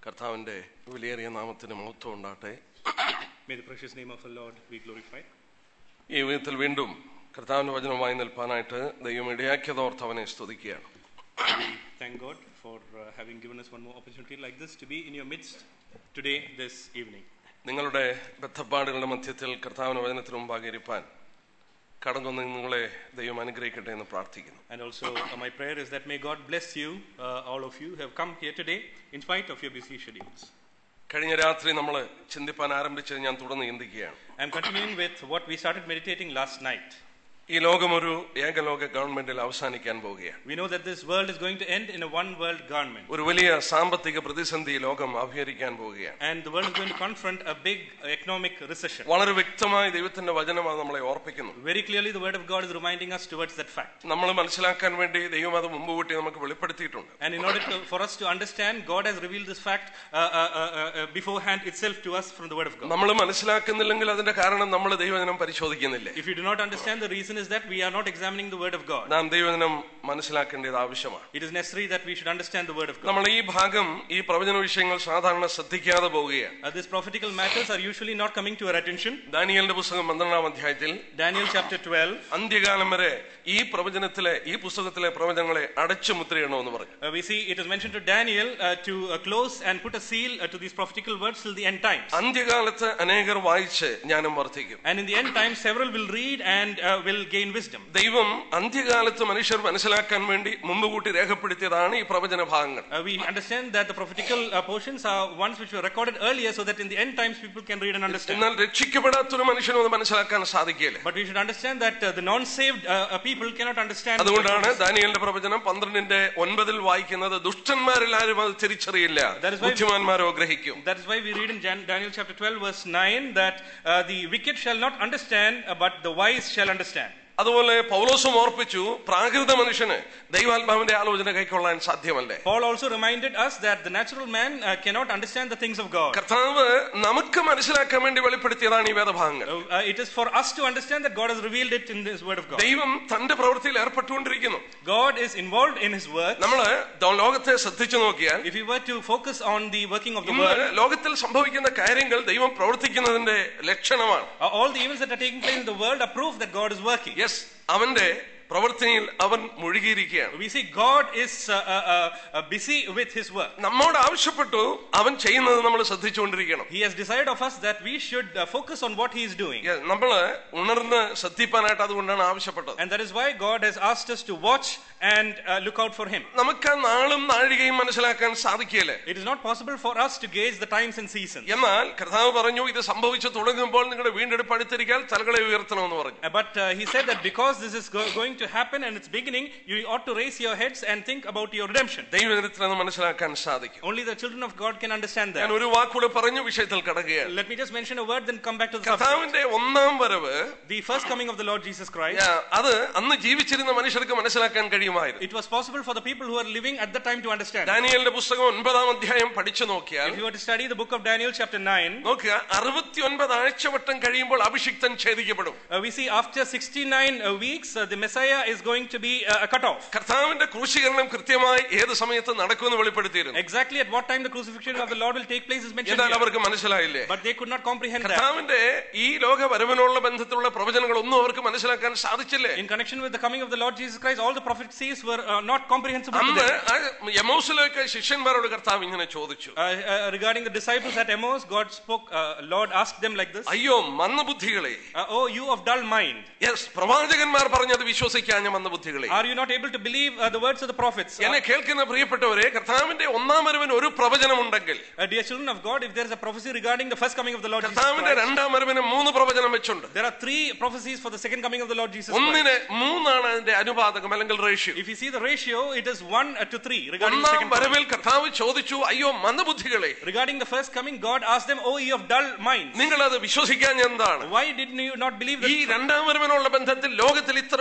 കർത്താവിന്റെ വിലയേറിയ നാമത്തിന് മഹത്വം ഉണ്ടാട്ടെ May the precious name of the Lord be glorified. ഈ വിധത്തിൽ വീണ്ടും കർത്താവിന്റെ വചനമായി നിൽപ്പാനായിട്ട് ദൈവം ഇടയാക്കിയതോർത്ത് അവനെ സ്തുതിക്കുകയാണ് Thank God for uh, having given us one more opportunity like this to be in your midst today, this evening. നിങ്ങളുടെ ബദ്ധപ്പാടുകളുടെ മധ്യത്തിൽ കർത്താവിന്റെ വചനത്തിന് മുമ്പാകെ ഇരിപ്പാൻ കടന്നു നിങ്ങളെ ദൈവം അനുഗ്രഹിക്കട്ടെ എന്ന് പ്രാർത്ഥിക്കുന്നു And also, uh, my prayer is that may God bless you, uh, all of you who have come here today, in spite of your busy schedules. കഴിഞ്ഞ രാത്രി നമ്മൾ ചിന്തിപ്പാൻ ആരംഭിച്ചത് ഞാൻ തുടർന്ന് ചിന്തിക്കുകയാണ് I'm continuing with what we started meditating last night. ഈ ലോകം ഒരു ഏകലോക ഗവൺമെന്റിൽ അവസാനിക്കാൻ പോവുകയാണ് We know that this world is going to end in a one world government. ഒരു വലിയ സാമ്പത്തിക പ്രതിസന്ധി ലോകം അഭിഹരിക്കാൻ പോവുകയാണ് And the world is going to confront a big economic recession. വളരെ വ്യക്തമായി ദൈവത്തിന്റെ വചനം അത് നമ്മളെ ഓർപ്പിക്കുന്നു Very clearly, the Word of God is reminding us towards that fact. നമ്മൾ മനസ്സിലാക്കാൻ വേണ്ടി ദൈവം അത് മുമ്പ് കൂട്ടി നമുക്ക് വെളിപ്പെടുത്തിയിട്ടുണ്ട് And in order to, for us to understand, God has revealed this fact uh, uh, uh, uh, beforehand itself to us from the Word of God. നമ്മൾ മനസ്സിലാക്കുന്നില്ലെങ്കിൽ അതിന്റെ കാരണം നമ്മൾ ദൈവജനം പരിശോധിക്കുന്നില്ല If you do not understand, the reason is that we are not examining the Word of God. നാം ദൈവജനം മനസ്സിലാക്കേണ്ടത് ആവശ്യമാണ് It is necessary that we should understand the Word of God. നമ്മൾ ഈ ഭാഗം ഈ പ്രവചന വിഷയങ്ങൾ സാധാരണ ശ്രദ്ധിക്കാതെ പോവുകയാണ് Uh, these prophetical matters are usually not coming to our attention. ദാനിയലിന്റെ പുസ്തകം പന്ത്രണ്ടാം അധ്യായത്തിൽ Daniel chapter 12, അന്ത്യകാലം വരെ ഈ പ്രവചനത്തിലെ ഈ പുസ്തകത്തിലെ പ്രവചനങ്ങളെ അടച്ചു മുദ്രയിടണമെന്ന് പറഞ്ഞു uh, we see it is mentioned to Daniel uh, to uh, close and put a seal uh, to these prophetical words till the end times. അന്ത്യകാലത്ത് അനേകർ വായിച്ച് ജ്ഞാനം വർദ്ധിക്കും And in the end times, several will read and uh, will gain wisdom. ദൈവം അന്ത്യകാലത്ത് മനുഷ്യർ മനസ്സിലാക്കാൻ വേണ്ടി മുമ്പ് കൂട്ടി രേഖപ്പെടുത്തിയതാണ് ഈ പ്രവചന ഭാഗങ്ങൾ Uh, we understand that the prophetical uh, portions are ones which were recorded earlier so that in the end times people can read and understand. എന്നാൽ രക്ഷിക്കപ്പെടാത്തൊരു മനുഷ്യനും അത് മനസ്സിലാക്കാൻ സാധിക്കില്ല But we should understand that uh, the non-saved uh, uh, people cannot understand. the അതുകൊണ്ടാണ് words. ദാനിയലിന്റെ പ്രവചനം പന്ത്രണ്ടിന്റെ ഒൻപതിൽ വായിക്കുന്നത് ദുഷ്ടന്മാരിൽ ആരും അത് തിരിച്ചറിയില്ല That is why- ബുദ്ധിമാന്മാരോ ഗ്രഹിക്കും That is why we read in Jan- Daniel chapter 12 verse 9 that uh, the wicked shall not understand uh, but the wise shall understand. അതുപോലെ പൗലോസും ഓർപ്പിച്ചു പ്രാകൃത മനുഷ്യന് ദൈവാത്മാവിന്റെ ആലോചന കൈക്കൊള്ളാൻ സാധ്യമല്ലേ Paul also reminded us that the natural man uh, cannot understand the things of God. കർത്താവ് നമുക്ക് മനസ്സിലാക്കാൻ വേണ്ടി വെളിപ്പെടുത്തിയതാണ് ഈ വേദഭാഗങ്ങൾ Uh, uh, it is for us to understand that God has revealed it in this word of God. ദൈവം തന്റെ പ്രവൃത്തിയിൽ ഏർപ്പെട്ടുകൊണ്ടിരിക്കുന്നു God is involved in his work. നമ്മള് ദ- ലോകത്തെ ശ്രദ്ധിച്ചു നോക്കിയാൽ If we were to focus on the working of the ഇന്ന് world, ലോകത്തിൽ സംഭവിക്കുന്ന കാര്യങ്ങൾ ദൈവം പ്രവർത്തിക്കുന്നതിന്റെ ലക്ഷണമാണ് uh, all the events that are taking place in the world are proof that God is working. Yes അവന്റെ പ്രവൃത്തിയിൽ അവൻ മുഴുകിയിരിക്കുകയാണ് We see God is uh, uh, uh, uh, busy with his work. നമ്മോട് ആവശ്യപ്പെട്ടു അവൻ ചെയ്യുന്നത് നമ്മൾ ശ്രദ്ധിച്ചുകൊണ്ടിരിക്കണം He has desired of us that we should uh, focus on what he is doing. Yes, നമ്മള് ഉണർന്ന് ശ്രദ്ധിപ്പാനായിട്ട് അതുകൊണ്ടാണ് ആവശ്യപ്പെട്ടത് And that is why God has asked us to watch and uh, look out for him. നമുക്ക് ആ നാളും നാഴികയും മനസ്സിലാക്കാൻ സാധിക്കില്ല It is not possible for us to gauge the times and seasons. എന്നാൽ കർത്താവ് പറഞ്ഞു ഇത് സംഭവിച്ചു തുടങ്ങുമ്പോൾ നിങ്ങളുടെ വീണ്ടെടുപ്പ് അടുത്തിരിക്കാൻ തലകളെ ഉയർത്തണമെന്ന് പറഞ്ഞു Uh, But uh, he said that because this is go- going to happen and it's beginning, you ought to raise your heads and think about your redemption. ദൈവജനത്തിൽ അത് മനസ്സിലാക്കാൻ സാധിക്കും Only the children of God can understand ഞാൻ that. ഒരു വാക്കുകൂടെ പറഞ്ഞു വിഷയത്തിൽ കടക്കുകയാണ് Let me just mention a word, then come back to the subject. കർത്താവിന്റെ ഒന്നാം വരവ് The first coming of the Lord Jesus Christ. yeah, അത് അന്ന് ജീവിച്ചിരുന്ന മനുഷ്യർക്ക് മനസ്സിലാക്കാൻ കഴിയുമായിരുന്നു It was possible for the people who are living at the time to understand. ദാനിയലിന്റെ പുസ്തകം ഒൻപതാം അധ്യായം പഠിച്ചു നോക്കിയാൽ If you were to study the book of Daniel, chapter 9, നോക്കുക അറുപത്തി ഒൻപത് ആഴ്ചവട്ടം കഴിയുമ്പോൾ അഭിഷിക്തൻ ഛേദിക്കപ്പെടും uh, we see after 69 uh, weeks, uh, the Messiah is going to be uh, cut off. കർത്താവിന്റെ ക്രൂശീകരണം കൃത്യമായി ഏത് സമയത്ത് നടക്കുമെന്ന് വെളിപ്പെടുത്തിയിരുന്നു Exactly at what time the crucifixion of the Lord will take place is mentioned എന്നാൽ here. അവർക്ക് മനസ്സിലായില്ലേ But they could not comprehend that. കർത്താവിന്റെ ഈ ലോക വരവിനുള്ള ബന്ധത്തിലുള്ള പ്രവചനങ്ങളൊന്നും അവർക്ക് മനസ്സിലാക്കാൻ സാധിച്ചില്ലേ In connection with the coming of the Lord Jesus Christ, all the prophecies were uh, not comprehensible to അന്ന് them. ആ യമൗസിലേക്ക് ശിഷ്യന്മാരോട് കർത്താവ് ഇങ്ങനെ ചോദിച്ചു Uh, uh, regarding the disciples at Emmaus, God spoke, uh, Lord asked them like this അയ്യോ മന്ദബുദ്ധികളെ uh, Oh, you of dull mind, yes പ്രവാചകന്മാർ പറഞ്ഞത് വിശ്വസിക്കാഞ്ഞ മന്ദബുദ്ധികളെ are you not able to believe uh, the words of the prophets? Uh, എന്നെ കേൾക്കുന്ന പ്രിയപ്പെട്ടവരെ കർത്താവിന്റെ ഒന്നാം വരവിന് ഒരു പ്രവചനമുണ്ടെങ്കിൽ uh, dear children of God, if there is a prophecy regarding the first coming of the Lord Jesus കർത്താവിന്റെ Christ, രണ്ടാം വരവിന് മൂന്ന് പ്രവചനം വെച്ചുണ്ട് there are three prophecies for the second coming of the Lord Jesus Christ. ഒന്നിന് മൂന്നാണ് അതിന്റെ അനുപാതകം അല്ലെങ്കിൽ ratio If you see the ratio, it is one uh, to three regarding the ഒന്നാം second coming. വരവിൽ കർത്താവ് ചോദിച്ചു അയ്യോ മന്ദബുദ്ധികളെ Regarding the first coming, God asked them, Oh, ye of dull minds, നിങ്ങൾ അത് വിശ്വസിക്കാൻ എന്താണ് why did you not believe ഈ that? രണ്ടാം വരവിനുള്ള ബന്ധത്തിൽ ലോകത്തിൽ ഇത്ര വ്യത്യാസം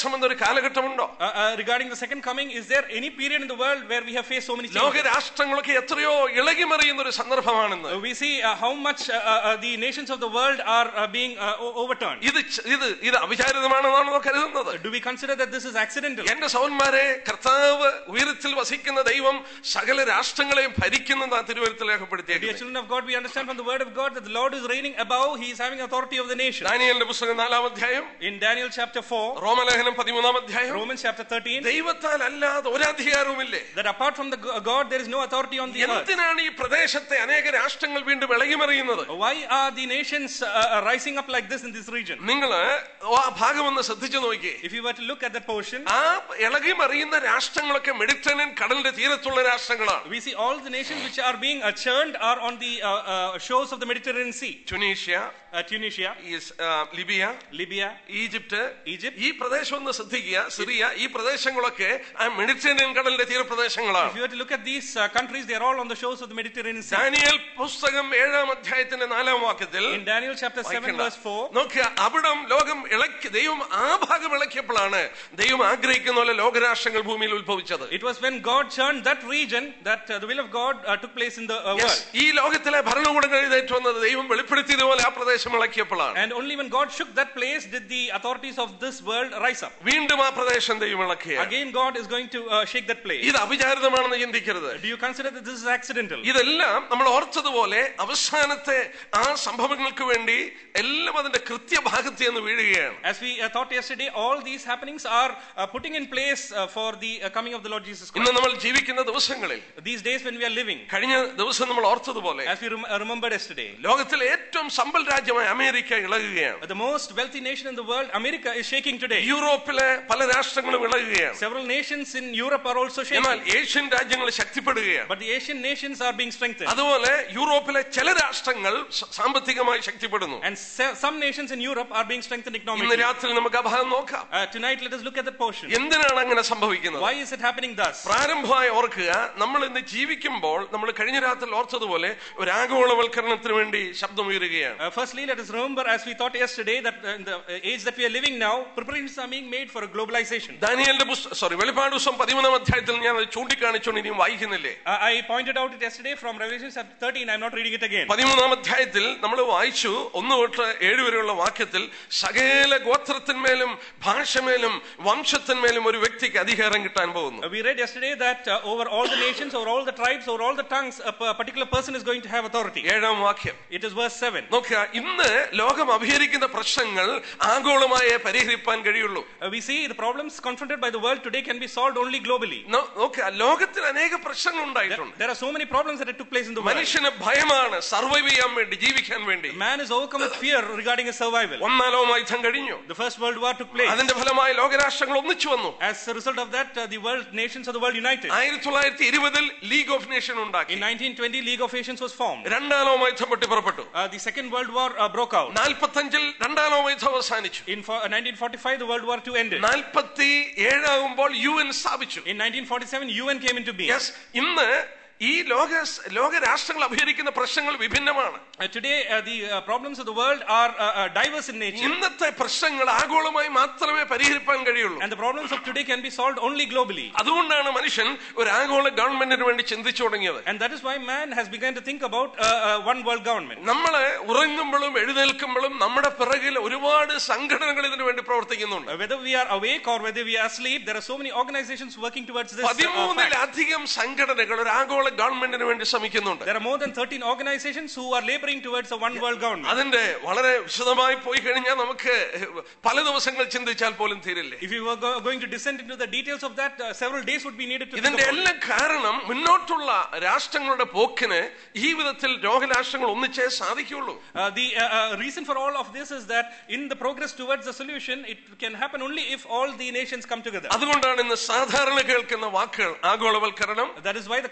പ്രയാസം എന്നൊരു കാലഘട്ടമുണ്ടോ Uh, uh, regarding the second coming, is there any period in the world where we have faced so many changes? ലോകരാഷ്ട്രങ്ങളൊക്കെ എത്രയോ ഇളകിമറിയുന്ന ഒരു സന്ദർഭമാണെന്ന് Uh, we see uh, how much uh, uh, uh, the nations of the world are uh, being uh, o- overturned. ഇത് ച- ഇത് ഇത് അവിചാരിതമാണെന്നാണോ കരുതുന്നത് Do we consider that this is accidental? എന്റെ സൗന്മാരെ കർത്താവ് ഉയരത്തിൽ വസിക്കുന്ന ദൈവം സകല രാഷ്ട്രങ്ങളെയും ഭരിക്കുന്ന തിരുവരുത്തിൽ Dear രേഖപ്പെടുത്തിയേക്കുന്നത് children of God, we understand from the word of God that the Lord is reigning above, He is having authority of the nation. ദാനിയലിന്റെ പുസ്തകം നാലാം അധ്യായം In Daniel chapter 4, റോമലേഖനം പതിമൂന്നാം അധ്യായം Romans chapter 13, ദൈവത്താൽ അല്ലാതെ ഒരധികാരവുമില്ലേ that apart from the go- God, there is no authority on the earth. എന്തിനാണ് ഈ പ്രദേശത്തെ അനേക രാഷ്ട്രങ്ങൾ വീണ്ടും ഇളകിമറിയുന്നത് Why are the nations uh, uh, rising up like this in this region? നിങ്ങൾ ആ ഭാഗം ഒന്ന് ശ്രദ്ധിച്ചു നോക്കിയേ If you were to look at that portion, ആ ഇളകിമറിയുന്ന രാഷ്ട്രങ്ങളൊക്കെ മെഡിറ്ററേനിയൻ കടലിന്റെ തീരത്തുള്ള രാഷ്ട്രങ്ങളാണ് we see all the nations which are being uh, churned are on the uh, uh, shores of the Mediterranean Sea. Tunisia Uh, Tunisia, ഈസ്- ആ, Libya Libya, Egypt Egypt. ഈ പ്രദേശം ഒന്ന് ശ്രദ്ധിക്കുക സിറിയ ഈ പ്രദേശങ്ങളൊക്കെ ആ മെഡിറ്ററേനിയൻ കടലിന്റെ തീരപ്രദേശങ്ങളാണ് If you were to look at these uh, countries, they are all on the shores of the Mediterranean Sea. Daniel പുസ്തകം ഏഴാം അധ്യായത്തിന്റെ നാലാം വാക്യത്തിൽ In Daniel chapter 7, വായിക്കണ്ട. verse 4, നോക്കുക അവിടം ലോകം ഇളക്കി ദൈവം ആ ഭാഗം ഇളക്കിയപ്പോഴാണ് ദൈവം ആഗ്രഹിക്കുന്ന പോലെ ലോകരാഷ്ട്രങ്ങൾ ഭൂമിയിൽ ഉത്ഭവിച്ചത് it was when God churned that region that uh, the will of God uh, took place in the uh, Yes, world. ഈ ലോകത്തിലെ ഭരണകൂടങ്ങൾ എഴുന്നേറ്റ് വന്നത് ദൈവം വെളിപ്പെടുത്തിയതുപോലെ ആ പ്രദേശം ഇളക്കിയപ്പോഴാണ് And only when God shook that place did the authorities of this world rise up. വീണ്ടും ആ പ്രദേശം ദൈവം ഇളക്കിയ Again, God is going to uh, shake that place. ഇത് അവിചാരിതമാണെന്ന് ചിന്തിക്കരുത് Do you consider that this is accidental? ഇതെല്ലാം നമ്മൾ ഓർത്തതുപോലെ അവസാനത്തെ ആ സംഭവങ്ങൾക്ക് വേണ്ടി എല്ലാം അതിന്റെ കൃത്യഭാഗത്ത് എന്ന് വീഴുകയാണ് As we uh, thought yesterday, all these happenings are uh, putting in place uh, for the uh, coming of the Lord Jesus ഇന്ന് Christ. നമ്മൾ ജീവിക്കുന്ന ദിവസങ്ങളിൽ These days when we are living, കഴിഞ്ഞ ദിവസം നമ്മൾ ഓർത്തതുപോലെ as we rem- uh, remembered yesterday, ലോകത്തിലെ ഏറ്റവും സമ്പൽ രാജ്യമായ അമേരിക്ക ഇളകുകയാണ് the most wealthy nation in the world, America, is shaking today. യൂറോപ്പിലെ പല രാഷ്ട്രങ്ങളും ഇളകുകയാണ് Several nations in Europe are also എന്നാൽ shaking. ഏഷ്യൻ രാജ്യങ്ങൾ ശക്തിപ്പെടുകയാണ് But the Asian nations are being strengthened. അതുപോലെ യൂറോപ്പിലെ ചില രാഷ്ട്രങ്ങൾ സ- സാമ്പത്തികമായി ശക്തിപ്പെടുന്നു And se- some nations in Europe are being strengthened ഇന്ന് economically. രാത്രി നമുക്ക് ആ ഭാഗം നോക്കാം Uh, tonight, let us look at that portion. എന്തിനാണ് അങ്ങനെ സംഭവിക്കുന്നത് Why is it happening thus? പ്രാരംഭമായി ഓർക്കുക നമ്മൾ ഇന്ന് ജീവിക്കുമ്പോൾ നമ്മൾ കഴിഞ്ഞ രാത്രി ഓർത്തതുപോലെ ഒരു ആഗോളവൽക്കരണത്തിന് വേണ്ടി ശബ്ദമുയരുകയാണ് Uh, firstly, let us remember, as we thought yesterday, that uh, in the uh, age that we are living now, preparations are being made for a globalization. ദാനിയലിന്റെ പുസ്തകം സോറി വെളിപ്പാട് ദിവസം പതിമൂന്നാം അധ്യായത്തിൽ ഞാൻ അത് ചൂണ്ടിക്കാണിച്ചുകൊണ്ട് ഇനിയും വായിക്കുന്നില്ലേ Uh, I pointed out it yesterday from Revelation chapter 13. I'm not reading it again. പതിമൂന്നാം അധ്യായത്തിൽ നമ്മൾ വായിച്ചു ഒന്ന് തൊട്ട് ഏഴ് വരെയുള്ള വാക്യത്തിൽ സകല ഗോത്രത്തിന്മേലും ഭാഷമേലും വംശത്തിന്മേലും ഒരു വ്യക്തിക്ക് അധികാരം കിട്ടാൻ പോകുന്നു Uh, we read yesterday that uh, over all the nations, over all the tribes, over all the tongues, a p- a particular person is going to have authority. ഏഴാം വാക്യം It is verse 7. നോക്കുക ഇന്ന് ലോകം അഭിഹരിക്കുന്ന പ്രശ്നങ്ങൾ ആഗോളമായി പരിഹരിപ്പാൻ കഴിയുള്ളൂ Uh, we see the problems confronted by the world today can be solved only globally. നോ- നോക്കുക ലോകത്തിൽ അനേക പ്രശ്നങ്ങൾ ഉണ്ടായിട്ടുണ്ട് There are so many problems that took place in the world. മനുഷ്യന് ഭയമാണ് സർവൈവ് ചെയ്യാൻ വേണ്ടി ജീവിക്കാൻ വേണ്ടി Man is overcome with fear regarding his survival. ഒന്നാം ലോകയുദ്ധം കഴിഞ്ഞു The First World War took place. അതിന്റെ ഫലമായി ലോകരാഷ്ട്രങ്ങൾ ഒന്നിച്ചു വന്നു As a result of that, uh, the world nations of the world united. ആയിരത്തി തൊള്ളായിരത്തി ഇരുപതിൽ ലീഗ് ഓഫ് നേഷൻ ഉണ്ടാക്കി In 1920, League of Nations was formed. രണ്ടാം ലോകയുദ്ധം പൊട്ടി പുറപ്പെട്ടു Uh, the Second World War uh, broke out. നാൽപ്പത്തഞ്ചിൽ രണ്ടാം ലോകയുദ്ധം അവസാനിച്ചു In fo- uh, 1945, the World War II ended. നാൽപ്പത്തി ഏഴാകുമ്പോൾ യു എൻ സ്ഥാപിച്ചു In 1947, UN came into being. Yes ഇന്ന് ഈ ലോക ലോക രാഷ്ട്രങ്ങൾ അഭിഹരിക്കുന്ന പ്രശ്നങ്ങൾ വിഭിന്നമാണ് Uh, today, uh, the uh, problems of the world are uh, uh, diverse in nature. ഇന്നത്തെ പ്രശ്നങ്ങൾ ആഗോളമായി മാത്രമേ പരിഹരിപ്പാൻ കഴിയുള്ളൂ And the problems of today can be solved only globally. അതുകൊണ്ടാണ് മനുഷ്യൻ ഒരു ആഗോള ഗവൺമെന്റിന് വേണ്ടി ചിന്തിച്ചു തുടങ്ങിയത് And that is why man has begun to think about uh, uh, one world government. നമ്മള് ഉറങ്ങുമ്പോഴും എഴുന്നേൽക്കുമ്പോഴും നമ്മുടെ പിറകിൽ ഒരുപാട് സംഘടനകൾ ഇതിനു വേണ്ടി പ്രവർത്തിക്കുന്നുണ്ട് Uh, whether we are awake or whether we are asleep, there are so many organizations working towards this. Uh, fact. പതിമൂന്നിലധികം സംഘടനകൾ ഒരു ആഗോള ഗവൺമെന്റിന് വേണ്ടി ശ്രമിക്കുന്നുണ്ട് There are more than 13 organizations who are laboring towards a one world government. അതിന്റെ വളരെ വിശദമായി പോയി കഴിഞ്ഞാൽ നമുക്ക് പല ദിവസങ്ങൾ ചിന്തിച്ചാൽ പോലും തീരില്ലേ If you were go- going to descend into the details of that, uh, several days would be needed to think ഇതിന്റെ about. എല്ലാം കാരണം മുന്നോട്ടുള്ള രാഷ്ട്രങ്ങളുടെ പോക്കിന് ഈ വിധത്തിൽ ലോകരാഷ്ട്രങ്ങൾ ഒന്നിച്ചേ സാധിക്കുള്ളൂ Uh, the uh, uh, reason for all of this is that in the progress towards the solution, it can happen only if all the nations come together. അതുകൊണ്ടാണ് ഇന്ന് സാധാരണ കേൾക്കുന്ന വാക്കുകൾ ആഗോളവൽക്കരണം That is why the common words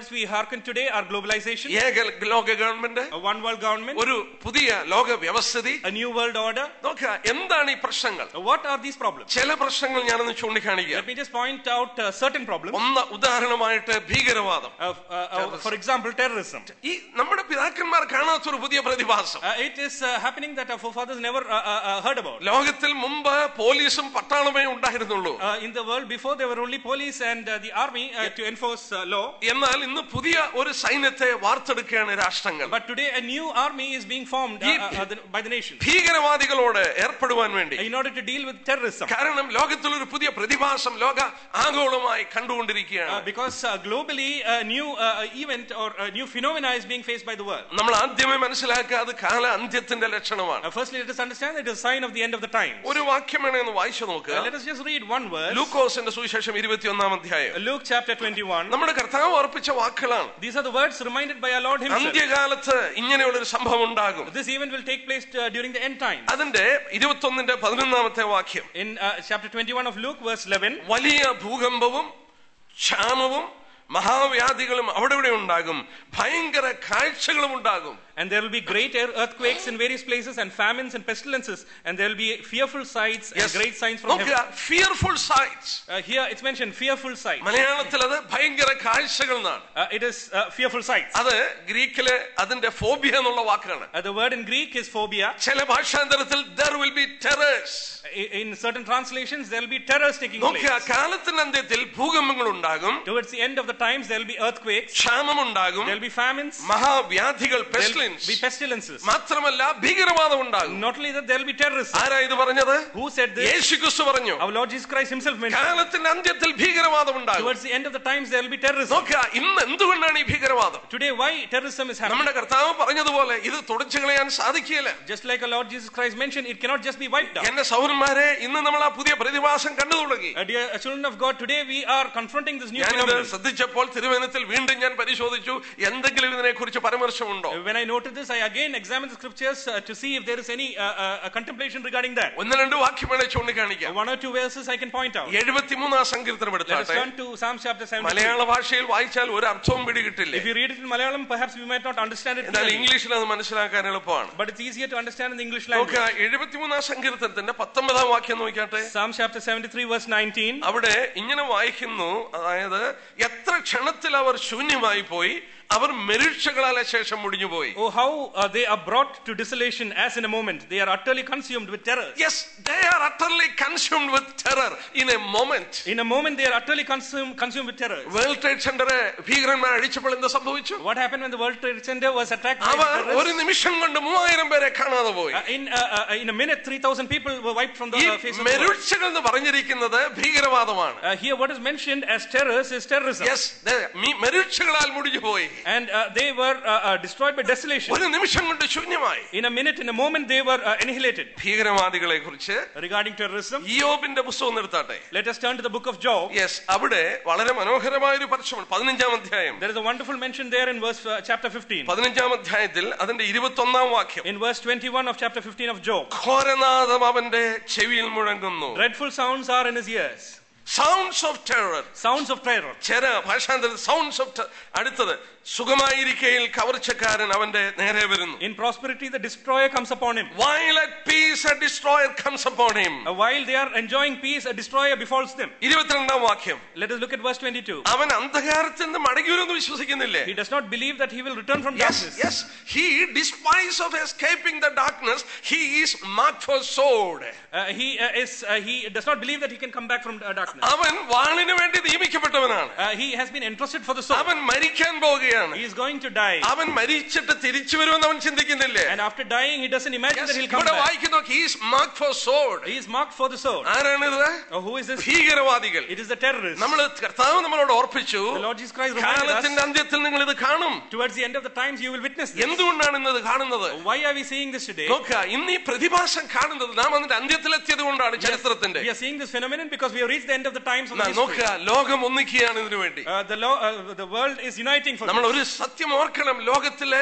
as we hearken today, our globalization, ഏക ലോക government a one world government, ഒരു പുതിയ ലോക വ്യവസ്ഥിതി a new world order. നോക്കുക എന്താണ് ഈ പ്രശ്നങ്ങൾ What are these problems? ചില പ്രശ്നങ്ങൾ ഞാനൊന്ന് ചൂണ്ടിക്കാണിക്കുക Let me just point out uh, certain problems. ഒന്ന് ഉദാഹരണമായിട്ട് ഭീകരവാദം Uh, uh, uh, for example, terrorism. ഈ നമ്മുടെ പിതാക്കന്മാർ കാണാത്തൊരു പുതിയ പ്രതിഭാസം Uh, it is uh, happening that our forefathers never uh, uh, uh, heard about. ലോകത്തിൽ മുമ്പ് പോലീസും പട്ടാളമേ ഉണ്ടായിരുന്നുള്ളൂ Uh, in the world before, there were only police and uh, the army uh, to enforce uh, law. എന്നാൽ ഇന്ന് പുതിയ ഒരു സൈന്യത്തെ വാർത്തെടുക്കുകയാണ് രാഷ്ട്രങ്ങൾ But today, a new army is being formed uh, uh, uh, the- by the nation ഭീകരവാദികളോട് ഏർപ്പെടുവാൻ വേണ്ടി in order to deal with terrorism. കാരണം ലോകത്തിൽ ഒരു പുതിയ പ്രതിഭാസം ലോക ആഗോളമായി Uh, കണ്ടുകൊണ്ടിരിക്കുകയാണ് because uh, globally, a new uh, event or a new phenomena is being faced by the world. നമ്മൾ ആദ്യമേ മനസ്സിലാക്കുക അത് കാല അന്ത്യത്തിന്റെ ലക്ഷണമാണ് Uh, firstly, let us understand that it is a sign of the end of the times. ഒരു വാക്യം വേണമെന്ന് വായിച്ചു Uh, നോക്കുക let us just read one verse. ലൂക്കോസിന്റെ സുവിശേഷം ഇരുപത്തിയൊന്നാം അധ്യായം Luke chapter 21. നമ്മുടെ കർത്താവ് ഉറപ്പിച്ച വാക്കുകളാണ് These are the words reminded by our Lord Himself. അന്ത്യകാലത്ത് ഇങ്ങനെയുള്ള ഒരു സംഭവം ഉണ്ടാകും This event will take place uh, during the end time. അതിന്റെ ഇരുപത്തൊന്നിന്റെ പതിനൊന്നാമത്തെ വാക്യം In uh, chapter 21 of Luke, verse 11, വലിയ ഭൂകമ്പവും ക്ഷാമവും മഹാവ്യാധികളും അവിടെ ഇവിടെ ഉണ്ടാകും ഭയങ്കര കാഴ്ചകളും ഉണ്ടാകും and there will be great ear- earthquakes in various places, and famines and pestilences, and there will be fearful sights and great signs from നോക്കുക heaven. Fearful sights Uh, here it's mentioned fearful sights. മലയാളത്തിൽ അത് ഭയങ്കര കാഴ്ചകൾ എന്നാണ് Uh, it is uh, fearful sights. അത് ഗ്രീക്കില് അതിന്റെ phobia എന്നുള്ള വാക്കാണ് Uh, the word in Greek is phobia. ചില ഭാഷാന്തരത്തിൽ there will be terrors I- In certain translations, there will be terrors taking നോക്കുക place. കാലത്തിന്റെ അന്ത്യത്തിൽ ഭൂകമ്പങ്ങൾ ഉണ്ടാകും Towards the end of the times, there will be earthquakes, ക്ഷാമമുണ്ടാകും there will be famines, മഹാവ്യാധികൾ there will പെസ്ലിൻസ് be pestilences. മാത്രമല്ല ഭീകരവാദം ഉണ്ടാകും Not only that, there will be terrorism. ആരാ ഇത് പറഞ്ഞത് Who said this? യേശു ക്രിസ്തു പറഞ്ഞു Our Lord Jesus Christ Himself mentioned. കാലത്തിന്റെ അന്ത്യത്തിൽ ഭീകരവാദം ഉണ്ടാകും Towards the end of the times, there will be terrorism. നോക്കുക ഇന്ന് എന്തുകൊണ്ടാണ് ഈ ഭീകരവാദം Today, why terrorism is happening? നമ്മുടെ കർത്താവ് പറഞ്ഞതുപോലെ ഇത് തുടച്ചു കളയാൻ സാധിക്കുകയില്ല Just like our Lord Jesus Christ mentioned, it cannot just be wiped out. എന്റെ സൗരന്മാരെ ഇന്ന് നമ്മൾ ആ പുതിയ പ്രതിഭാസം കണ്ടു തുടങ്ങി Uh, dear children of God, today we are confronting this new ഞാനിത് phenomenon. ശ്രദ്ധിച്ചപ്പോൾ തിരുവനന്തപുരത്തിൽ വീണ്ടും ഞാൻ പരിശോധിച്ചു എന്തെങ്കിലും ഇതിനെ കുറിച്ച് പരാമർശമുണ്ടോ Uh, When I noted this, I again examined the scriptures uh, to see if there is any uh, uh, uh, contemplation regarding that. ഒന്ന് രണ്ട് വാക്യം വേണേ ചൂണ്ടിക്കാണിക്കാം One or two verses I can point out. എഴുപത്തിമൂന്നാം സങ്കീർത്തനം Let us എടുത്താട്ടെ turn to Psalm chapter 73. മലയാള ഭാഷയിൽ വായിച്ചാൽ ഒരു അർത്ഥവും പിടികിട്ടില്ലേ If you read it in Malayalam, perhaps we might not understand it എന്നാൽ clearly. ഇംഗ്ലീഷിൽ അത് മനസ്സിലാക്കാൻ എളുപ്പമാണ് But it's easier to understand in the English language. നോക്കുക എഴുപത്തിമൂന്നാം സങ്കീർത്തനത്തിന്റെ പത്തൊമ്പതാം വാക്യം നോക്കിയാട്ടെ Psalm chapter 73, verse 19. അവിടെ ഇങ്ങനെ വായിക്കുന്നു അതായത് എത്ര ക്ഷണത്തിൽ അവർ ശൂന്യമായി പോയി അവർ മെരുക്ഷകളാലെ ശേഷം മുടിഞ്ഞുപോയി Oh, how uh, they are brought to desolation as in a moment. They are utterly consumed with terror. Yes they are utterly consumed with terror in a moment In a moment, they are utterly consumed, consumed with terror. World trade centre ഭീകരന്മാർ അടിച്ചപ്പോൾ എന്ത് സംഭവിച്ചു What happened when the World Trade Center was attacked by our terrorists? ഒരു നിമിഷം കൊണ്ട് മൂവായിരം പേരെ കാണാതെ പോയി Uh, in, uh, uh, in a minute, 3,000 people were wiped from the ഈ uh, face of the world. മെരുക്ഷകൾ എന്ന് പറഞ്ഞിരിക്കുന്നത് ഭീകരവാദമാണ് Uh, here, what is mentioned as terrors is terrorism. Yes മെരുക്ഷകളാൽ മുടിഞ്ഞുപോയി And uh, they were uh, uh, destroyed by desolation. ഒരു നിമിഷം കൊണ്ട് ശൂന്യമായി In a minute, in a moment, they were uh, annihilated. ഭീകരവാദികളെ കുറിച്ച് Regarding terrorism, ഇയോബിന്റെ പുസ്തകം നിർത്താട്ടെ let us turn to the book of Job. Yes അവിടെ വളരെ മനോഹരമായ ഒരു പരസ്യമാണ് പതിനഞ്ചാം അധ്യായം There is a wonderful mention there in verse uh, chapter 15. പതിനഞ്ചാം അധ്യായത്തിൽ അതിന്റെ ഇരുപത്തൊന്നാം വാക്യം In verse 21 of chapter 15 of Job, ഘോരനാഥം അവന്റെ ചെവിയിൽ മുഴങ്ങുന്നു dreadful sounds are in his ears, sounds of terror sounds of terror. ചെറ ഭാഷാന്തരത്തിൽ സൗണ്ട്സ് ഓഫ് അടുത്തത് സുഖമായിരിക്കയിൽ കവർച്ചക്കാരൻ അവന്റെ നേരെ വരുന്നു In prosperity, the destroyer comes upon him. While at peace a destroyer comes upon him. Uh, while they are enjoying peace, a destroyer befalls them. ഇരുപത്തിരണ്ടാം വാക്യം Let us look at verse 22. അവൻ അന്ധകാരത്തിൽ നിന്ന് മടങ്ങിവരുമെന്ന് വിശ്വസിക്കുന്നില്ലേ He does not believe that he will return from Yes, darkness. yes. He, despite of escaping the darkness, he is marked for sword. Uh, he uh, is. Uh, he does not believe that he can come back from uh, darkness. അവൻ വാളിന് വേണ്ടി നിയമിക്കപ്പെട്ടവനാണ് Uh, he has been entrusted for the soul. അവൻ മരിക്കാൻ പോവുകയാണ് He is going to die, അവൻ മരിച്ചിട്ട് തിരിച്ചു വരുമെന്ന് അവൻ ചിന്തിക്കുന്നില്ലേ and after dying, he doesn't imagine Yes, that he'll come ഇവിടെ back. വായിക്കുന്നു he is marked for sword. He is marked for the sword. ആരാണിത് Uh, who is this? ഭീകരവാദികൾ It is the terrorist. നമ്മൾ കർത്താവ് നമ്മളോട് ഓർപ്പിച്ചു The Lord Jesus Christ reminded us. കാലത്തിന്റെ അന്ത്യത്തിൽ നിങ്ങൾ ഇത് കാണും Towards the end of the times, you will witness this. എന്തുകൊണ്ടാണ് ഇന്ന് ഇത് കാണുന്നത് Why are we seeing this today? നോക്ക ഇന്ന് ഈ പ്രതിഭാസം കാണുന്നത് നാം അതിന്റെ അന്ത്യത്തിലെത്തിയത് കൊണ്ടാണ് ചരിത്രത്തിന്റെ We are seeing this phenomenon because we have reached the end of the times of നാ- the history. നോക്കുക ലോകം ഒന്നിക്കുകയാണ് ഇതിനു വേണ്ടി Uh, the, law, uh, the world is uniting for നമ്മൾ this. ഒരു സത്യം ഓർക്കണം ലോകത്തിലെ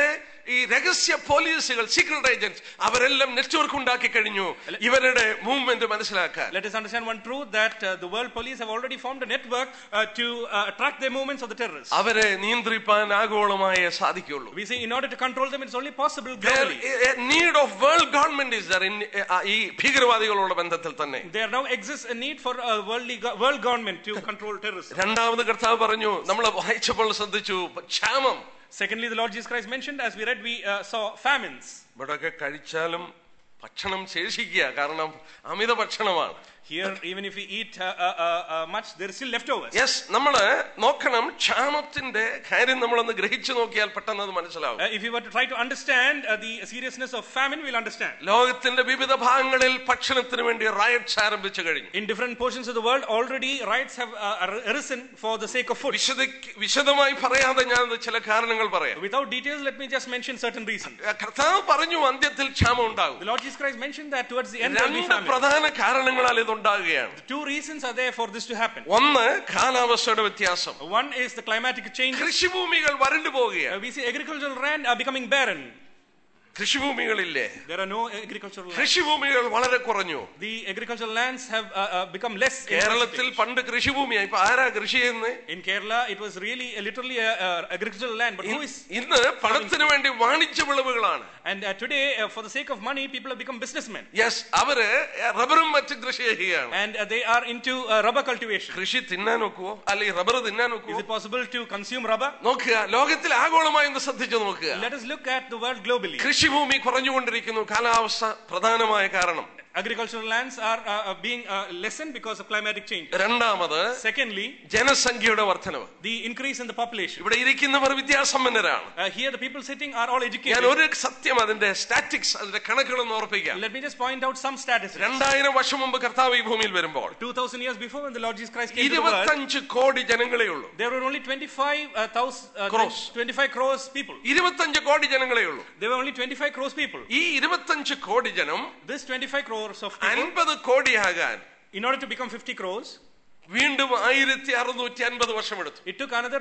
ഈ രഹസ്യ പോലീസുകൾ സീക്രട്ട് ഏജന്റ്സ് അവരെല്ലാം നെറ്റ്വർക്ക് ഉണ്ടാക്കി കഴിഞ്ഞു ഇവരുടെ മൂവ്മെന്റ് മനസ്സിലാക്കാൻ Let us understand one truth that uh, the world police have already formed a network uh, to uh, track the movements of the terrorists. അവരെ നിയന്ത്രിപ്പാൻ ആഗോളമായി സാധിക്കുള്ളൂ We say in order to control them, it's only possible There globally. a need of world government is there in uh, ഈ ഭീകരവാദികളുടെ ബന്ധത്തിൽ തന്നെ There now exists a need for a worldly go- world government to control terrorism. രണ്ടാമത് കർത്താവ് പറഞ്ഞു നമ്മൾ വായിച്ചപ്പോൾ ശ്രദ്ധിച്ചു ക്ഷാമം Secondly, the Lord Jesus Christ mentioned, as we read, we uh, saw famines. ഇവിടൊക്കെ കഴിച്ചാലും ഭക്ഷണം ശേഷിക്കുക കാരണം അമിത ഭക്ഷണമാണ് Here, even if we eat uh, uh, uh, uh, much, there is still leftovers. Yes നമ്മള് നോക്കണം ക്ഷാമത്തിന്റെ കാര്യം നമ്മളൊന്ന് ഗ്രഹിച്ചു നോക്കിയാൽ പെട്ടെന്ന് അത് മനസ്സിലാവും Uh, if we were to try to understand uh, the seriousness of famine, we'll understand. ലോകത്തിന്റെ വിവിധ ഭാഗങ്ങളിൽ ഭക്ഷണത്തിന് വേണ്ടി റയറ്റ്സ് ആരംഭിച്ചു കഴിഞ്ഞു In different portions of the world, already riots have uh, ar- arisen for the sake of food. വിശദ വിശദമായി പറയാതെ ഞാൻ ചില കാരണങ്ങൾ പറയാം Without details, let me just mention certain reasons. കർത്താവ് പറഞ്ഞു അന്ത്യത്തിൽ ക്ഷാമം ഉണ്ടാകും The Lord Jesus Christ mentioned that towards the end there will be രണ്ട് famine. പ്രധാന കാരണങ്ങളാൽ ഇതുണ്ടാകുകയാണ് Two reasons are there for this to happen. ഒന്ന് കാലാവസ്ഥയുടെ വ്യത്യാസം One is the climatic changes. കൃഷിഭൂമികൾ വരണ്ടു Uh, പോവുകയാണ് we see agricultural land are becoming barren. കൃഷിഭൂമികളില്ലേ There are no agricultural lands. കൃഷിഭൂമികൾ വളരെ കുറഞ്ഞു The agricultural lands have uh, uh, become less. in കേരളത്തിൽ percentage. പണ്ട് കൃഷിഭൂമിയായി ഇപ്പൊ ആരാ കൃഷി ചെയ്യുന്നത് In Kerala, it was really uh, literally a, uh agricultural land. But who is? ഇന്ന് പണത്തിന് വേണ്ടി വാണിജ്യ വിളവുകളാണ് And uh, today, uh, for the sake of money, people have become businessmen, yes അവര് റബ്ബറും മറ്റും കൃഷി ചെയ്യുകയാണ് and uh, they are into uh, rubber cultivation. കൃഷി തിന്നാൻ നോക്കുവോ അല്ലെങ്കിൽ റബ്ബർ തിന്നാൻ Is നോക്കുവോ it possible to consume rubber? നോക്കുക ലോകത്തിൽ ആഗോളമായി ഒന്ന് ശ്രദ്ധിച്ചു നോക്കുക Let us look at the world globally. കൃഷിഭൂമി കുറഞ്ഞുകൊണ്ടിരിക്കുന്നു കാലാവസ്ഥ പ്രധാനമായ കാരണം Agricultural lands are uh, uh, being uh, lessened because of climatic change. രണ്ടാമത് Secondly, ജനസംഖ്യയുടെ വർധനവ് the increase in the population. ഇവിടെ ഇരിക്കുന്നവർ വിദ്യാസമ്പന്നരാണ് Uh, here, the people sitting are all ഞാൻ educated. ഒരു സത്യം അതിന്റെ സ്റ്റാറ്റിക്സ് അതിന്റെ കണക്കുകളൊന്ന് ഓർപ്പിക്കാം Let me just point out some statistics. രണ്ടായിരം വർഷം മുമ്പ് കർത്താവ് ഈ ഭൂമിയിൽ വരുമ്പോൾ 2000 years before, when the Lord Jesus Christ came to the world, ഇരുപത്തഞ്ച് കോടി ജനങ്ങളേ ഉള്ളൂ there were only 25, uh, thousand, uh, Crores. 25 crores people. ഇരുപത്തഞ്ച് കോടി ജനങ്ങളേ ഉള്ളൂ There were only 25 crores people. ഈ ഇരുപത്തഞ്ച് കോടി ജനം This 25 crores of people, അൻപത് കോടിയാകാൻ in order to become 50 crores, വീണ്ടും ആയിരത്തി അറുന്നൂറ്റി അൻപത് വർഷമെടുത്തു it took another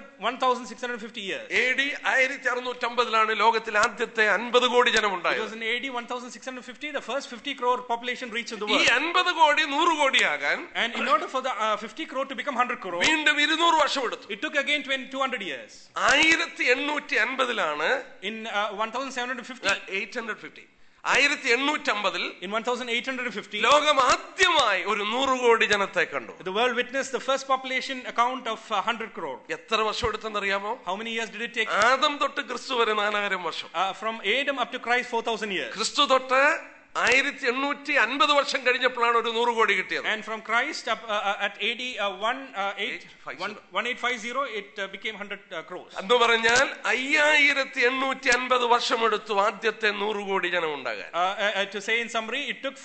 1,650 years. A D ആയിരത്തി അറുന്നൂറ്റി അമ്പതിലാണ് ലോകത്തിൽ ആദ്യത്തെ അൻപത് കോടി ജനം It ഉണ്ടായത് was in AD 1650, the first 50 crore population reached in the ഈ world. അൻപത് കോടി നൂറ് കോടിയാകാൻ And in order for the uh, 50 crore to become 100 crore, വീണ്ടും ഇരുന്നൂറ് വർഷം എടുത്തു it took again 20, 200 years. ആയിരത്തി എണ്ണൂറ്റി അൻപതിലാണ് In uh, 1750, eight hundred fifty ആയിരത്തി എണ്ണൂറ്റി അമ്പതിൽ in 1850, ലോകം ആദ്യമായി ഒരു നൂറ് കോടി ജനത്തെ കണ്ടു the world witnessed the first population account of uh, 100 crore. എത്ര വർഷം എടുത്തെന്നറിയാമോ How many years did it take? Adam തൊട്ട് ക്രിസ്തു വരെ നാലായിരം വർഷം Uh, from Adam up to Christ, 4,000 years. ക്രിസ്തു തൊട്ട് ആയിരത്തി എണ്ണൂറ്റി അൻപത് വർഷം കഴിഞ്ഞപ്പോഴാണ് ഒരു നൂറ് കോടി കിട്ടിയത് And from Christ up uh, uh, at AD uh, 1, uh, 8, 1850. 1, 1850, it uh, became 100 uh, crores. എന്ന് പറഞ്ഞാൽ അയ്യായിരത്തി എണ്ണൂറ്റി അൻപത് വർഷം എടുത്തു ആദ്യത്തെ നൂറ് കോടി ജനം ഉണ്ടാകാൻ Uh, uh, uh, to say in summary, it took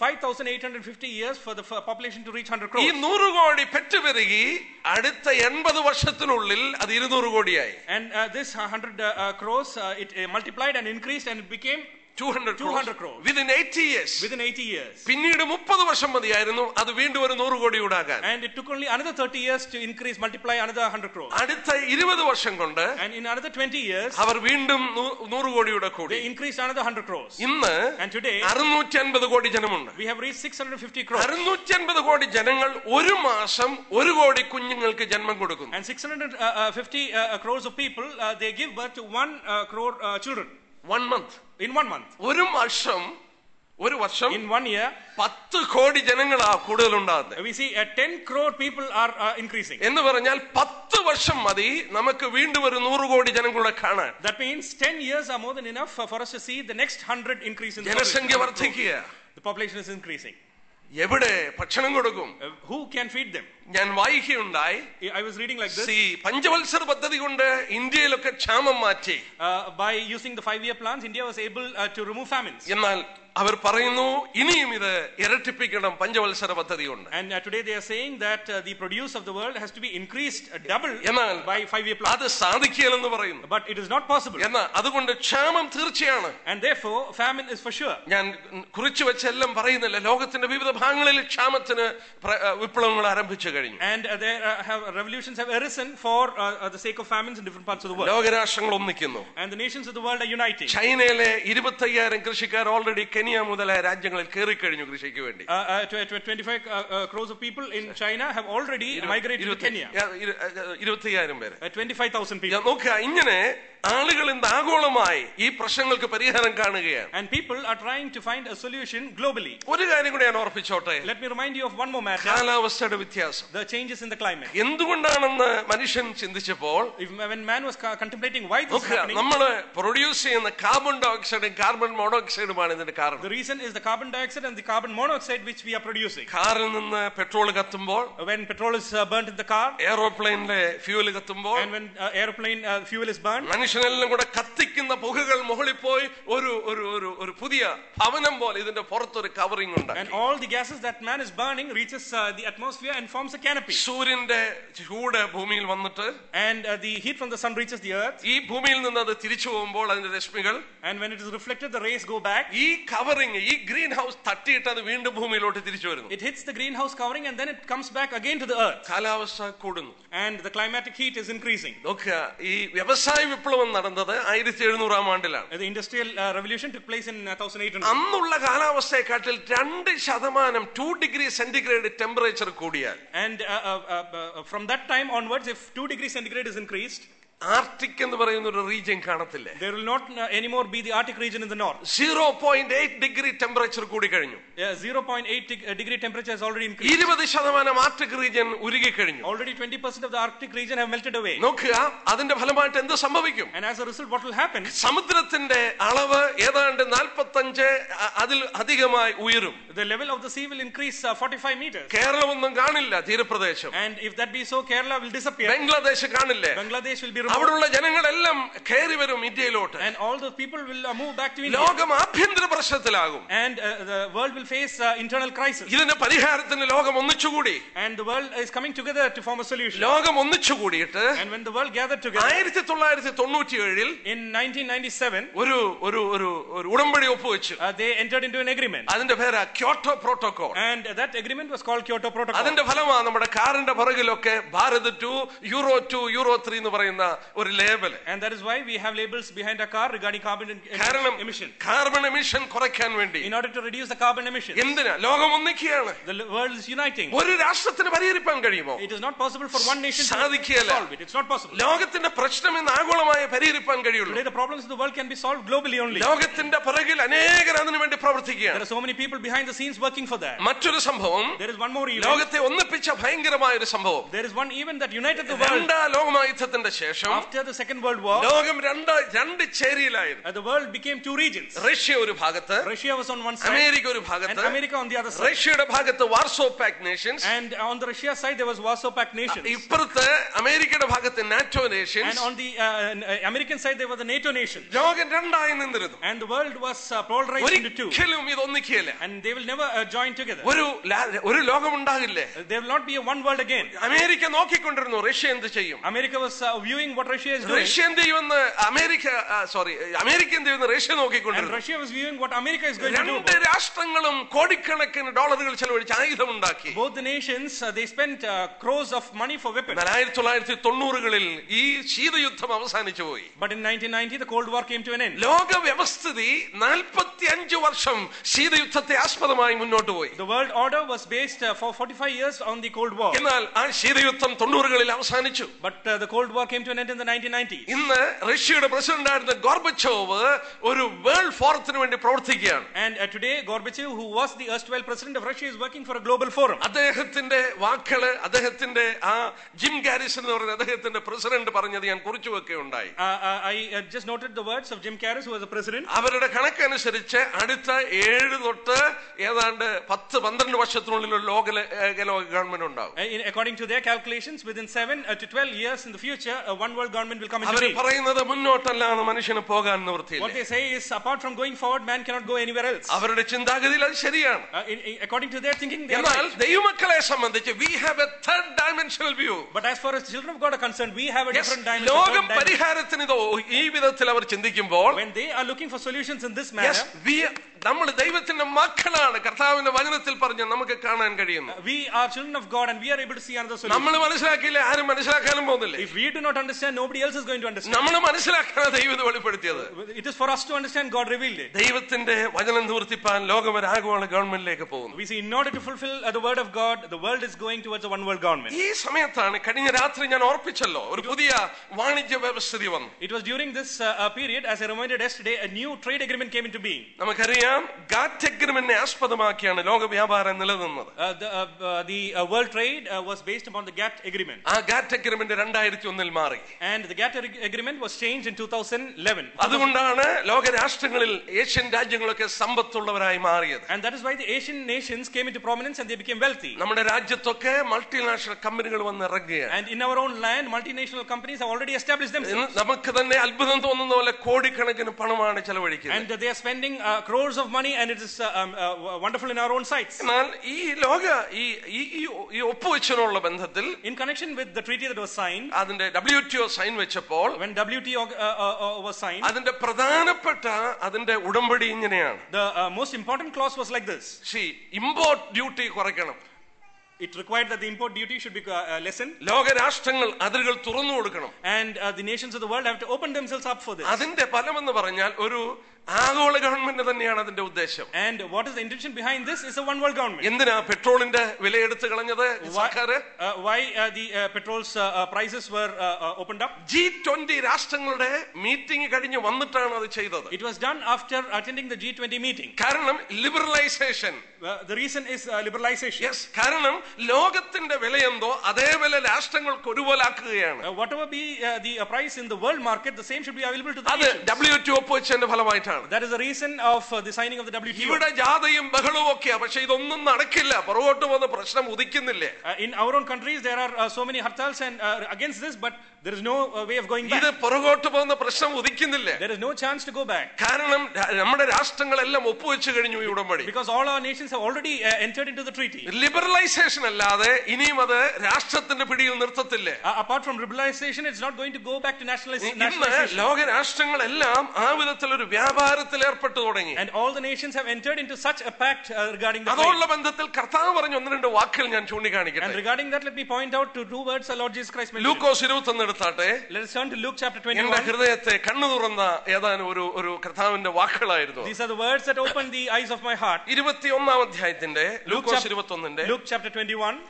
5,850 years for the f- population to reach 100 ഈ crores. നൂറ് കോടി പെറ്റുപെരുകി അടുത്ത എൺപത് വർഷത്തിനുള്ളിൽ അത് ഇരുന്നൂറ് കോടിയായി And uh, this uh, 100 uh, uh, crores, uh, it uh, multiplied and increased and it became two hundred 200 crores. Within eighty years within 80 years. പിന്നീട് മുപ്പത് വർഷം മതിയായിരുന്നു അത് വീണ്ടും ഒരു നൂറ് കോടി ഉണ്ടാകാൻ And it took only another 30 years to increase, multiply another 100 crores. അടുത്ത ഇരുപത് വർഷം കൊണ്ട് And in another 20 years, അവർ വീണ്ടും നൂ- നൂറ് കോടിയുടെ കൂടി they increased another 100 crores. ഇന്ന് And today, അറുന്നൂറ്റി അൻപത് കോടി ജനമുണ്ട് we have reached 650 crores. അറുന്നൂറ്റി അൻപത് കോടി ജനങ്ങൾ ഒരു മാസം ഒരു കോടി കുഞ്ഞുങ്ങൾക്ക് ജന്മം കൊടുക്കുന്നു And 650 uh, uh, crores of people, uh, they give birth to one uh, crore uh, children one month in one month. ഒരു വർഷം ഒരു വർഷം In one year, പത്ത് കോടി ജനങ്ങളാ കൂടുതൽ ഉണ്ടാകുന്നത് we see uh, 10 crore people are uh, increasing. എന്ന് പറഞ്ഞാൽ പത്ത് വർഷം മതി നമുക്ക് വീണ്ടും ഒരു നൂറ് കോടി ജനങ്ങളെ കാണാൻ That means 10 years are more than enough for, for us to see the next 100 increase in the ജനസംഖ്യ population. വർദ്ധിക്കുക The population is increasing. എവിടെ ഭക്ഷണം കൊടുക്കും Uh, who can feed them? ഞാൻ വായിക്കുകയുണ്ടായി I was reading like this. See പഞ്ചവത്സര പദ്ധതി കൊണ്ട് ഇന്ത്യയിലൊക്കെ ക്ഷാമം മാറ്റി Uh, by using the five year plans, India was able uh, to remove famines. എന്നാൽ അവർ പറയുന്നു ഇനിയും ഇത് ഇരട്ടിപ്പിക്കണം പഞ്ചവത്സര പദ്ധതി കൊണ്ട് And uh, today they are saying that uh, the produce of the world has to be increased uh, double എന്നാൽ by five year plans. അത് സാധിക്കില്ലെന്ന് പറയുന്നു But it is not possible. എന്നാൽ അതുകൊണ്ട് ക്ഷാമം തീർച്ചയാണ് And therefore, famine is for sure. ഞാൻ കുറിച്ചു വെച്ചെല്ലാം പറയുന്നില്ല ലോകത്തിന്റെ വിവിധ ഭാഗങ്ങളിൽ ക്ഷാമത്തിന് പ്ര- വിപ്ലവങ്ങൾ ആരംഭിച്ചു കഴിഞ്ഞു കഴിഞ്ഞു And uh, there uh, have revolutions have arisen for uh, uh, the sake of famines in different parts of the world. ലോകരാഷ്ട്രങ്ങൾ ഒന്നിക്കുന്നു And the nations of the world are uniting. ചൈനയിലെ ഇരുപത്തയ്യായിരം കൃഷിക്കാർ ഓൾറെഡി കെനിയ മുതലായ രാജ്യങ്ങളിൽ കയറിക്കഴിഞ്ഞു കൃഷിക്ക് വേണ്ടി Uh, uh, tw- tw- 25 uh, uh, crores of people in China have already migrated to ഇരുപത്തി- Kenya. യ- ഇരു- അഹ് ഇരുപത്തയ്യായിരം പേര് Uh, 25,000 people. ഞാൻ നോക്കുക ഇങ്ങനെ ആളുകൾ ഇന്ന് ആഗോളമായി ഈ പ്രശ്നങ്ങൾക്ക് പരിഹാരം കാണുകയാണ് And people are trying to find a solution globally. ഒരു കാര്യം കൂടെ ഞാൻ ഓർപ്പിച്ചോട്ടെ Let me remind you of one more matter കാലാവസ്ഥയുടെ വ്യത്യാസം the changes in the climate. എന്തുകൊണ്ടാണെന്ന് മനുഷ്യൻ ചിന്തിച്ചപ്പോൾ If, when man was co- contemplating why this is നോക്കുക happening, നമ്മൾ പ്രൊഡ്യൂസ് ചെയ്യുന്ന കാർബൺ ഡയോക്സൈഡും കാർബൺ മോണോക്സൈഡുമാണ് ഇതിന്റെ കാരണം the reason is the carbon dioxide and the carbon monoxide which we are producing. കാറിൽ നിന്ന് പെട്രോൾ കത്തുമ്പോൾ When petrol is uh, burnt in the car എയറോപ്ലെയിനിലെ ഫ്യൂല് കത്തുമ്പോൾ and when uh, aeroplane uh, fuel is burned, മനുഷ്യനെല്ലാം കൂടെ കത്തിക്കുന്ന പുകകൾ മുകളിൽ പോയി ഒരു ഒരു ഒരു ഒരു പുതിയ ഭവനം പോലെ ഇതിന്റെ പുറത്തൊരു കവറിംഗ് ഉണ്ട് and all the gases that man is burning reaches uh, the atmosphere and forms a canopy. സൂര്യന്റെ ചൂട് ഭൂമിയിൽ വന്നിട്ട് And uh, the heat from the sun reaches the earth, ഈ ഭൂമിയിൽ നിന്ന് അത് തിരിച്ചു പോകുമ്പോൾ അതിന്റെ രശ്മികൾ and when it is reflected, the rays go back. ഈ കവറിങ് ഈ ഗ്രീൻ ഹൗസ് തട്ടിയിട്ട് അത് വീണ്ടും ഭൂമിയിലോട്ട് തിരിച്ചു വരുന്നു It hits the greenhouse covering and then it comes back again to the earth. കാലാവസ്ഥ കൂടുന്നു And the climatic heat is increasing. നോക്കുക ഈ വ്യവസായ വിപ്ലവം നടന്നത് ആയിരത്തി എഴുന്നൂറാം ആണ്ടിലാണ് Uh, The industrial uh, revolution took place in uh, 1800. അന്നുള്ള കാലാവസ്ഥയെക്കാട്ടിൽ രണ്ട് ശതമാനം ടു ഡിഗ്രി സെന്റിഗ്രേഡ് ടെമ്പറേച്ചർ കൂടിയാൽ And uh, uh, uh, uh, from that time onwards, if 2 degrees centigrade is increased, Arctic എന്ന് പറയുന്ന ഒരു റീജിയൻ കാണത്തില്ലേ there will not uh, anymore be the Arctic region in the north. Zero point eight degree temperature കൂടി കഴിഞ്ഞു Uh, 0.8 deg- uh, degree temperature has already increased. ഇരുപത് ശതമാനം Arctic region ഉരുകിക്കഴിഞ്ഞു Already 20% of the Arctic region have melted away. നോക്കുക അതിന്റെ ഫലമായിട്ട് എന്ത് സംഭവിക്കും And as a result, what will happen? സമുദ്രത്തിന്റെ അളവ് ഏതാണ്ട് നാൽപ്പത്തഞ്ച് അതിൽ അധികമായി ഉയരും The level of the sea will increase uh, 45 meters. കേരളമൊന്നും കാണില്ല തീരപ്രദേശം And if that be so, Kerala will disappear. Bangladesh കാണില്ലേ Bangladesh will be removed. അവിടുള്ള ജനങ്ങളെല്ലാം കയറി വരും ഇന്ത്യയിലോട്ട് And all the people will uh, move back to India. ലോകം ആഭ്യന്തര പ്രശ്നത്തിലാകും And uh, the world will face uh, internal crisis. ഇതിന്റെ പരിഹാരത്തിന് ലോകം ഒന്നിച്ചുകൂടി And the world is coming together to form a solution. ലോകം ഒന്നിച്ചുകൂടിയിട്ട് And when the world gathered together ആയിരത്തി തൊള്ളായിരത്തി തൊണ്ണൂറ്റി ഏഴിൽ in 1997, ഒരു ഒരു ഒരു ഒരു ഉടമ്പടി ഒപ്പുവെച്ചു uh, they entered into an agreement. അതിന്റെ പേര് Kyoto protocol And that agreement was called Kyoto Protocol. അതിന്റെ ഫലമാണ് നമ്മുടെ കാറിന്റെ പുറകിലൊക്കെ Bharat two euro two euro three എന്ന് പറയുന്ന ഒരു label And that is why we have labels behind our car regarding carbon em- കാരണം emission. കാർബൺ എമിഷൻ കുറയ്ക്കാൻ വേണ്ടി In order to reduce the carbon emissions, എന്തിനാ ലോകം ഒന്നിക്കുകയാണ് the l- world is uniting. ഒരു രാഷ്ട്രത്തിന് പരിഹരിപ്പാൻ കഴിയുമോ It is not possible for one nation to സാധിക്കുകയില്ല. solve it. It's not possible. ലോകത്തിന്റെ പ്രശ്നം ഇന്ന് ആഗോളമായി പരിഹരിപ്പാൻ കഴിയുള്ളൂ Today, the problems of the world can be solved globally only. ലോകത്തിന്റെ പിറകിൽ അനേകർ അതിനു വേണ്ടി There പ്രവർത്തിക്കുകയാണ് are so many people behind the scenes working for that. മറ്റൊരു സംഭവം There is one more event. ലോകത്തെ ഒന്നിപ്പിച്ച ഭയങ്കരമായ ഒരു സംഭവം There is one event that united the world രണ്ടാം ലോകമയുദ്ധത്തിന്റെ ശേഷം after the Second World War. ലോകം രണ്ട് രണ്ട് ചേരിയിലായിരുന്നു uh, the world became two regions. Russia ഒരു ഭാഗത്ത് Russia was on one side America ഒരു and ഭാഗത്ത് America on the other side. റഷ്യയുടെ ഭാഗത്ത് Warsaw pact nations And on the Russia side, there was Warsaw Pact nations. ഇപ്പുറത്ത് അമേരിക്കയുടെ ഭാഗത്ത് NATO And nations on the uh, uh, American side, there were the NATO nations. ലോകം രണ്ടായി നിന്നിരുന്നു And the world was uh, polarized into two. ഒരിക്കലും ഇത് ഒന്നിക്കുകയില്ല And they will never uh, join together. ഒരു ലാ- ഒരു ലോകം ഉണ്ടാകില്ലേ Uh, There will not be a one world again. America നോക്കിക്കൊണ്ടിരുന്നു റഷ്യ എന്ത് ചെയ്യും America was uh, viewing what Russia is doing. Russia എന്ത് ചെയ്യുമെന്ന് അമേരിക്ക സോറി അമേരിക്ക എന്ത് ചെയ്യുമെന്ന് റഷ്യ And നോക്കിക്കൊണ്ടിരുന്നു Russia was viewing what America is going to do. രണ്ട് രാഷ്ട്രങ്ങളും കോടിക്കണക്കിന് ഡോളറുകൾ ചെലവഴിച്ച് ആയുധമുണ്ടാക്കി Both the nations, uh, they spent uh, crores of money for weapons. എന്നാൽ ആയിരത്തി തൊള്ളായിരത്തി തൊണ്ണൂറുകളിൽ ഈ ശീതയുദ്ധം അവസാനിച്ചു പോയി But in 1990, the Cold War came to an end. ലോക വ്യവസ്ഥിതി നാൽപ്പത്തി അഞ്ച് വർഷം ശീതയുദ്ധത്തെ ആസ്പദമായി മുന്നോട്ട് പോയി The world order was based uh, for 45 years on the Cold War. എന്നാൽ ആ ശീതയുദ്ധം തൊണ്ണൂറുകളിൽ അവസാനിച്ചു But uh, the Cold War came to an end in the 1990s. ഇന്ന് റഷ്യയുടെ പ്രസിഡന്റ് ആയിരുന്ന ഗോർബച്ചോവ് ഒരു വേൾഡ് ഫോറത്തിന് വേണ്ടി പ്രവർത്തിക്കുകയാണ് And uh, today, Gorbachev, who was the erstwhile president of Russia, is working for a global forum. അദ്ദേഹത്തിന്റെ വാക്കുകള് അദ്ദേഹത്തിന്റെ ആ ജിം ഗാരിസ് എന്ന് പറയുന്ന അദ്ദേഹത്തിന്റെ പ്രസിഡന്റ് പറഞ്ഞത് ഞാൻ കുറിച്ചു വെക്കുകയുണ്ടായി Uh, uh, I uh, just noted the words of Jim Carrey, who was the president. അവരുടെ കണക്കനുസരിച്ച് അടുത്ത ഏഴ് തൊട്ട് ഏതാണ്ട് പത്ത് പന്ത്രണ്ട് വർഷത്തിനുള്ളിൽ ഒരു ലോക ഏകലോക ഗവൺമെന്റ് ഉണ്ടാവും Uh, in, according to their calculations, within 7 uh, to 12 years in the future, a one one world government will come into അവർ being. പറയുന്നത് മുന്നോട്ടല്ലാതെ മനുഷ്യന് പോകാൻ What നിവൃത്തിയില്ല they say is, apart from going forward, man cannot go anywhere else. അവരുടെ ചിന്താഗതിയിൽ അത് ശരിയാണ് Uh, in, in- according to their thinking, they are എന്നാൽ right. ദൈവമക്കളെ സംബന്ധിച്ച് we have a third dimensional view But as far as the children of God are concerned, we have a different dimension. ലോകം third dimension. പരിഹാരത്തിന് ഇതോ ഈ വിധത്തിൽ അവർ ചിന്തിക്കുമ്പോൾ When they are looking for solutions in this yes, manner, we- നമ്മൾ ദൈവത്തിന്റെ മക്കളാണ് കർത്താവിന്റെ വചനത്തിൽ പറഞ്ഞ് നമുക്ക് കാണാൻ കഴിയുന്നു we are children of God and we are able to see another solution. നമ്മൾ മനസ്സിലാക്കിയില്ല ആരും മനസ്സിലാക്കാനും പോകുന്നില്ലേ If we do not understand, nobody else is going to understand. നമ്മൾ മനസ്സിലാക്കാണ് ദൈവം ഇത് വെളിപ്പെടുത്തിയത് It is for us to understand, God revealed it. ദൈവത്തിന്റെ വചനം നിവർത്തിപ്പാൻ ലോകം ഒരു ആഗോള ഗവൺമെന്റിലേക്ക് പോകുന്നു We see, in order to fulfill uh, the word of God, the world is going towards a one world government. ഈ സമയത്താണ് കഴിഞ്ഞ രാത്രി ഞാൻ ഓർപ്പിച്ചല്ലോ ഒരു പുതിയ വാണിജ്യ വ്യവസ്ഥിതി വന്നു It was during this uh, uh, period, as I reminded yesterday, a new trade agreement came into being. നമുക്കറിയാം ഗാറ്റ് അഗ്രിമെന്റിനെ ആസ്പദമാക്കിയാണ് ലോക വ്യാപാരം നിലനിന്നത് Uh, the uh, uh, the uh, world trade uh, was based upon the GATT agreement. ആ GATT agreement രണ്ടായിരത്തി ഒന്നിൽ മാറി And the GATT ag- agreement was changed in 2011. അതുകൊണ്ടാണ് ലോക രാഷ്ട്രങ്ങളിൽ ഏഷ്യൻ രാജ്യങ്ങളൊക്കെ സമ്പത്തുള്ളവരായി മാറിയത് And that is why the Asian nations came into prominence and they became wealthy. നമ്മുടെ രാജ്യത്തൊക്കെ multinational കമ്പനികൾ വന്ന് ഇറങ്ങുകയാണ് And in our own land, multinational companies have already established ഇന്ന് themselves. നമുക്ക് തന്നെ അത്ഭുതം തോന്നുന്ന പോലെ കോടിക്കണക്കിന് പണമാണ് ചെലവഴിക്കുന്നത് And they are spending uh, crores of money and it is uh, um, uh, wonderful in our own sites. എന്നാൽ ഈ ലോക ഈ ഈ- ഈ ഈ ഒപ്പുവെച്ചതിനുള്ള ബന്ധത്തിൽ In connection with the treaty that was signed, അതിന്റെ ഡബ്ല്യു ടി ഒ സൈൻ വെച്ചപ്പോൾ when WTO uh, uh, uh, was signed, അതിന്റെ പ്രധാനപ്പെട്ട അതിന്റെ ഉടമ്പടി ഇങ്ങനെയാണ് the uh, most important clause was like this. See import duty കുറയ്ക്കണം It required that the import duty should be uh, uh, lessened ലോകരാഷ്ട്രങ്ങൾ അതിരുകൾ തുറന്നു കൊടുക്കണം and uh, the nations of the world have to open themselves up for this. അതിന്റെ ഫലമെന്ന് പറഞ്ഞാൽ ഒരു ആഗോള government തന്നെയാണ് അതിന്റെ ഉദ്ദേശം And what is the intention behind this is a one world government. എന്തിനാ പെട്രോളിന്റെ വില എടുത്തു കളഞ്ഞത് Why, സർക്കാർ uh, why uh, the uh, petrol's uh, uh, prices were uh, uh, opened up? G twenty രാഷ്ട്രങ്ങളുടെ മീറ്റിംഗ് കഴിഞ്ഞ് വന്നിട്ടാണ് അത് ചെയ്തത് It was done after attending the G20 meeting. കാരണം liberalization Uh, the reason is uh, liberalization. Yes കാരണം ലോകത്തിന്റെ വിലയെന്തോ അതേ വില രാഷ്ട്രങ്ങൾക്ക് ഒരുപോലെ ആക്കുകയാണ് Uh, whatever be uh, the uh, price in the world market, the same should be available to the അത് nations. W T ഒപ്പുവെച്ചതിന്റെ ഫലമായിട്ടാണ് That is the reason of uh, the signing of the WTO. ഇവിടെ ജാഥയും ബഹളവും ഒക്കെയാ പക്ഷെ ഇതൊന്നും നടക്കില്ല പുറകോട്ട് പോകുന്ന പ്രശ്നം ഉദിക്കുന്നില്ലേ Uh, in our own countries, there are uh, so many hartals and uh, against this, but there is no uh, way of going ഇത് back. പുറകോട്ട് പോകുന്ന പ്രശ്നം ഉദിക്കുന്നില്ലേ There is no chance to go back കാരണം ര- നമ്മുടെ രാഷ്ട്രങ്ങളെല്ലാം ഒപ്പുവെച്ച് കഴിഞ്ഞു ഈ ഉടമ്പടി because all our nations have already uh, entered into the treaty. Liberalization അല്ലാതെ ഇനിയും അത് രാഷ്ട്രത്തിന്റെ പിടിയിൽ നിർത്തത്തില്ലേ Uh, apart from liberalization, it's not going to go back to nationalis- ഇന്ന് nationalization. ലോക രാഷ്ട്രങ്ങളെല്ലാം ആ വിധത്തിൽ ഒരു വ്യാപാരത്തിൽ ഏർപ്പെട്ടു തുടങ്ങി And all the nations have entered into such a pact uh, regarding the അതോടുള്ള trade. ബന്ധത്തിൽ കർത്താവ് പറഞ്ഞ ഒന്ന് രണ്ട് വാക്കുകൾ ഞാൻ And ചൂണ്ടിക്കാണിക്കട്ടെ regarding that, let me point out to two words our Lord Jesus Christ mentioned. ലൂക്കോസ് ഇരുപത്തൊന്ന് എടുത്താട്ടെ Let us turn to Luke chapter എന്റെ 21. ഹൃദയത്തെ കണ്ണു തുറന്ന ഏതാനും ഒരു ഒരു കർത്താവിന്റെ വാക്കുകളായിരുന്നു These are the words that open the eyes of my heart. ഇരുപത്തിയൊന്നാം അധ്യായത്തിന്റെ ലൂക്കോസ് chap- ഇരുപത്തൊന്നിന്റെ Luke chapter 21,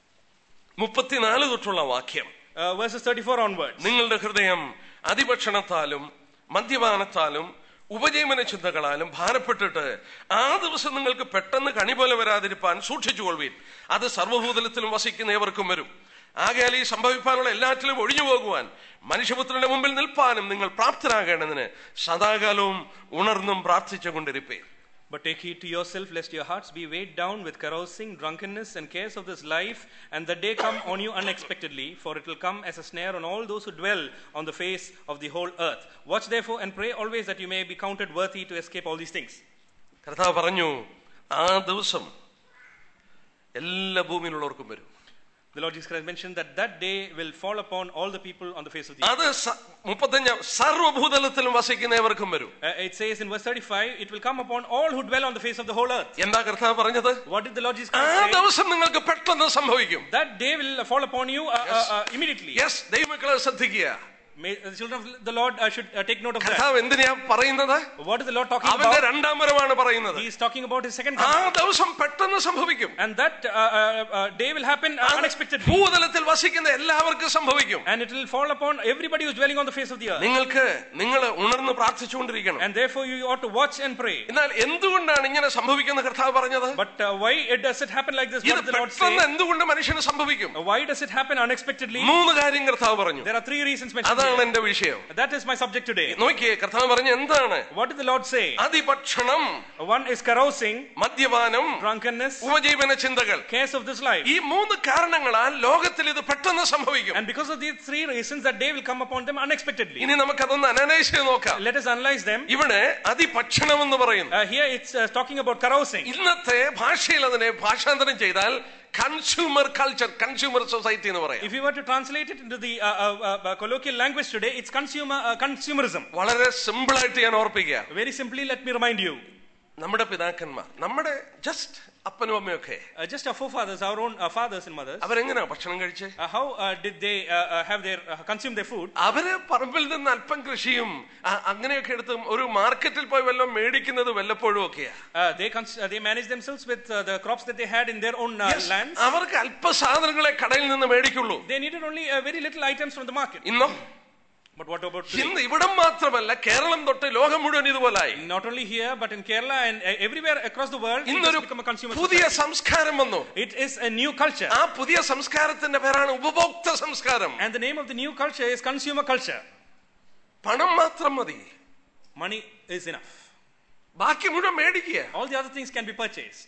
മുപ്പത്തിനാല് തൊട്ടുള്ള വാക്യം uh, verses 34 onwards. നിങ്ങളുടെ ഹൃദയം അതിഭക്ഷണത്താലും മദ്യപാനത്താലും ഉപജീവന ചിന്തകളാലും ഭാരപ്പെട്ടിട്ട് ആ ദിവസം നിങ്ങൾക്ക് പെട്ടെന്ന് കണി പോലെ വരാതിരിപ്പാൻ സൂക്ഷിച്ചുകൊള്ളുവീൻ അത് സർവ്വഭൂതലത്തിലും വസിക്കുന്ന ഏവർക്കും വരും ആകയാൽ ഈ സംഭവിപ്പാനുള്ള എല്ലാറ്റിലും ഒഴിഞ്ഞു പോകുവാൻ മനുഷ്യപുത്രന്റെ മുമ്പിൽ നിൽപ്പാനും നിങ്ങൾ പ്രാപ്തരാകേണ്ടതിന് സദാകാലവും ഉണർന്നും പ്രാർത്ഥിച്ചുകൊണ്ടിരിപ്പേ But take heed to yourself, lest your hearts be weighed down with carousing, drunkenness, and cares of this life, and the day come on you unexpectedly, for it will come as a snare on all those who dwell on the face of the whole earth. Watch therefore and pray always that you may be counted worthy to escape all these things. കർത്താവ് പറഞ്ഞു ആ ദിവസം എല്ലാ ഭൂമിയിലുള്ളവർക്കും വരും The Lord Jesus Christ mentioned that that day will fall upon all the people on the face of the earth. അത് സ- മുപ്പത്തഞ്ചാം സർവ്വഭൂതലത്തിലും വസിക്കുന്നവർക്കും വരും Uh, it says in verse 35, it will come upon all who dwell on the face of the whole earth. എന്താ കർത്താവ് പറഞ്ഞത് What did the Lord Jesus ആ Christ say? ദിവസം നിങ്ങൾക്ക് പെട്ടെന്ന് സംഭവിക്കും That day will fall upon you uh, uh, uh, immediately. Yes ദൈവമക്കളെ ശ്രദ്ധിക്കുക May, the children of the Lord uh, should uh, take note of that. കർത്താവ് എന്തിനാ പറയുന്നത് What is the Lord talking അവന്റെ about? രണ്ടാം വരവാണ് പറയുന്നത് He is talking about his second ആ coming. ദിവസം പെട്ടെന്ന് സംഭവിക്കും And that uh, uh, uh, day will happen uh, unexpectedly. ഭൂതലത്തിൽ വസിക്കുന്ന എല്ലാവർക്കും സംഭവിക്കും And it will fall upon everybody who's dwelling on the face of the earth. നിങ്ങൾക്ക് നിങ്ങൾ uണർന്ന് പ്രാർത്ഥിച്ചുകൊണ്ടിരിക്കണം And therefore you ought to watch and pray. എന്നാൽ എന്തുകൊണ്ടാണ് ഇങ്ങനെ സംഭവിക്കുന്ന കർത്താവ് പറഞ്ഞത് But uh, why it does it happen like this? ഇത് What did the Lord say? പെട്ടെന്ന് എന്തുകൊണ്ട് മനുഷ്യന് സംഭവിക്കും Uh, Why does it happen unexpectedly? മൂന്ന് കാര്യം കർത്താവ് പറഞ്ഞു There are three reasons mentioned അതാണ് അതാണ് എന്റെ വിഷയം That is my subject today. നോക്കിയേ കർത്താവ് പറഞ്ഞ എന്താണ് What did the Lord say? അതിഭക്ഷണം One is carousing, മദ്യപാനം drunkenness, ഉപജീവന ചിന്തകൾ cares of this life. ഈ മൂന്ന് കാരണങ്ങളാൽ ലോകത്തിൽ ഇത് പെട്ടെന്ന് സംഭവിക്കും And because of these three reasons, that day will come upon them unexpectedly. ഇനി നമുക്കതൊന്ന് അനലൈസ് ചെയ്ത് നോക്കാം Let us analyze them. ഇവിടെ അതിഭക്ഷണം എന്ന് പറയുന്നു Uh, here it's uh, talking about carousing. ഇന്നത്തെ ഭാഷയിൽ അതിനെ ഭാഷാന്തരം ചെയ്താൽ കൺസ്യൂമർ കൾച്ചർ കൺസ്യൂമർ സൊസൈറ്റി എന്ന് പറയാം If you were to translate it into the uh, uh, uh, colloquial language today, it's consumer uh, consumerism. വളരെ സിമ്പിൾ ആയിട്ട് ഞാൻ ഓർപ്പിക്കുക Very simply, let me remind you. നമ്മുടെ പിതാക്കന്മാർ നമ്മുടെ ജസ്റ്റ് അപ്പനും അമ്മയൊക്കെ Uh, just our forefathers, our own uh, fathers and mothers, അവരെങ്ങനെയാ ഭക്ഷണം കഴിച്ചേ uh, how uh, did they uh, uh, have their uh, consume their food? അവര് പറമ്പിൽ നിന്ന് അല്പം കൃഷിയും ആ, അങ്ങനെയൊക്കെ എടുത്ത് ഒരു മാർക്കറ്റിൽ പോയി വല്ലതും മേടിക്കുന്നത് വല്ലപ്പോഴും ഒക്കെയാ Uh, they cons- uh, they managed themselves with uh, the crops that they had in their own uh, Yes, lands. അവർക്ക് അല്പ സാധനങ്ങളെ കടയിൽ നിന്ന് മേടിക്കുള്ളൂ They needed only uh, very little items from the market. ഇന്നോ But what about today? ഇന്ന് ഇവിടം മാത്രമല്ല കേരളം തൊട്ട് ലോകം മുഴുവൻ ഇതുപോലായി Not only here, but in Kerala and uh, everywhere across the world, it has ഇന്നൊരു become a consumer പുതിയ society. സംസ്കാരം വന്നു It is a new culture. ആ പുതിയ സംസ്കാരത്തിന്റെ പേരാണ് ഉപഭോക്ത സംസ്കാരം And the name of the new culture is consumer culture. പണം മാത്രം മതി Money is enough. ബാക്കി മുഴുവൻ മേടിക്കുക All the other things can be purchased.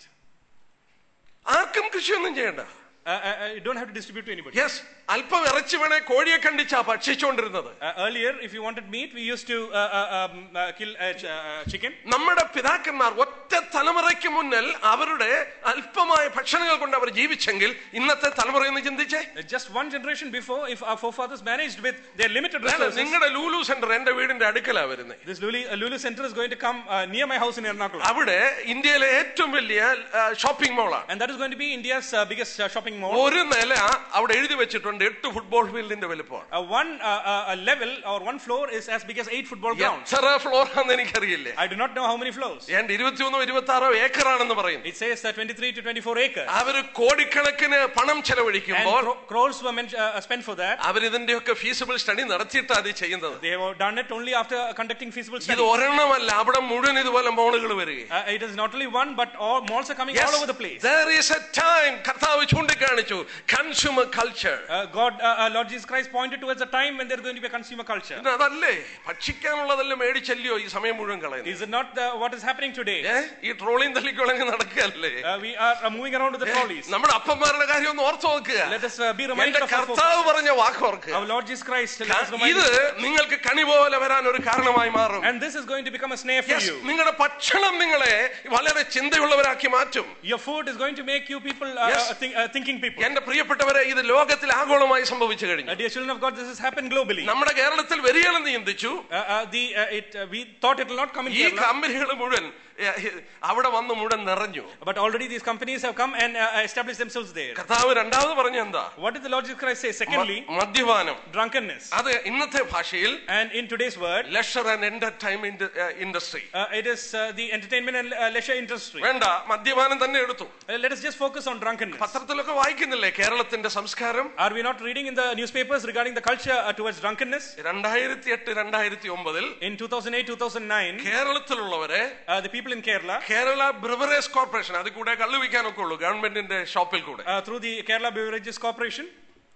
ആർക്കും കൃഷിയൊന്നും ചെയ്യണ്ട Uh, uh, uh, you don't have to distribute to anybody. Yes അല്പം ഇറച്ചി വേണേ കോഴിയെ കണ്ടിച്ചാ ഭക്ഷിച്ചുകൊണ്ടിരുന്നത് Uh, earlier, if you wanted meat, we used to uh, uh, um, uh, kill a ch- uh, chicken. നമ്മുടെ പിതാക്കന്മാർ ഒറ്റ തലമുറയ്ക്ക് മുന്നിൽ അവരുടെ അല്പമായ ഭക്ഷണങ്ങൾ കൊണ്ട് അവർ ജീവിച്ചെങ്കിൽ ഇന്നത്തെ തലമുറ എന്ന് ചിന്തിച്ചേ Uh, Just one generation before, if our forefathers managed with their limited വേണ്ട, resources, നിങ്ങളുടെ ലൂലു സെന്റർ എന്റെ വീടിന്റെ അടുക്കലാ വരുന്നത് this Lulu, uh, Lulu Center is going to come uh, near my house in Ernakulam. അവിടെ ഇന്ത്യയിലെ ഏറ്റവും വലിയ ഷോപ്പിംഗ് മോളാണ് And that is going to be India's uh, biggest uh, shopping mall. ഒരു നില അവിടെ എഴുതി വെച്ചിട്ടുണ്ട് എട്ട് ഫുട്ബോൾ ഫീൽഡിന്റെ വലുപ്പമാണ് Uh, one uh, uh, a level or one floor is as big as eight football grounds. എത്ര ഫ്ലോർ ആണെന്ന് എനിക്കറിയില്ല I do not know how many floors. ഏണ്ട് ഇരുപത്തിയൊന്നോ ഇരുപത്തി ആറോ ഏക്കറാണെന്ന് പറയുന്നു It says uh, 23 to 24 acres. അവര് കോടിക്കണക്കിന് പണം And ചെലവഴിക്കുമ്പോൾ cro- crores were men- uh, spent for that. അവരിതിന്റെയൊക്കെ ഫീസിബിൾ സ്റ്റഡി നടത്തിയിട്ടാ അത് ചെയ്യുന്നത് They have done it only after conducting feasible ഇത് studies. ഒരെണ്ണമല്ല അവിടെ മുഴുവൻ ഇതുപോലെ മോളുകൾ വരികയും Uh, it is not only one, but all malls are coming all over the place. there is a time കർത്താവ് ചൂണ്ടിക്കാണിച്ചു consumer culture Uh, God, uh, uh, Lord Jesus Christ pointed towards a time when there's going to be a consumer culture. അതല്ലേ ഭക്ഷിക്കാനുള്ളതല്ലേ മേടിച്ചല്ലയോ ഈ സമയം മുഴുവൻ കളയുന്നത് Is it not the, what is happening today? ഏ ഈ ട്രോളിയും തള്ളിക്കുളങ്ങ് നടക്കുകയല്ലേ Uh, we are uh, moving around with the trolleys. നമ്മുടെ അപ്പന്മാരുടെ കാര്യം ഒന്ന് ഓർത്തു നോക്കുക Let us uh, be reminded എന്റെ of our കർത്താവ് forefathers. പറഞ്ഞ വാക്ക് ഓർക്കുക Our Lord Jesus Christ, let us remind ഇത് you. നിങ്ങൾക്ക് കണി പോലെ വരാൻ ഒരു കാരണമായി മാറും And this is going to become a snare for Yes, you. നിങ്ങളുടെ ഭക്ഷണം നിങ്ങളെ വളരെ ചിന്തയുള്ളവരാക്കി മാറ്റും Your food is going to make you people, uh, Yes. uh, think, uh, thinking people. എന്റെ പ്രിയപ്പെട്ടവരെ ഇത് ലോകത്തിൽ ആഗോളമായി സംഭവിച്ചു കഴിഞ്ഞു Uh, dear children of God, this has happened globally. നമ്മുടെ കേരളത്തിൽ വരികയാണെന്ന് ചിന്തിച്ചു Uh, uh, the, uh, it, uh, we thought it will not come in ഈ Kerala, കമ്പനികൾ മുഴുവൻ ഏ, അവിടെ വന്ന് മുഴുവൻ നിറഞ്ഞു but already these companies have come and uh, established themselves there. കർത്താവ് രണ്ടാമത് പറഞ്ഞ എന്താ What did the Lord Jesus Christ say? Secondly, മ- മദ്യപാനം drunkenness. അത് ഇന്നത്തെ ഭാഷയിൽ And in today's word, leisure and entertainment industry uh, it is uh, the entertainment and uh, leisure industry. വേണ്ട മദ്യപാനം തന്നെ എടുത്തു Uh, let us just focus on drunkenness. പത്രത്തിലൊക്കെ വായിക്കുന്നില്ലേ കേരളത്തിന്റെ സംസ്കാരം Are we not reading in the newspapers regarding the culture uh, towards drunkenness? രണ്ടായിരത്തി എട്ട് രണ്ടായിരത്തി ഒമ്പതിൽ In 2008 2009, കേരളത്തിലുള്ളവരെ uh, the people in Kerala, Kerala beverage corporation അതിൽ കൂടെ കള്ളു വിൽക്കാനൊക്കെ ഉള്ളൂ ഗവൺമെന്റിന്റെ ഷോപ്പിൽ കൂടെ uh, through the Kerala Beverages Corporation,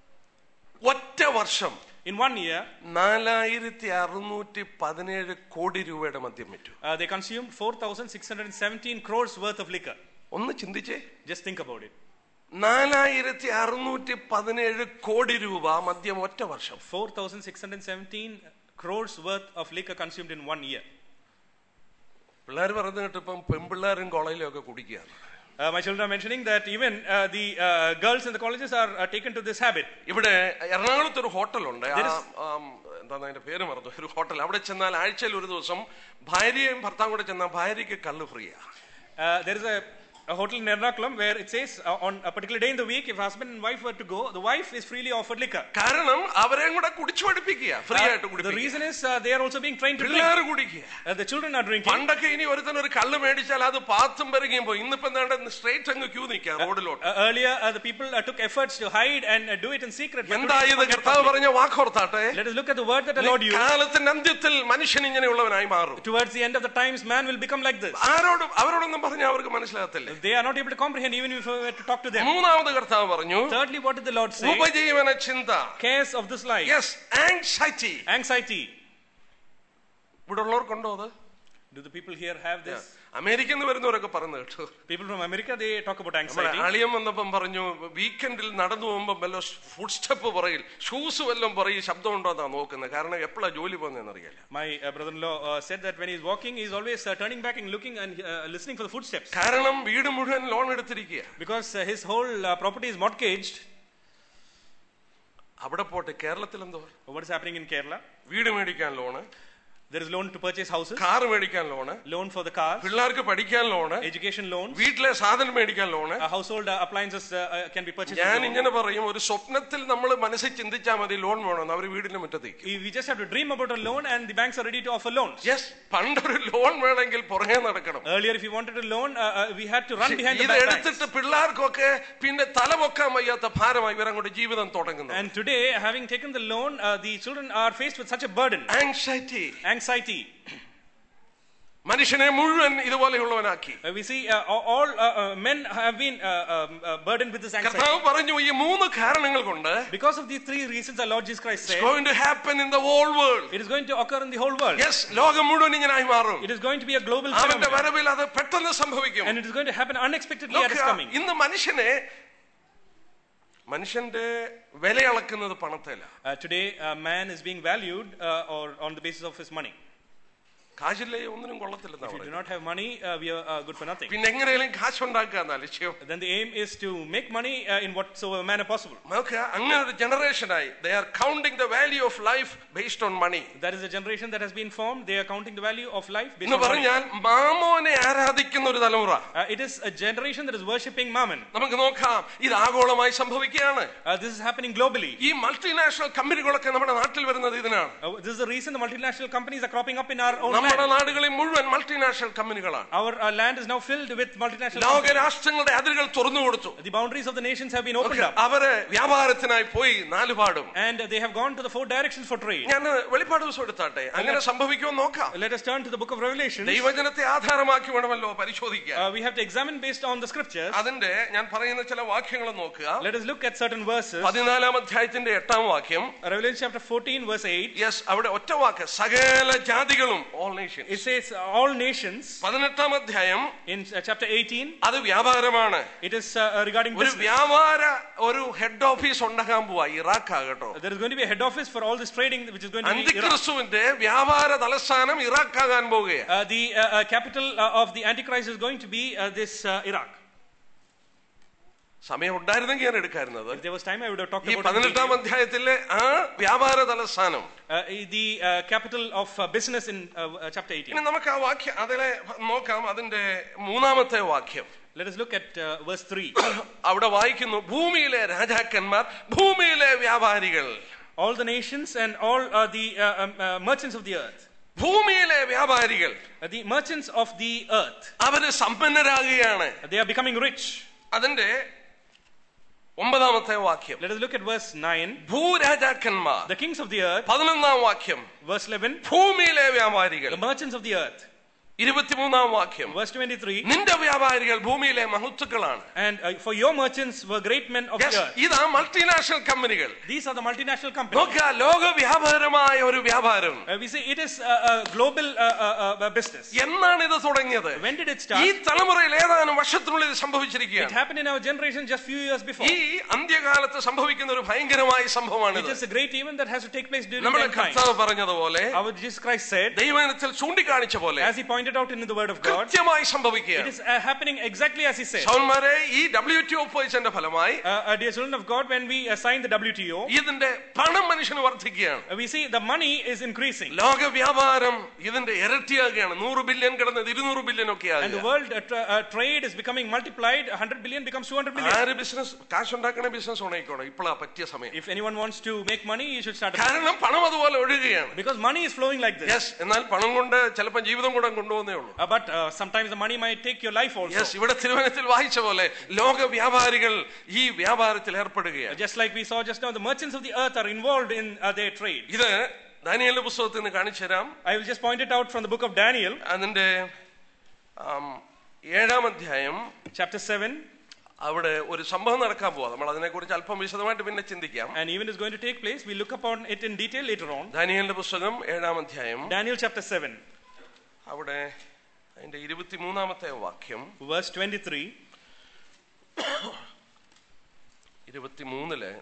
ഒറ്റ വർഷം in one year, നാലായിരത്തി അറുന്നൂറ്റി പതിനേഴ് കോടി രൂപയുടെ മദ്യം വിറ്റു uh, they consumed 4,617 crores worth of liquor. ഒന്ന് ചിന്തിച്ചേ Just think about it. നാലായിരത്തി അറുന്നൂറ്റി പതിനേഴ് കോടി രൂപ മദ്യം ഒറ്റ വർഷം 4,617 crores worth of liquor consumed in one year. പിള്ളേർ പറഞ്ഞു കേട്ടിപ്പം പെൺപിള്ളേരും കോളേജിലും ഒക്കെ കുടിക്കുകയാണ് Uh, my children are mentioning that even uh, the uh, girls in the colleges are uh, taken to this habit. ഇവിടെ എറണാകുളത്ത് ഒരു ഹോട്ടലുണ്ട് ആ, There is- ആം, എന്താണ് അതിന്റെ പേര് മറന്നു ഒരു ഹോട്ടൽ അവിടെ ചെന്നാൽ ആഴ്ചയിൽ ഒരു ദിവസം ഭാര്യയും ഭർത്താവും കൂടെ ചെന്നാൽ ഭാര്യയ്ക്ക് കള്ള് ഫ്രീയാ Uh, there is a, a hotel in Ernakulam where it says uh, on a particular day in the week, if husband and wife were to go, the wife is freely offered liquor. കാരണം അവരെയും കൂടെ കുടിച്ചു പഠിപ്പിക്കുക free Uh, ആയിട്ട് the കുടിപ്പിക്കുക reason is uh, they are also being trained to drink. പിള്ളേർ കുടിക്കുക Uh, the children are drinking. പണ്ടൊക്കെ ഇനി ഒരുത്തൻ ഒരു കള്ള് മേടിച്ചാൽ അത് പാത്തും പെരുകയും പോയി ഇന്നിപ്പോ എന്താണ്ട് സ്ട്രേറ്റ് അങ്ങ് ക്യൂ നിൽക്കാം റോഡിലോട്ട് Uh, earlier, uh, the people uh, took efforts to hide and uh, do it in secret. but എന്താ today ഇത് it's കർത്താവ് public. പറഞ്ഞ വാക്കോർത്താട്ടെ Let us look at the word that the Lord used. കാലത്തിന്റെ അന്ത്യത്തിൽ മനുഷ്യൻ ഇങ്ങനെയുള്ളവനായി മാറും Towards the end of the times, man will become like this. ആരോടും അവരോടൊന്നും പറഞ്ഞാൽ അവർക്ക് മനസ്സിലാകത്തില്ലേ They are not able to comprehend even if we were to talk to them. മൂന്നാമത് കർത്താവ് പറഞ്ഞു Thirdly, what did the Lord say? ഉപജീവന ചിന്ത Cares of this life. Yes anxiety Anxiety. ഇവിടെ ഉള്ളവർക്കുണ്ടോ അത് Do the people here have this? അമേരിക്കയിൽ നിന്ന് വരുന്നവരൊക്കെ പറഞ്ഞു കേട്ടു People from America, they talk about നമ്മുടെ anxiety. അളിയൻ വന്നപ്പം പറഞ്ഞു വീക്കെൻഡിൽ നടന്നു പോകുമ്പോൾ വല്ല ഫുഡ് സ്റ്റെപ്പ് പറയിൽ ഷൂസ് വല്ലതും പറയും ശബ്ദം ഉണ്ടോ എന്നാ നോക്കുന്നത് കാരണം എപ്പോഴാ ജോലി പോകുന്നതെന്ന് അറിയില്ല My uh, brother-in-law uh, said that when he's walking, he's always uh, turning back and looking and uh, listening for the footsteps. കാരണം വീട് മുഴുവൻ ലോൺ എടുത്തിരിക്കുക Because uh, his whole uh, property is mortgaged. അവിടെ പോട്ടെ കേരളത്തിൽ എന്തോ What is happening in Kerala? വീട് മേടിക്കാൻ loan There is loan to purchase houses, car മേടിക്കാൻ loan loan for the cars, പിള്ളേർക്ക് പഠിക്കാൻ ലോണ് education loans, വീട്ടിലെ സാധനം മേടിക്കാൻ loan uh, household uh, appliances uh, uh, can be purchased. ഞാൻ with loan. ഇങ്ങനെ പറയും ഒരു സ്വപ്നത്തിൽ നമ്മൾ മനസ്സിൽ ചിന്തിച്ചാൽ മതി ലോൺ വേണമെന്ന് അവർ വീടിന്റെ മുറ്റത്തേക്ക് We we just have to dream about a loan and the banks are ready to offer loans. Yes പണ്ടൊരു ലോൺ വേണമെങ്കിൽ പുറകെ നടക്കണം Earlier, if you wanted a loan, uh, uh, we had to run behind the ഇത് back banks. എടുത്തിട്ട് പിള്ളേർക്കൊക്കെ പിന്നെ തലപൊക്കാൻ വയ്യാത്ത ഭാരമായി ഇവരങ്ങോട്ട് ജീവിതം തുടങ്ങുന്നു And today, having taken the loan, uh, the children are faced with such a burden, anxiety anxiety. മനുഷ്യനെ മുഴുവൻ ഇതുപോലെയുള്ളവനാക്കി Uh, we see uh, all- all uh, uh, men have been uh, um, uh, burdened with this anxiety. കർത്താവ് പറഞ്ഞു ഈ മൂന്ന് കാരണങ്ങൾ കൊണ്ട് Because of these three reasons, our Lord Jesus Christ said, going to happen in the whole world it is going to occur in the whole world. Yes ലോകം മുഴുവൻ ഇങ്ങനായി മാറും It is going to be a global അവന്റെ phenomenon. വരവിൽ അത് പെട്ടെന്ന് സംഭവിക്കും And it is going to happen unexpectedly at his നോക്കുക, coming. ഇന്ന് മനുഷ്യനെ മനുഷ്യന്റെ വില അളക്കുന്നത് പണത്തില Uh, today, uh, man is being valued uh, or on the basis of his money. കാശില്ലേ ഒന്നിനും കൊള്ളത്തില്ലെന്നാ If you do പറയുന്നത് not have money, uh, we are uh, good for nothing. പിന്നെ എങ്ങനെയും കാശുണ്ടാക്കുക എന്നാ ലക്ഷ്യം Then the aim is to make money uh, in whatsoever manner possible. നോക്കുക അങ്ങനെ ഒരു ജനറേഷനായി they are counting the value of life based on money That is a generation that has been formed. They are counting the value of life based എന്ന് on money. പറഞ്ഞാൽ മാമോനെ ആരാധിക്കുന്ന ഒരു തലമുറ Uh, it is a generation that is worshipping mammon. നമുക്ക് നോക്കാം ഇത് ആഗോളമായി സംഭവിക്കുകയാണ് Uh, this is happening globally. ഈ മൾട്ടിനാഷണൽ കമ്പനികളൊക്കെ നമ്മുടെ നാട്ടിൽ വരുന്നത് ഇതിനാണ് Uh, this is the reason the multinational companies are cropping up in our own നമ്മുടെ land. നാടുകളിൽ മുഴുവൻ മൾട്ടിനാഷണൽ കമ്പനികളാണ് Our uh, land is now filled with multinational ലോക companies. രാഷ്ട്രങ്ങളുടെ അതിരുകൾ തുറന്നു കൊടുത്തു The boundaries of the nations have been opened up. അവര് വ്യാപാരത്തിനായി പോയി നാലുപാടും And they have gone to the four directions for trade. ഞാൻ വെളിപ്പാട് ദിവസം എടുത്താട്ടെ അങ്ങനെ സംഭവിക്കുമെന്ന് നോക്കാം Let us turn to the book of Revelation. ദൈവജനത്തെ ആധാരമാക്കി വേണമല്ലോ പരിശോധിക്കാൻ Uh, we have to examine based on the scriptures. അതിന്റെ ഞാൻ പറയുന്ന ചില വാക്യങ്ങൾ നോക്കുക Let us look at certain verses. പതിനാലാം അധ്യായത്തിന്റെ എട്ടാം വാക്യം Revelation chapter 14, verse 8. യെസ് അവിടെ ഒറ്റ വാക്ക് സകല ജാതികളും all nation It says, All nations. പതിനെട്ടാം അധ്യായം In uh, chapter 18, അത് വ്യാപാരമാണ് it is uh, uh, regarding ഒരു business. വ്യാപാര ഒരു ഹെഡ് ഓഫീസ് ഉണ്ടാകാൻ പോവാ ഇറാഖ് ആകട്ടോ There is going to be a head office for all this trading, which is going to be Iraq. അന്തിക്രിസ്തുവിന്റെ വ്യാപാര തലസ്ഥാനം ഇറാഖ് ആകാൻ പോവുകയാണ് Uh, the uh, uh, capital uh, of the Antichrist is going to be uh, this uh, Iraq. സമയം ഉണ്ടായിരുന്നെങ്കിൽ ഞാൻ എടുക്കാറുന്നത് If there was time, I would have talked ഈ about it in പതിനെട്ടാം detail. അധ്യായത്തിലെ ആ വ്യാപാര തലസ്ഥാനം Uh, the uh, capital of uh, business in uh, uh, chapter 18. ഇനി നമുക്ക് ആ വാക്യം അതിലെ നോക്കാം അതിന്റെ മൂന്നാമത്തെ വാക്യം Let us look at uh, verse 3. അവിടെ വായിക്കുന്നു ഭൂമിയിലെ രാജാക്കന്മാർ ഭൂമിയിലെ വ്യാപാരികൾ all the nations and all uh, the uh, um, uh, merchants of the earth. ഭൂമിയിലെ വ്യാപാരികൾ Uh, the merchants of the earth. അവര് സമ്പന്നരാകുകയാണ് They are becoming rich. അതിന്റെ ഒമ്പതാമത്തെ വാക്യം Let us look at verse 9. ഭൂരാജാക്കന്മാർ The kings of the earth. പതിനൊന്നാം വാക്യം Verse 11. ഭൂമിയിലെ വ്യാപാരികൾ The merchants of the earth. ഇരുപത്തിമൂന്നാം വാക്യം Verse 23. നിന്റെ വ്യാപാരികൾ ഭൂമിയിലെ മഹത്വക്കളാണ് And uh, for your merchants were great men of Yes, the earth. ഇതാ മൾട്ടിനാഷണൽ കമ്പനികൾ These are the multinational companies. നോക്കുക ലോക വ്യാപാരമായ ഒരു വ്യാപാരം Uh, we say it is a, a global uh, uh, uh, business. എന്നാണ് ഇത് തുടങ്ങിയത് When did it ഈ start? തലമുറയിൽ ഏതാനും വർഷത്തിനുള്ളിൽ ഇത് It സംഭവിച്ചിരിക്കുകയാണ് happened in our generation just few years before. ഈ അന്ത്യകാലത്ത് സംഭവിക്കുന്ന ഒരു ഭയങ്കരമായ It സംഭവമാണിത് is a great event that has to take place during നമ്മുടെ that time. കർത്താവ് പറഞ്ഞതുപോലെ Our Jesus Christ said, ദൈവത്തിൽ ചൂണ്ടിക്കാണിച്ച പോലെ as he pointed out in the word of God, കൃത്യമായി it സംഭവിക്കുകയാണ് is uh, happening exactly as he said. സൗന്മാരെ ഈ W T ഒപ്പേഴ്സിന്റെ ഫലമായി Uh, uh, dear children of God, when we uh, sign the WTO, ഇതിന്റെ പണം മനുഷ്യന് വർദ്ധിക്കുകയാണ് uh, we see the money is increasing. ലോക വ്യാപാരം ഇതിന്റെ ഇരട്ടിയാകുകയാണ് നൂറ് ബില്യൺ കിടന്നത് ഇരുന്നൂറ് ബില്യൺ ഒക്കെ And the ആകുക world uh, tra- uh, trade is becoming multiplied. 100 billion becomes 200 billion. ആര് ബിസിനസ് കാശുണ്ടാക്കണ ബിസിനസ് ഉണയിക്കോണം ഇപ്പോഴാ പറ്റിയ സമയം If anyone wants to make money, you should start a കാരണം പണം അതുപോലെ ഒഴുകുകയാണ് Because money is flowing like this. Yes എന്നാൽ പണം കൊണ്ട് ചിലപ്പോൾ ജീവിതം കൂടെ കൊണ്ടുപോകുന്നേ ഉള്ളൂ Uh, but uh, sometimes the money might take your life also. Yes ഇവിടെ തിരുവനന്തപുരത്തിൽ വായിച്ച പോലെ ലോക വ്യാപാരികൾ ഈ വ്യാപാരത്തിൽ ഏർപ്പെടുകയാണ് Just like we saw just now, the merchants of the earth are involved in uh, their trade. ഇത് ദാനിയലിന്റെ പുസ്തകത്തിൽ നിന്ന് കാണിച്ചു തരാം I will just point it out from the book of Daniel. അതിന്റെ ആം, ഏഴാം അധ്യായം chapter 7, അവിടെ ഒരു സംഭവം നടക്കാൻ പോവാ നമ്മൾ അതിനെക്കുറിച്ച് അല്പം വിശദമായിട്ട് പിന്നെ ചിന്തിക്കാം and even is going to take place. We'll look upon it in detail later on. ദാനിയലിന്റെ പുസ്തകം ഏഴാം അധ്യായം Daniel chapter 7, അവിടെ അതിന്റെ ഇരുപത്തിമൂന്നാമത്തെ വാക്യം verse 23. ഇരുപത്തിമൂന്നില്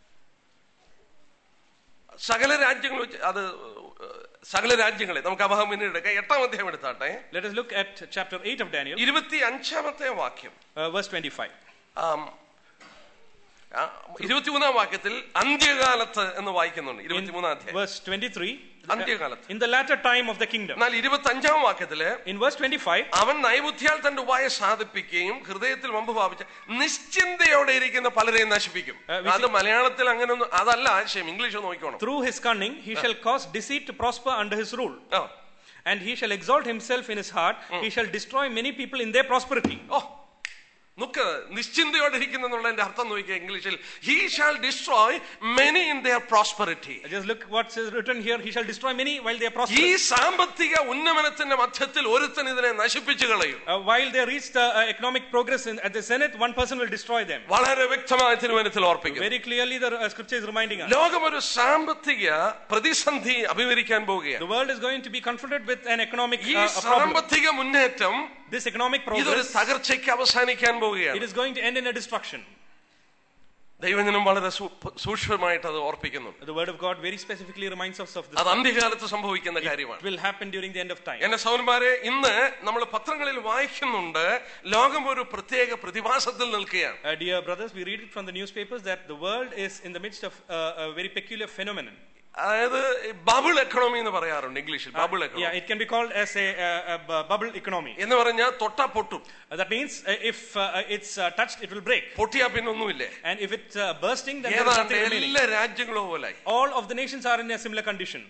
സകല രാജ്യങ്ങൾ വെച്ച് അത് സകല രാജ്യങ്ങളെ നമുക്ക് അഭാവം പിന്നീട് എടുക്കാം എട്ടാം അധ്യായം എടുത്താട്ടെ Let us look at chapter 8 of Daniel, ഇരുപത്തി അഞ്ചാമത്തെ വാക്യം uh, verse 25. ആം, ആ, ഇരുപത്തിമൂന്നാം വാക്യത്തിൽ അന്ത്യകാലത്ത് എന്ന് വായിക്കുന്നുണ്ട് ഇരുപത്തിമൂന്നാം അധ്യായം Verse 23. അന്ത്യകാലത്ത് In the latter time of the kingdom. എന്നാൽ ഇരുപത്തി അഞ്ചാം വാക്യത്തില് In verse 25, അവൻ നൈബുദ്ധിയാൽ തന്റെ ഉപായം സാധിപ്പിക്കുകയും ഹൃദയത്തിൽ വമ്പ് ഭാവിച്ച നിശ്ചിന്തയോടെ ഇരിക്കുന്ന പലരെയും നശിപ്പിക്കും Uh, we അത് മലയാളത്തിൽ അങ്ങനെ ഒന്നും അതല്ല ആശയം ഇംഗ്ലീഷ് നോക്കണം through his cunning, he shall cause deceit to prosper under his rule. ആ. And he shall exalt himself in his heart. He shall destroy many people in their prosperity. ഓ നോക്ക് നിശ്ചിന്തയോടെ ഇരിക്കുന്ന എന്നുള്ളതിന്റെ അർത്ഥം നോക്കിയ ഇംഗ്ലീഷിൽ he shall destroy many in their prosperity Just look what's written here. He shall destroy many while they are ഈ prosperous. സാമ്പത്തിക ഉന്നമനത്തിന്റെ മധ്യത്തിൽ ഒരുത്തൻ ഇതിനെ നശിപ്പിച്ചു കളയും Uh, while they reach the uh, economic progress in, at the Senate, one person will destroy them. വളരെ വ്യക്തമായ തിരുവനന്തത്തിൽ ഓർപ്പിക്കും Very clearly, the uh, scripture is reminding us. ലോകം ഒരു സാമ്പത്തിക പ്രതിസന്ധി അഭിമുഖീകരിക്കാൻ പോവുകയാണ് The world is going to be confronted with an economic ഈ uh, a problem. സാമ്പത്തിക മുന്നേറ്റം This economic ഇതൊരു progress, തകർച്ചയ്ക്ക് അവസാനിക്കാൻ it പോവുകയാണ് is going to end in a destruction. ദൈവജനം വളരെ സൂ- സൂക്ഷ്മമായിട്ട് അത് ഓർപ്പിക്കുന്നുണ്ട് The word of God very specifically reminds us of this. അത് അന്ത്യകാലത്ത് സംഭവിക്കുന്ന കാര്യമാണ് It will happen during the end of time. എന്റെ സൗരന്മാരെ ഇന്ന് നമ്മൾ പത്രങ്ങളിൽ വായിക്കുന്നുണ്ട് ലോകം ഒരു പ്രത്യേക പ്രതിഭാസത്തിൽ നിൽക്കുകയാണ് Uh, dear brothers, we read it from the newspapers that the world is in the midst of uh, a very peculiar phenomenon. അതായത് ബബിൾ എക്കണോമി എന്ന് പറയാറുണ്ട് ഇംഗ്ലീഷിൽ bubble Yeah, economy it can be called as a, uh, a bu- bubble economy. എന്ന് പറഞ്ഞാൽ തൊട്ടാ പൊട്ടും Uh, that means uh, if uh, it's uh, touched, it will break. പൊട്ടിയാ പിന്നെ ഒന്നുമില്ലേ And if it's uh, bursting, then there is ഏതാണ്ട് nothing remaining. എല്ലാ രാജ്യങ്ങളും പോലായി All of the nations are in a similar condition.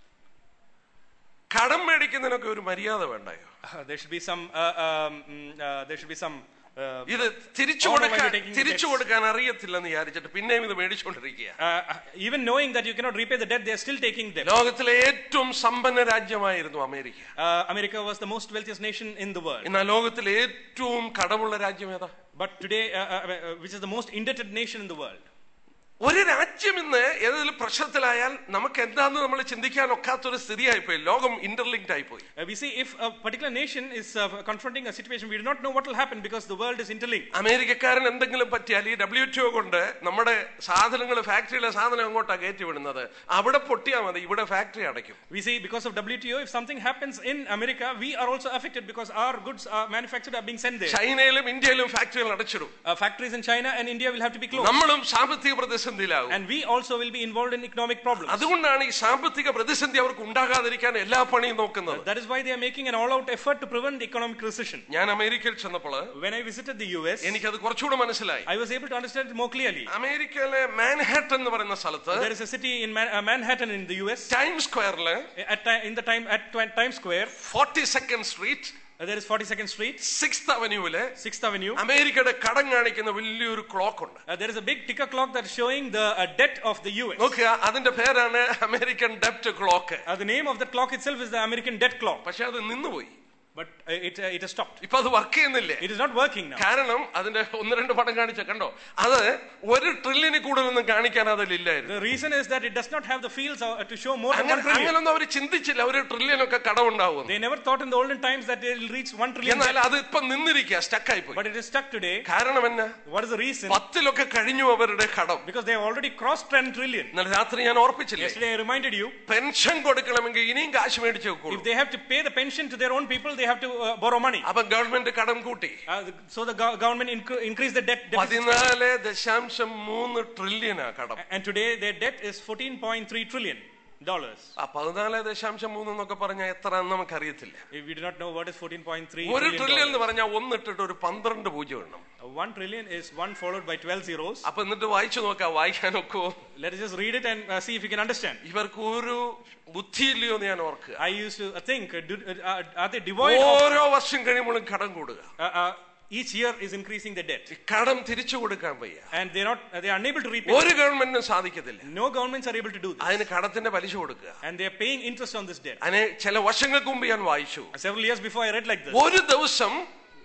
കടം മേടിക്കുന്നതിനൊക്കെ ഒരു മര്യാദ വേണ്ടായോ Uh, there should be some. Uh, um, mm, uh, there should be some. Uh, ഇത് തിരിച്ചു How am I കൊടുക്കാൻ taking the തിരിച്ചു debts? കൊടുക്കാൻ അറിയത്തില്ലെന്ന് വിചാരിച്ചിട്ട് പിന്നെയും ഇത് മേടിച്ചുകൊണ്ടിരിക്കുക uh, even knowing that you cannot repay the debt, they are still taking debt. ലോകത്തിലെ ഏറ്റവും സമ്പന്ന രാജ്യമായിരുന്നു America Uh, America was the most wealthiest nation in the world. എന്നാൽ ലോകത്തിലെ ഏറ്റവും കടമുള്ള രാജ്യം ഏതാ But today, uh, uh, uh, which is the most indebted nation in the world? ഒരു രാജ്യം ഇന്ന് ഏതെങ്കിലും പ്രശ്നത്തിലായാൽ നമുക്ക് എന്താന്ന് നമ്മൾ ചിന്തിക്കാൻ ഒക്കാത്തൊരു സ്ഥിതിയായിപ്പോയി ലോകം ഇന്റർലിങ്ക്ഡ് ആയിപ്പോയി Uh, we see if a particular nation is uh, confronting a situation, we do not know what will happen because the world is interlinked. അമേരിക്കക്കാരൻ എന്തെങ്കിലും പറ്റിയാൽ ഈ ഡബ്ല്യു ടി ഒ കൊണ്ട് നമ്മുടെ സാധനങ്ങൾ ഫാക്ടറിയിലെ സാധനം അങ്ങോട്ടാ കയറ്റി വിടുന്നത് അവിടെ പൊട്ടിയാൽ മതി ഇവിടെ ഫാക്ടറി അടയ്ക്കും We see because of WTO, if something happens in America, we are also affected because our goods are manufactured are being sent there. ചൈനയിലും ഇന്ത്യയിലും ഫാക്ടറികൾ അടച്ചിടും Uh, factories in China and India will have to be closed. നമ്മളും സാമ്പത്തിക പ്രതിസന്ധിയിലാകും And we also will be involved in economic problems. അതുകൊണ്ടാണ് ഈ സാമ്പത്തിക പ്രതിസന്ധി അവർക്ക് ഉണ്ടാകാതിരിക്കാൻ എല്ലാ പണിയും നോക്കുന്നത് That is why they are making an all-out effort to prevent economic recession. ഞാൻ അമേരിക്കയിൽ ചെന്നപ്പോൾ When I visited the US, എനിക്കത് കുറച്ചുകൂടെ മനസ്സിലായി I was able to understand it more clearly. അമേരിക്കയിലെ മാൻഹാട്ടൻ എന്ന് പറയുന്ന സ്ഥലത്ത് There is a city in Man- uh, Manhattan in the US, time സ്ക്വയറില് at ti- in the time at Twi- Times Square. Forty second street Uh, there is 42nd Street, six അവന്യൂവില് 6th Avenue. അമേരിക്കയുടെ കടം കാണിക്കുന്ന വലിയൊരു clock ഉണ്ട് Uh, there is a big ticker clock that's showing the uh, debt of the US. നോക്കുക അതിന്റെ പേരാണ് American ഡെപ്റ്റ് clock Uh, the name of that clock itself is the American debt clock, പക്ഷെ അത് നിന്നുപോയി but uh, it, uh, it has stopped. ഇപ്പൊ അത് work ചെയ്യുന്നില്ലേ It is not working now. കാരണം അതിന്റെ ഒന്ന് രണ്ട് പടം കാണിച്ച കണ്ടോ അത് ഒരു ട്രില്യന് കൂടുതലൊന്നും കാണിക്കാൻ അതിലില്ലായിരുന്നു The reason is that it does not have the fields uh, to show more than അങ്ങനെ one trillion. അങ്ങനൊന്നും അവർ ചിന്തിച്ചില്ല ഒരു ട്രില്യനൊക്കെ കടമുണ്ടാവും They never thought in the olden times that they will reach one trillion. എന്നാൽ debt. അത് ഇപ്പൊ നിന്നിരിക്കുക സ്റ്റക്കായി പോയി But it is stuck today. കാരണം എന്നാ What is the reason? പത്തിലൊക്കെ കഴിഞ്ഞു അവരുടെ കടം Because they have already crossed 10 trillion. ഇന്നലെ രാത്രി ഞാൻ ഓർപ്പിച്ചില്ലേ Yesterday I reminded you, pension കൊടുക്കണമെങ്കിൽ ഇനിയും കാശ് മേടിച്ചു വെക്കുള്ളൂ if they have to pay the pension to their own people, they have to uh, borrow money. അപ്പൊ ഗവൺമെന്റ് കടം കൂട്ടി Uh, the- so the go- government incre- increased the debt deficit. പതിനാല് ദശാംശം മൂന്ന് ട്രില്യനാ കടം And today their debt is 14.3 trillion dollars. ആ പതിനാല് ദശാംശം മൂന്ന് എന്നൊക്കെ പറഞ്ഞാൽ എത്ര എന്ന് നമുക്കറിയത്തില്ല If we do not know what is 14.3 ഒരു trillion ട്രില്യൺ എന്ന് dollars. പറഞ്ഞാൽ ഒന്നിട്ടിട്ട് ഒരു പന്ത്രണ്ട് പൂജ്യം എണ്ണം Uh, One trillion is one followed by 12 zeros. അപ്പൊ എന്നിട്ട് വായിച്ചു നോക്കാം വായിക്കാനൊക്കെ Let us just read it and uh, see if you can understand. ഇവർക്ക് ഒരു ബുദ്ധിയില്ലയോ എന്ന് ഞാൻ ഓർക്കുക I used to uh, think, uh, do, uh, are they devoid of, ഓരോ വർഷം കഴിയുമ്പോഴും കടം കൂടുക uh, uh, each year is increasing the debt. ഈ കടം തിരിച്ചു കൊടുക്കാൻ വയ്യ And they're not, uh, they are unable to repay. ഒരു ഗവൺമെന്റിനും സാധിക്കത്തില്ല No governments are able to do this. അതിന് കടത്തിന്റെ പലിശ കൊടുക്കുക And they are paying interest on this debt. അതിന് ചില വർഷങ്ങൾക്ക് മുമ്പ് ഞാൻ വായിച്ചു Several years before I read like this. ഒരു ദിവസം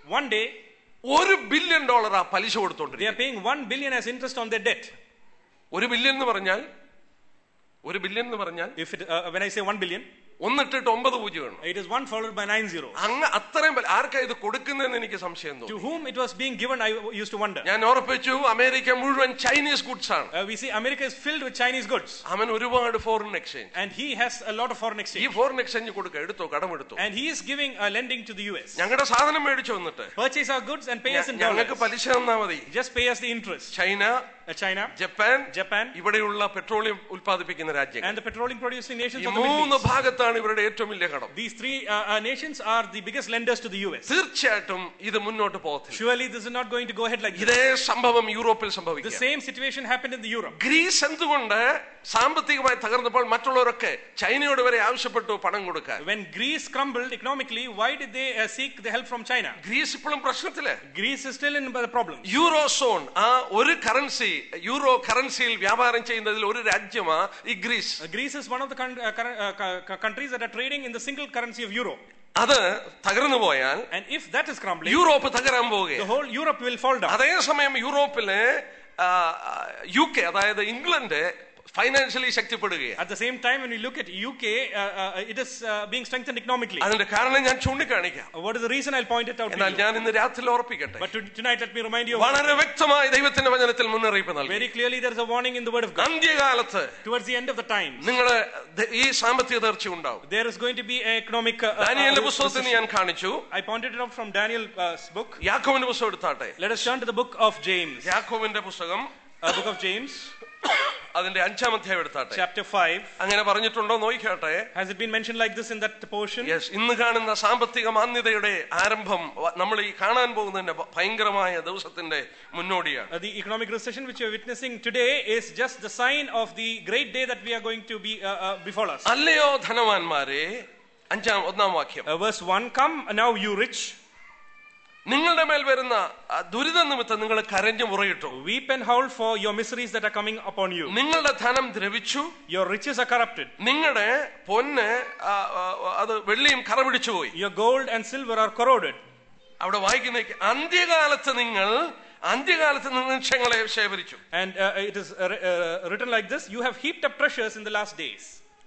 one day ഒരു ബില്യൺ ഡോളർ ആ പലിശ they കൊടുത്തോണ്ടിരിക്കും are paying 1 billion as interest on their debt. ഒരു ബില്യൺ എന്ന് പറഞ്ഞാൽ ഒരു ബില്യൺ എന്ന് പറഞ്ഞാൽ If it, uh, when I say 1 billion, ഒന്നിട്ടിട്ട് ഒമ്പത് പൂജ്യം വേണം it is 1 followed by 9 zero. അങ്ങ് അത്രയും പല- ആർക്കാ ഇത് കൊടുക്കുന്നതെന്ന് എനിക്ക് സംശയം തോന്നി To whom it was being given, I used to wonder. ഞാൻ ഉറപ്പിച്ചു അമേരിക്ക മുഴുവൻ ചൈനീസ് ഗുഡ്സ് ആണ് Uh, we see America is filled with Chinese goods, അവൻ ഒരുപാട് foreign exchange and he has a lot of foreign ഈ exchange. Foreign exchange കൊടുക്ക എടുത്തോ കടമെടുത്തോ And he is giving uh, lending to the US. ഞങ്ങളുടെ സാധനം മേടിച്ചു വന്നിട്ട് Purchase our goods and pay us in ഞങ്ങൾക്ക് dollars. പലിശ തന്നാ മതി Just pay us the interest. China Uh, China, Japan Japan, ഇവിടെയുള്ള പെട്രോളിയം ഉൽപ്പാദിപ്പിക്കുന്ന രാജ്യങ്ങൾ and the petroleum producing nations ഈ of the Middle മൂന്ന് East. ഭാഗത്താണ് ഇവരുടെ ഏറ്റവും വലിയ കടം These three uh, uh, nations are the biggest lenders to the US. തീർച്ചയായിട്ടും ഇത് മുന്നോട്ട് പോകത്തില്ല Surely this is not going to go ahead like this. ഇതേ സംഭവം യൂറോപ്പിൽ The സംഭവിക്കുക same situation happened in the Europe. Greece എന്തുകൊണ്ട് സാമ്പത്തികമായി തകർന്നപ്പോൾ മറ്റുള്ളവരൊക്കെ ചൈനയോട് വരെ ആവശ്യപ്പെട്ടു പണം കൊടുക്കാൻ When Greece crumbled economically, why did they uh, seek the help from China? Greece ഇപ്പോഴും പ്രശ്നത്തില് Greece is still in the problem. Euro zone ആ ഒരു കറൻസി യൂറോ കറൻസിയിൽ വ്യാപാരം ചെയ്യുന്നതിൽ ഒരു രാജ്യമാ ഈ Greece Uh, Greece is one of the coun- uh, current- uh, cu- cu- countries that are trading in the single currency of euro. അത് തകർന്നു പോയാൽ And if that is crumbling, Europe തകരാൻ the പോവുകയാണ് whole Europe will fall down. അതേസമയം യൂറോപ്പിലെ U K അതായത് England financially ശക്തിപ്പെടുകയാണ് At the same time, when we look at UK, uh, uh, it is uh, being strengthened economically. അതിന്റെ കാരണം ഞാൻ ചൂണ്ടിക്കാണിക്കാം Uh, What is the reason? I'll point it out to എന്നാൽ you. ഞാൻ ഇന്ന് രാത്രി ഓർപ്പിക്കട്ടെ But to- tonight, let me remind you of വളരെ വ്യക്തമായി ദൈവത്തിന്റെ വചനത്തിൽ മുന്നറിയിപ്പ് നൽകി very clearly there is a warning in the Word of God. അന്ത്യകാലത്ത് Towards the end of the times, നിങ്ങൾ ഈ സാമ്പത്തിക തീർച്ച ഉണ്ടാവും there is going to be an economic. Uh, uh, ദാനിയലിന്റെ uh, പുസ്തകത്തിന് recession. ഞാൻ കാണിച്ചു I pointed it out from Daniel's book. യാക്കോവിന്റെ പുസ്തകം എടുത്താട്ടെ Let us turn to the book of James. യാക്കോവിന്റെ പുസ്തകം Uh, book of James, അതിന്റെ അഞ്ചാം അധ്യായം എടുത്താട്ടെ chapter 5. അങ്ങനെ പറഞ്ഞിട്ടുണ്ടോ നോക്കിക്കാട്ടെ Has it been mentioned like this in that portion? Yes ഇന്ന് കാണുന്ന സാമ്പത്തിക മാന്യതയുടെ ആരംഭം വ- നമ്മൾ ഈ കാണാൻ പോകുന്നതിന്റെ ഭ- ഭയങ്കരമായ ദിവസത്തിന്റെ മുന്നോടിയാണ് Uh, the economic recession which we are witnessing today is just the sign of the great day that we are going to be uh, uh, before us. അല്ലയോ ധനവാന്മാരെ അഞ്ചാം ഒന്നാം വാക്യം Uh, verse 1 Come now, you rich, നിങ്ങളുടെ മേൽ വരുന്ന ആ ദുരിത നിമിത്തം നിങ്ങൾ കരഞ്ഞു മുറയിട്ടു weep and howl for your miseries that are coming upon you. നിങ്ങളുടെ ധനം ദ്രവിച്ചു Your riches are corrupted, നിങ്ങളുടെ പൊന്ന് ആ, ആ, അത് വെള്ളിയും കറ പിടിച്ചുപോയി your gold and silver are corroded. അവിടെ വായിക്കുന്ന അന്ത്യകാലത്ത് നിങ്ങൾ അന്ത്യകാലത്ത് നിങ്ങൾ നിക്ഷങ്ങളെ ശേഖരിച്ചു And uh, it is uh, ri- uh, written like this You have heaped up treasures in the last days.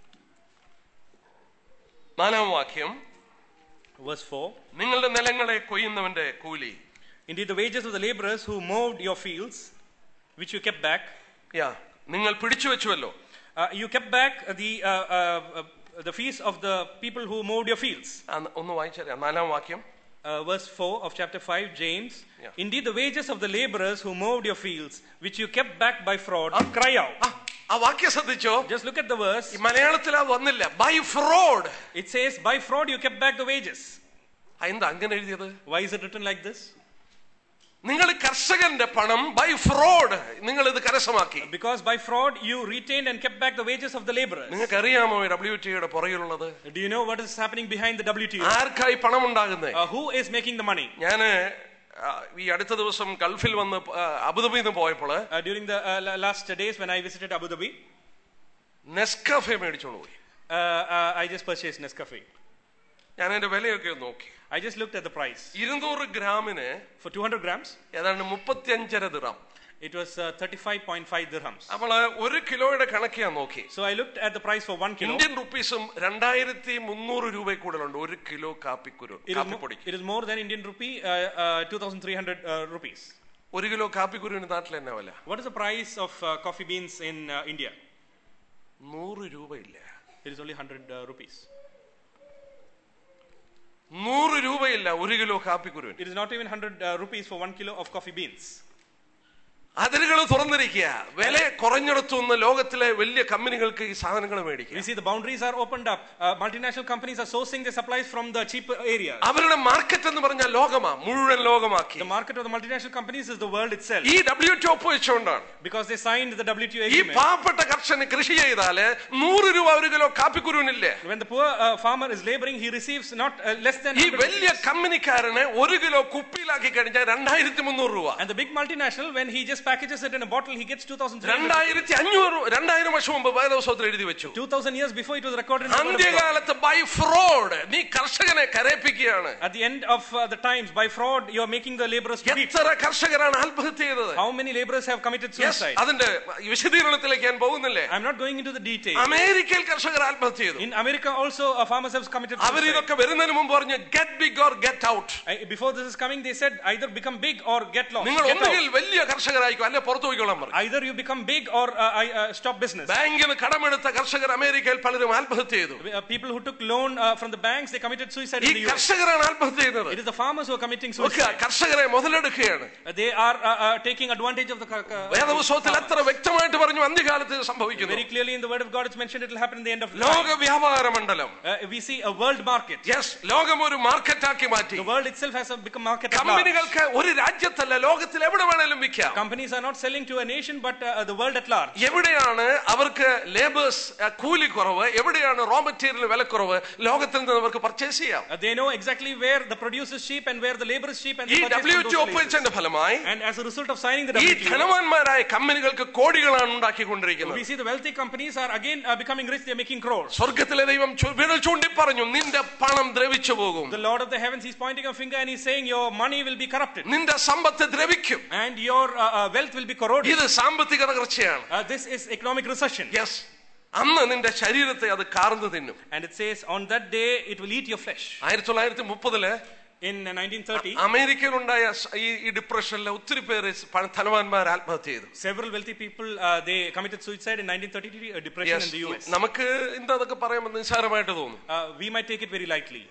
നാലാം വാക്യം Verse 4 നിങ്ങളുടെ നിലങ്ങളെ കൊയ്യുന്നവന്റെ കൂലി Indeed, the wages of the laborers who mowed your fields, which you kept back, യാ നിങ്ങൾ പിടിച്ചു വെച്ചുവല്ലോ uh, you kept back the, uh, uh, uh, the fees of the people who mowed your fields. ആ, ഒന്ന് വായിച്ചറിയാം നാലാം വാക്യം Uh, verse 4 of chapter 5, James. Yeah. Indeed, the wages of the laborers who mowed your fields, which you kept back by fraud, cry out. ആ, ആ വാക്യം ശ്രദ്ധിച്ചോ Just look at the verse. ഈ മലയാളത്തിൽ അത് വന്നില്ല by fraud It says, By fraud you kept back the wages. എന്താ അങ്ങനെ എഴുതിയത് Why is it written like this? നിങ്ങൾ കർഷകന്റെ പണം ബൈ ഫ്രോഡ് നിങ്ങൾ ഇത് കരസ്ഥമാക്കി Because by fraud you retained and kept back the wages of the laborers. നിങ്ങൾക്ക് അറിയാമോ ഡബ്ല്യു ടിയുടെ പുറകിലുള്ളത് Do you know what is happening behind the WTO? ആർക്കായി പണം ഉണ്ടാകുന്നത് Uh, who is making the money? ഞാന് ആ, ഈ അടുത്ത ദിവസം ഗൾഫിൽ വന്ന് ആ, അബുദാബിയിൽ നിന്ന് പോയപ്പോൾ Uh, during the uh, la- last days when I visited Abu Dhabi, Nescafe മേടിച്ചോണ്ട് പോയി uh, uh, I just purchased Nescafe. ഞാൻ അതിന്റെ വിലയൊക്കെ ഒന്ന് നോക്കി I just looked at the price. ഇരുന്നൂറ് ഗ്രാമിന് For 200 grams, ഏതാണ്ട് മുപ്പത്തിയഞ്ചര ദിറാം it was uh, 35.5 dirhams. അപ്പോൾ ഒരു കിലോയുടെ കണക്ക് ഞാൻ നോക്കി So I looked at the price for one kilo. Indian റുപ്പീസും രണ്ടായിരത്തി മുന്നൂറ് രൂപ കൂടുതലുണ്ട് ഒരു കിലോ കാപ്പിക്കുരു It is, mo- കാപ്പിപ്പൊടി it is more than Indian rupee, uh, uh, 2,300 uh, rupees. ഒരു കിലോ കാപ്പിക്കുരുവിന് നാട്ടിൽ എന്നാ വില What is the price of uh, coffee beans in uh, India? നൂറ് രൂപയില്ല It is only 100 uh, rupees. നൂറ് രൂപയില്ല ഒരു കിലോ കാപ്പിക്കുരുവിന് It is not even 100 uh, rupees for one kilo of coffee beans. അതിരുകൾ തുറന്നിരിക്കുക വില കുറഞ്ഞെടുത്തുനിന്ന് ലോകത്തിലെ വലിയ കമ്പനികൾക്ക് ഈ സാധനങ്ങൾ മേടിക്കുക We see the boundaries are opened up. Uh, multinational companies are sourcing their supplies from the cheaper areas. അവരുടെ മാർക്കറ്റ് എന്ന് പറഞ്ഞാൽ ലോകമാ മുഴുവൻ ലോകമാക്കി The market of the multinational companies is the world itself. ഈ ഡബ്ല്യു ടി ഒപ്പുവെച്ചുകൊണ്ടാണ് Because they signed the WTO ഈ agreement. പാവപ്പെട്ട കർഷകന് കൃഷി ചെയ്താല് നൂറ് രൂപ ഒരു കിലോ കാപ്പിക്കുരുവിനില്ലേ When the poor uh, farmer is laboring, he receives not uh, less than ഈ 100 വലിയ rupees. കമ്പനിക്കാരന് ഒരു കിലോ കുപ്പിയിലാക്കി കഴിഞ്ഞാൽ രണ്ടായിരത്തി മുന്നൂറ് രൂപ And the big multinational, when he just packages it in a bottle, he gets 2,300. രണ്ടായിരത്തി അഞ്ഞൂറ് രണ്ടായിരം വർഷം മുമ്പ് വേദോത്സവത്തിൽ എഴുതി വെച്ചു 2,000 years before it was recorded in the Word of God. അന്ത്യകാലത്ത് ബൈ ഫ്രോഡ് നീ കർഷകനെ കരയിപ്പിക്കുകയാണ് At the end of uh, the times, by fraud, you are making the laborers to weep. എത്ര കർഷകരാണ് ആത്മഹത്യ ചെയ്തത് How many laborers have committed Yes, suicide? അതിന്റെ വിശദീകരണത്തിലേക്ക് ഞാൻ പോകുന്നില്ലേ I'm not going into the details. അമേരിക്കയിൽ കർഷകർ ആത്മഹത്യ ചെയ്തു In America, also, uh, farmers have committed our suicide. ഇതൊക്കെ വരുന്നതിന് മുമ്പ് പറഞ്ഞു get big or get out I- Before this is coming, they said either become big or get lost. നിങ്ങൾ Get out. ഒന്നുകിൽ വലിയ കർഷകരായിക്കോ അല്ലെ പുറത്തു പോയിക്കോളാൻ പറഞ്ഞു Either you become big or uh, I, uh, stop business. ബാങ്കിൽ നിന്ന് കടമെടുത്ത കർഷകർ അമേരിക്കയിൽ പലരും ആത്മഹത്യ ചെയ്തു Uh, people who took loan uh, from the banks, they committed suicide ഈ in the US. കർഷകരാണ് ആത്മഹത്യ ചെയ്യുന്നത് It is the farmers who are committing ഒക്കെ suicide. കർഷകരെ മുതലെടുക്കുകയാണ് Uh, They are uh, uh, taking advantage of the. Uh, uh, വേദപുസ്തകത്തിൽ എത്ര വ്യക്തമായിട്ട് പറഞ്ഞു അന്ത്യകാലത്ത് ഇത് സംഭവിക്കുന്നു very clearly in the word of God, it's mentioned it will happen in the end of the ലോക time. വ്യാപാര മണ്ഡലം Uh, we see a world market. Yes ലോകം ഒരു മാർക്കറ്റാക്കി മാറ്റി The world itself has a become market at large. കമ്പനികൾക്ക് ഒരു രാജ്യത്തല്ല ലോകത്തിൽ എവിടെ വേണേലും വിൽക്കാം Companies are not selling to a nation, but uh, the world at large. എവിടെയാണ് അവർക്ക് ലേബേഴ്സ് കൂലി കുറവ് എവിടെയാണ് റോ മെറ്റീരിയൽ വിലക്കുറവ് ലോകത്തിൽ നിന്ന് അവർക്ക് പർച്ചേസ് ചെയ്യാം Uh, they know exactly where the produce is cheap and where the labor is cheap, and ഈ they purchase W from T those places. ഒപ്പുവെച്ചതിന്റെ ഫലമായി And as a result of signing the ഈ WTO, ധനവാന്മാരായ കമ്പനികൾക്ക് കോടികളാണ് ഉണ്ടാക്കിക്കൊണ്ടിരിക്കുന്നത് we see the wealthy companies are again uh, becoming rich. They're making crores. സ്വർഗത്തിലെ ദൈവം ചു- വിരൽ ചൂണ്ടി പറഞ്ഞു നിന്റെ പണം ദ്രവിച്ചു പോകും The Lord of the heavens, He's pointing a finger and He's saying, Your money will be corrupted നിന്റെ സമ്പത്ത് ദ്രവിക്കും and your uh, uh, wealth will be corroded. ഇത് സാമ്പത്തിക തകർച്ചയാണ് Uh, this is economic recession. Yes അന്ന് നിന്റെ ശരീരത്തെ അത് കാർന്നു തിന്നും And it says, On that day, it will eat your flesh. ആയിരത്തി തൊള്ളായിരത്തി മുപ്പതില് In uh, 1930, അമേരിക്കയിലുണ്ടായ സ- ഈ ഈ ഡിപ്രഷനിലെ ഒത്തിരി പേര് പണ- ധനവാന്മാർ ആത്മഹത്യ ചെയ്തു several wealthy people uh, they committed suicide in 1930 uh, depression Yes. in the US. നമുക്ക് എന്താ അതൊക്കെ പറയുമ്പോൾ നിസ്സാരമായിട്ട് തോന്നും Uh, we might take it very lightly.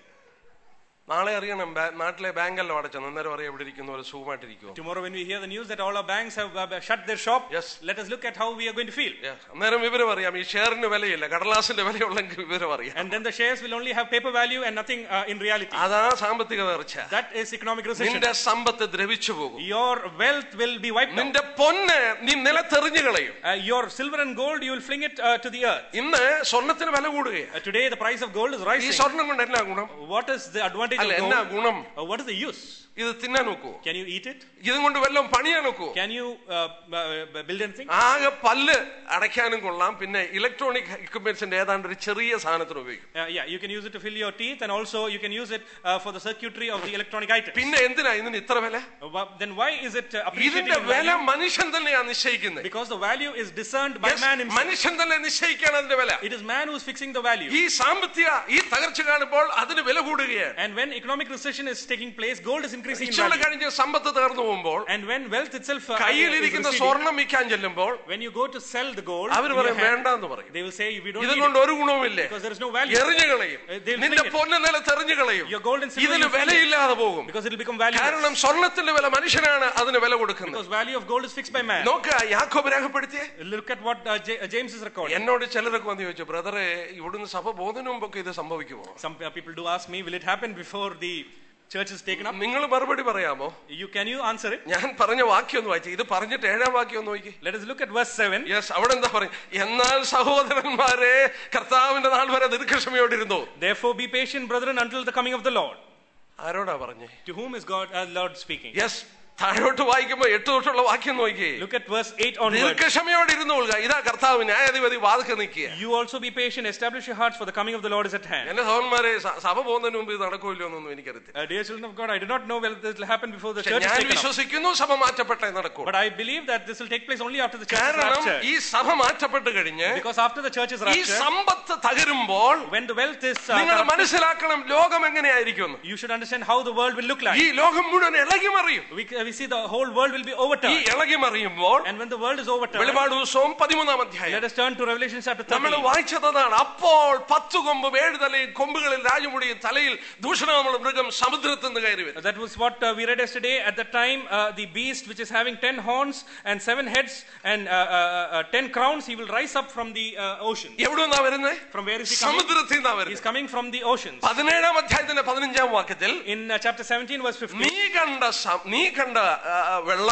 നാളെ അറിയണം ബാ- നാട്ടിലെ ബാങ്കെല്ലാം അടച്ചത് അന്നേരം അറിയാം എവിടെ ഇരിക്കുന്ന പോലെ സുഖമായിട്ടിരിക്കുമോ Tomorrow, when we hear the news that all our banks have uh, shut their shop, Yes. let us look at how we are going to feel. Yeah. അന്നേരം വിവരം അറിയാം ഈ ഷെയറിന് വിലയില്ല കടലാസിന്റെ വിലയുള്ളെങ്കിൽ വിവരം അറിയാം And then the shares will only have paper value and nothing uh, in reality. അതാ സാമ്പത്തിക തകർച്ച That is economic recession. നിന്റെ സമ്പത്ത് ദ്രവിച്ചു പോകും Your wealth will be wiped out. നിന്റെ പൊന്ന് നീ നിലത്തെറിഞ്ഞു കളയും Uh, your silver and gold, you will fling it uh, to the earth. ഇന്ന് സ്വർണത്തിന് വില കൂടുകയാണ് Uh, today, the price of gold is ഈ rising. സ്വർണം കൊണ്ട് എന്നാ ഗുണം What is the advantage അല്ല of എന്നാ gold? ഗുണം Uh, what is the use? ഇത് തിന്നാൻ നോക്കുവോ Can you eat it? ഇതും കൊണ്ട് വല്ലതും പണിയാൻ നോക്കുവോ Can you uh, uh, build anything? ആകെ പല്ല് അടയ്ക്കാനും കൊള്ളാം പിന്നെ ഇലക്ട്രോണിക് എക്യുപ്മെന്റ്സിന്റെ ഏതാണ്ട് ഒരു ചെറിയ സാധനത്തിന് ഉപയോഗിക്കും Uh, yeah, you can use it to fill your teeth, and also you can use it uh, for the circuitry of the electronic items. പിന്നെ എന്തിനാ ഇതിന് ഇത്ര വില Uh, wha- then why is it uh, appreciated ഇതിന്റെ in വില value? മനുഷ്യൻ തന്നെയാ നിശ്ചയിക്കുന്നത് Because the value is discerned by Yes, man himself. മനുഷ്യൻ തന്നെ നിശ്ചയിക്കാണ് അതിന്റെ വില It is man who is fixing the value. ഈ സാമ്പത്തിക ഈ തകർച്ച കാണുമ്പോൾ അതിന് വില കൂടുകയാണ് And when economic recession is taking place, gold is increasing in ഇച്ചോട് value. കഴിഞ്ഞ് സമ്പത്ത് തകർന്നു പോകുമ്പോൾ And when wealth itself uh, is കയ്യിലിരിക്കുന്ന receding, സ്വർണം വിൽക്കാൻ ചെല്ലുമ്പോൾ when you go to sell the gold, our in your പറയും hand, വേണ്ടെന്ന് പറയും they will say we don't ഇത് need കൊണ്ട് it ഒരു ഗുണവുമില്ലേ because there is no value. എറിഞ്ഞു കളയും Uh, they'll നിന്റെ fling it. പൊന്ന നില തെറിഞ്ഞു കളയും Your gold and silver ഇതിന് you fling it വിലയില്ലാതെ പോകും because it will become valueless. കാരണം സ്വർണത്തിന്റെ വില മനുഷ്യനാണ് അതിന് വില കൊടുക്കുന്നത് Because value of gold is fixed by man. നോക്ക യാക്കോബ് രേഖപ്പെടുത്തിയേ Look at what uh, J- uh, James is recording. എന്നോട് ചിലരൊക്കെ വന്ന് ചോദിച്ചു ബ്രദറെ ഇവിടുന്ന് സഭ പോകുന്നതിന് മുമ്പൊക്കെ ഇത് സംഭവിക്കുമോ Some uh, people do ask me, will it happen before the church is taken up? നിങ്ങൾ മറുപടി പറയാമോ You can you answer it? ഞാൻ പറഞ്ഞ വാക്യം ഒന്ന് വായിച്ചു ഇത് പറഞ്ഞിട്ട് ഏഴാം വാക്യം ഒന്ന് നോക്കി Let us look at verse 7. Yes അവിടെ എന്താ പറയും എന്നാൽ സഹോദരന്മാരെ കർത്താവിന്റെ നാൾ വരെ ദീർഘക്ഷമയോടിരുന്നു Therefore be patient, brethren, until the coming of the Lord. ആരോടാ പറഞ്ഞേ To whom is God, uh, Lord speaking? Yes താഴോട്ട് വായിക്കുമ്പോ എട്ട് തൊട്ടുള്ള വാക്യം നോക്കി Look at verse 8 onward. ദീർഘക്ഷമയോടെ ഇരുന്നു കൊള്ളുക ഇതാ കർത്താവ് ന്യായാധിപതി വാതിക്കെ നിൽക്കുക You also be patient, establish your hearts, for the coming of the Lord is at hand. എന്റെ സഹോദരന്മാരെ സ- സഭ പോകുന്നതിന് മുമ്പ് ഇത് നടക്കില്ലോ എന്നൊന്നും എനിക്കറിയത്തില്ല Uh, dear children of God, I do not know whether this will happen before the പക്ഷെ church is ഞാൻ taken up. വിശ്വസിക്കുന്നു സഭ മാറ്റപ്പെട്ടേ നടക്കൂ But I believe that this will take place only after the church is കാരണം raptured. ഈ സഭ മാറ്റപ്പെട്ട് കഴിഞ്ഞ് Because after the church is ഈ raptured, Sampath തകരുമ്പോൾ when the wealth is uh, നിങ്ങൾ corrupted, മനസ്സിലാക്കണം ലോകം എങ്ങനെയായിരിക്കും you should understand how the world will look like. ഈ ലോകം മുഴുവൻ ഇളകി മറിയും We, uh, we see the whole world will be ഈ overturned. ഇളകി മറിയുമ്പോൾ And when the world is overturned, വെളിപാട് ദിവസവും പതിമൂന്നാം അധ്യായം let us turn to Revelation chapter നമ്മൾ 13. വായിച്ചതാണ് അപ്പോൾ പത്തു കൊമ്പും ഏഴ് തലയും കൊമ്പുകളിൽ രാജമുടിയും തലയിൽ ദൂഷണമുള്ള മൃഗം സമുദ്രത്തിൽ നിന്ന് കയറി വരും That was what uh, we read yesterday. At the time, uh, the beast which is having ten horns and seven heads and uh, uh, uh, ten crowns, he will rise up from the uh, ocean. എവിടെ നിന്നാ വരുന്നത് From where is he coming? സമുദ്രത്തിൽ നിന്നാ He is വരുന്നത് coming from the oceans. പതിനേഴാം അധ്യായത്തിന്റെ പതിനഞ്ചാം വാക്യത്തിൽ In uh, chapter 17, verse 15, നീ കണ്ട സ- നീ കണ്ട ആ, വെള്ളം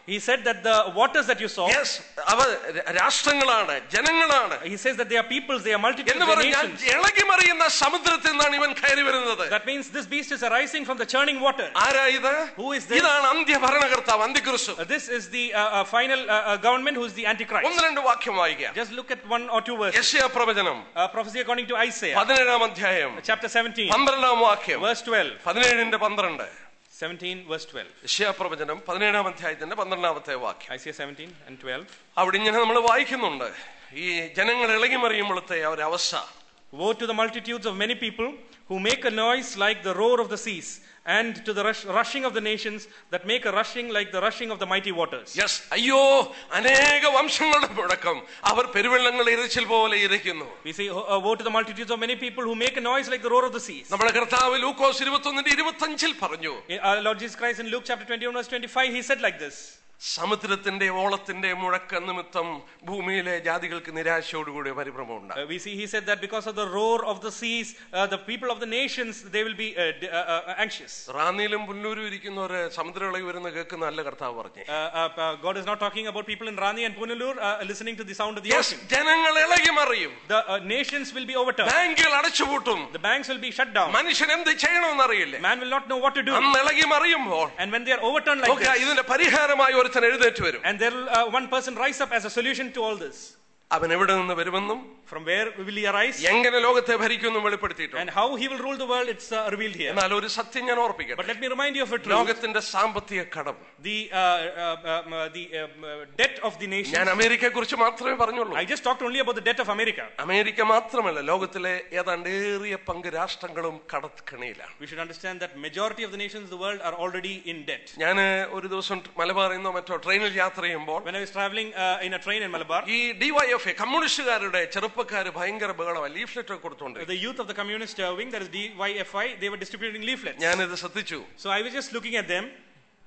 He said that the waters that you saw, yes അവ ര- രാഷ്ട്രങ്ങളാണ് ജനങ്ങളാണ് he says that they are peoples, they are multitudes, എന്ന് they are പറഞ്ഞാൽ nations. ഇളകി മറിയുന്ന സമുദ്രത്തിൽ നിന്നാണ് ഇവൻ കയറി വരുന്നത് That means this beast is arising from the churning water. ആരാ ഇത് Who is this? ഇതാണ് അന്ത്യ ഭരണകർത്താവ് അന്തിക്രിസ്തു Uh, this is the uh, uh, final uh, uh, government who is the Antichrist. ഒന്ന് രണ്ട് വാക്യം വായിക്കാം Just look at one or two verses. യശയ പ്രവചനം Uh, prophecy according to Isaiah, പതിനേഴാം അധ്യായം chapter 17, പന്ത്രണ്ടാം വാക്യം verse 12. പതിനേഴിന്റെ പന്ത്രണ്ട് 17, verse 12. യശയ പ്രവചനം പതിനേഴാം അധ്യായത്തിന്റെ പന്ത്രണ്ടാമത്തെ വാക്യം Isaiah 17 and 12. അവിടെ ഇങ്ങനെ നമ്മൾ വായിക്കുന്നുണ്ട് ഈ ജനങ്ങൾ ഇളകി മറിയുമ്പോഴത്തെ ആ ഒരു അവസ്ഥ Woe to the multitudes of many people who make a noise like the roar of the seas, and to the rush, rushing of the nations that make a rushing like the rushing of the mighty waters. Yes അയ്യോ അനേക വംശങ്ങളുടെ മുഴക്കം അവർ പെരുവെള്ളങ്ങൾ ഇരച്ചിൽ പോലെ ഇരയ്ക്കുന്നു We say, uh, Woe to the multitudes of many people who make a noise like the roar of the seas. നമ്മുടെ കർത്താവ് ലൂക്കോസ് ഇരുപത്തൊന്നിന്റെ ഇരുപത്തഞ്ചിൽ പറഞ്ഞു In, uh, Lord Jesus Christ in Luke chapter 21, verse 25, he said like this സമുദ്രത്തിന്റെ ഓളത്തിന്റെ മുഴക്ക നിമിത്തം ഭൂമിയിലെ ജാതികൾക്ക് നിരാശയോടുകൂടി പരിഭ്രമം ഉണ്ടാകും Uh, we see he said that because of the roar of the seas, uh, the people of the nations they will be uh, d- uh, uh, anxious. റാന്നിയിലും പുല്ലൂരും ഇരിക്കുന്നവര് സമുദ്രം ഇളകി വരുന്ന കേൾക്കുന്ന നല്ല കർത്താവ് പറഞ്ഞു Uh, uh, uh, God is not talking about people in Rani and Punalur uh, listening to the sound of the yes ocean. ജനങ്ങൾ ഇളകി മറിയും The uh, nations will be overturned. ബാങ്കുകൾ അടച്ചുപൂട്ടും The banks will be shut down. മനുഷ്യൻ എന്ത് ചെയ്യണമെന്ന് അറിയില്ല Man will not know what to do. അന്ന് ഇളകി മറിയുമ്പോൾ And when they are overturned like നോക്കുക this, ഇതിന്റെ പരിഹാരമായി ഒരുത്തൻ എഴുന്നേറ്റ് വരും and there will uh, one person rise up as a solution to all this. അവൻ എവിടെ നിന്ന് വരുമെന്നും From where will he arise? എങ്ങനെ ലോകത്തെ ഭരിക്കുമെന്നും വെളിപ്പെടുത്തിയിട്ടുണ്ട് And how he will rule the world, it's uh, revealed here. എന്നാൽ ഒരു സത്യം ഞാൻ But ഓർപ്പിക്കട്ടെ let me remind you of a truth. ലോകത്തിന്റെ സാമ്പത്തിക കടം The, uh, uh, um, uh, the um, uh, debt of the nation. ഞാൻ അമേരിക്കയെ കുറിച്ച് മാത്രമേ പറഞ്ഞുള്ളൂ I just talked only about the debt of America. America മാത്രമല്ല ലോകത്തിലെ ഏതാണ്ട് ഏറിയ പങ്ക് രാഷ്ട്രങ്ങളും കടക്കണിയിലാണ് We should understand that majority of the nations of the world are already in debt. ഞാൻ ഒരു ദിവസം മലബാറിൽ നിന്നോ മറ്റോ ട്രെയിനിൽ യാത്ര ചെയ്യുമ്പോൾ When I was traveling uh, in a train in Malabar, ഈ ഡിവൈഎഫ് കമ്മ്യൂണിസ്റ്റുകാരുടെ ചെറുപ്പക്കാർ ഭയങ്കര ബഹളമാണ് ലീഫ്ലെറ്റ് ഒക്കെ കൊടുത്തോണ്ട് the youth of the communist uh, wing, that is DYFI, they were distributing leaflets. ഞാനിത് ശ്രദ്ധിച്ചു So I was just looking at them.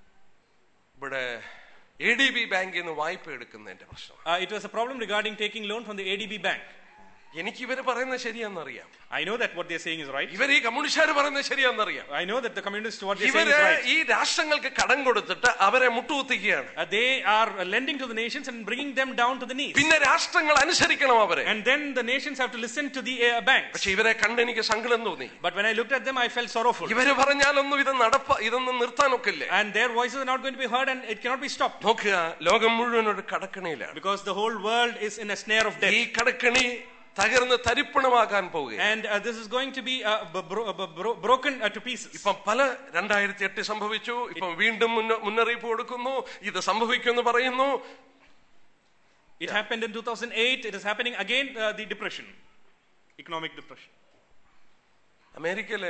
ഇവിടെ A D B ബാങ്കിൽ നിന്ന് വായ്പ എടുക്കുന്നതിന്റെ പ്രശ്നം Uh, it was a problem regarding taking loan from the ADB bank. എനിക്ക് ഇവര് പറയുന്നത് ശരിയാണെന്നറിയാം I know that what they're saying is right. ഇവർ ഈ കമ്മ്യൂണിസ്റ്റുകാർ പറയുന്നത് ശരിയാണെന്നറിയാം I know that the communists, what they're saying ഇവര് is right. ഈ രാഷ്ട്രങ്ങൾക്ക് കടം കൊടുത്തിട്ട് അവരെ മുട്ടുകുത്തിക്കുകയാണ് Uh, they are uh, lending to the nations and bringing them down to the knees. പിന്നെ രാഷ്ട്രങ്ങൾ അനുസരിക്കണം അവരെ And then the nations have to listen to the uh, banks. പക്ഷെ ഇവരെ കണ്ട് എനിക്ക് സങ്കടം തോന്നി But when I looked at them, I felt sorrowful. ഇവര് പറഞ്ഞാലൊന്നും ഇത് നടപ്പ ഇതൊന്നും നിർത്താനൊക്കില്ലേ And their voices are not going to be heard and it cannot be stopped. നോക്കുക ലോകം മുഴുവൻ ഒരു കടക്കണിയിലാണ് Because the whole world is in a snare of ഈ debt. കടക്കണി തകർന്ന് തരിപ്പണമാക്കാൻ പോവുകയാണ് And uh, this is going to be uh, b- bro- b- bro- broken uh, to pieces. ഇപ്പം പല രണ്ടായിരത്തി എട്ട് സംഭവിച്ചു ഇപ്പം വീണ്ടും മുന്ന- മുന്നറിയിപ്പ് കൊടുക്കുന്നു ഇത് സംഭവിക്കുമെന്ന് പറയുന്നു It happened in 2008. It is happening again, uh, the depression, economic depression. അമേരിക്കയില്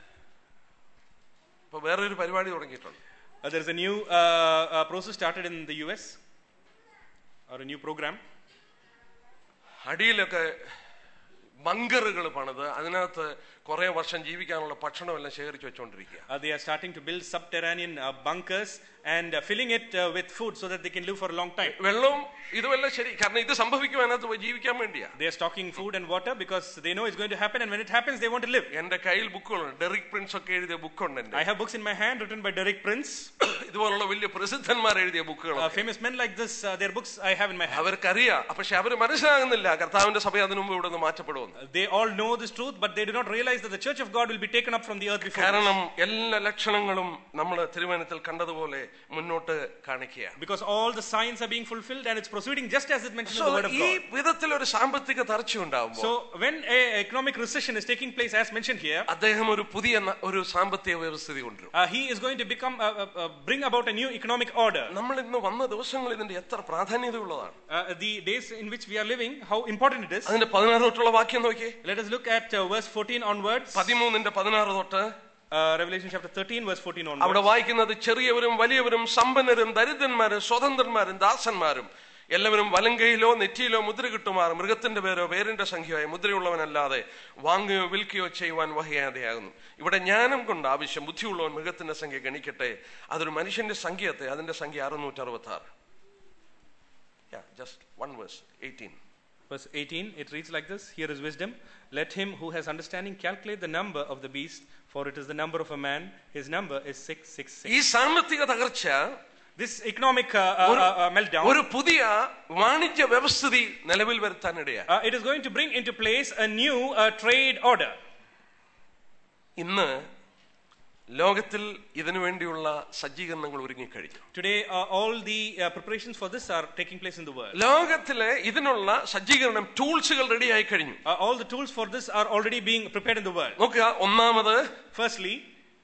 ഇപ്പൊ വേറൊരു പരിപാടി തുടങ്ങിയിട്ടുണ്ട് Uh, there is a new uh, uh, process started in the US, or a new program. അടിയിലൊക്കെ ബങ്കറുകൾ പണിത് അതിനകത്ത് കുറെ വർഷം ജീവിക്കാനുള്ള ഭക്ഷണമെല്ലാം ശേഖരിച്ചു വെച്ചുകൊണ്ടിരിക്കുക Uh, they are starting to build subterranean uh, bunkers and uh, filling it uh, with food so that they can live for a long time. വെള്ളവും ഇതുമെല്ലാം ശരി കാരണം ഇത് സംഭവിക്കും അതിനകത്ത് പോയി ജീവിക്കാൻ വേണ്ടിയാ They are stocking food and water because they know it's going to happen, and when it happens, they want to live. എന്റെ കയ്യിൽ ബുക്കുകളുണ്ട് ഡെറിക് പ്രിൻസ് ഒക്കെ എഴുതിയ ബുക്കുണ്ട് എന്റെ I have books in my hand written by Derek Prince. ഇതുപോലുള്ള വലിയ പ്രസിദ്ധന്മാർ എഴുതിയ ബുക്കുകൾ Uh, famous men like this, uh, their books I have in my hand. അവർക്കറിയാം പക്ഷെ അവർ മനസ്സിലാകുന്നില്ല കർത്താവിന്റെ സഭ അതിനു മുമ്പ് ഇവിടെ നിന്ന് മാറ്റപ്പെടുമെന്ന് Uh, They all know this truth, but they do not realize that the church of God will be taken up from the earth before. കാരണം എല്ലാ ലക്ഷണങ്ങളും നമ്മൾ തിരുവനന്തപുരത്തിൽ കണ്ടതുപോലെ മുന്നോട്ട് കാണിക്കുകയാണ് Because all the signs are being fulfilled and it's proceeding just as it mentioned So, in the word of ഈ God. വിധത്തിൽ ഒരു സാമ്പത്തിക തർച്ച ഉണ്ടാകുമ്പോൾ So when a economic recession is taking place as mentioned here, അദ്ദേഹം ഒരു പുതിയ ന- ഒരു സാമ്പത്തിക വ്യവസ്ഥിതി കൊണ്ടുവരും uh, he is going to become uh, uh, uh, bring about a new economic order. നമ്മൾ ഇന്ന് വന്ന ദിവസങ്ങൾ ഇതിന്റെ എത്ര പ്രാധാന്യതയുള്ളതാണ് Uh, the days in which we are living, how important it is. അതിന്റെ പതിനാറ് തൊട്ടുള്ള വാക്യം നോക്കിയേ Let us look at uh, verse 14 onwards. പതിമൂന്നിന്റെ പതിനാറ് തൊട്ട് Uh, Revelation chapter 13, verse 14 onwards. അവിടെ വായിക്കുന്നത് ചെറിയവരും വലിയവരും സമ്പന്നരും ദരിദ്രന്മാരും സ്വതന്ത്രന്മാരും ദാസന്മാരും എല്ലാവരും വലങ്കയിലോ നെറ്റിയിലോ മുദ്ര കിട്ടുമാർ മൃഗത്തിന്റെ പേരോ പേരിന്റെ സംഖ്യയോ മുദ്രയുള്ളവനല്ലാതെ വാങ്ങുകയോ വിൽക്കുകയോ ചെയ്യുവാൻ വഹിയാതെയാകുന്നു ഇവിടെ ജ്ഞാനം കൊണ്ട് ആവശ്യം ബുദ്ധിയുള്ളവൻ മൃഗത്തിന്റെ സംഖ്യ ഗണിക്കട്ടെ അതൊരു മനുഷ്യന്റെ സംഖ്യത്തെ അതിന്റെ സംഖ്യ അറുന്നൂറ്റി അറുപത്തി ആറ് just one verse eighteen Verse 18, it reads like this Here is wisdom. Let him who has understanding calculate the number of the beast, for it is the number of a man. His number is 666. ഈ സാമ്പത്തിക തകർച്ച This economic uh, uh, ഒരു- uh, uh, meltdown, ഒരു പുതിയ വാണിജ്യ വ്യവസ്ഥിതി നിലവിൽ വരുത്താനിടയാ uh, it is going to bring into place a new uh, trade order. ഇന്ന് ലോകത്തിൽ ഇതിനു വേണ്ടിയുള്ള സജ്ജീകരണങ്ങൾ ഒരുങ്ങിക്കഴിഞ്ഞു Today, uh, all the uh, preparations for this are taking place in the world. ലോകത്തിലെ ഇതിനുള്ള സജ്ജീകരണം ടൂൾസുകൾ റെഡിയായി കഴിഞ്ഞു Uh, all the tools for this are already being prepared in the world. നോക്കുക ഒന്നാമത് Firstly,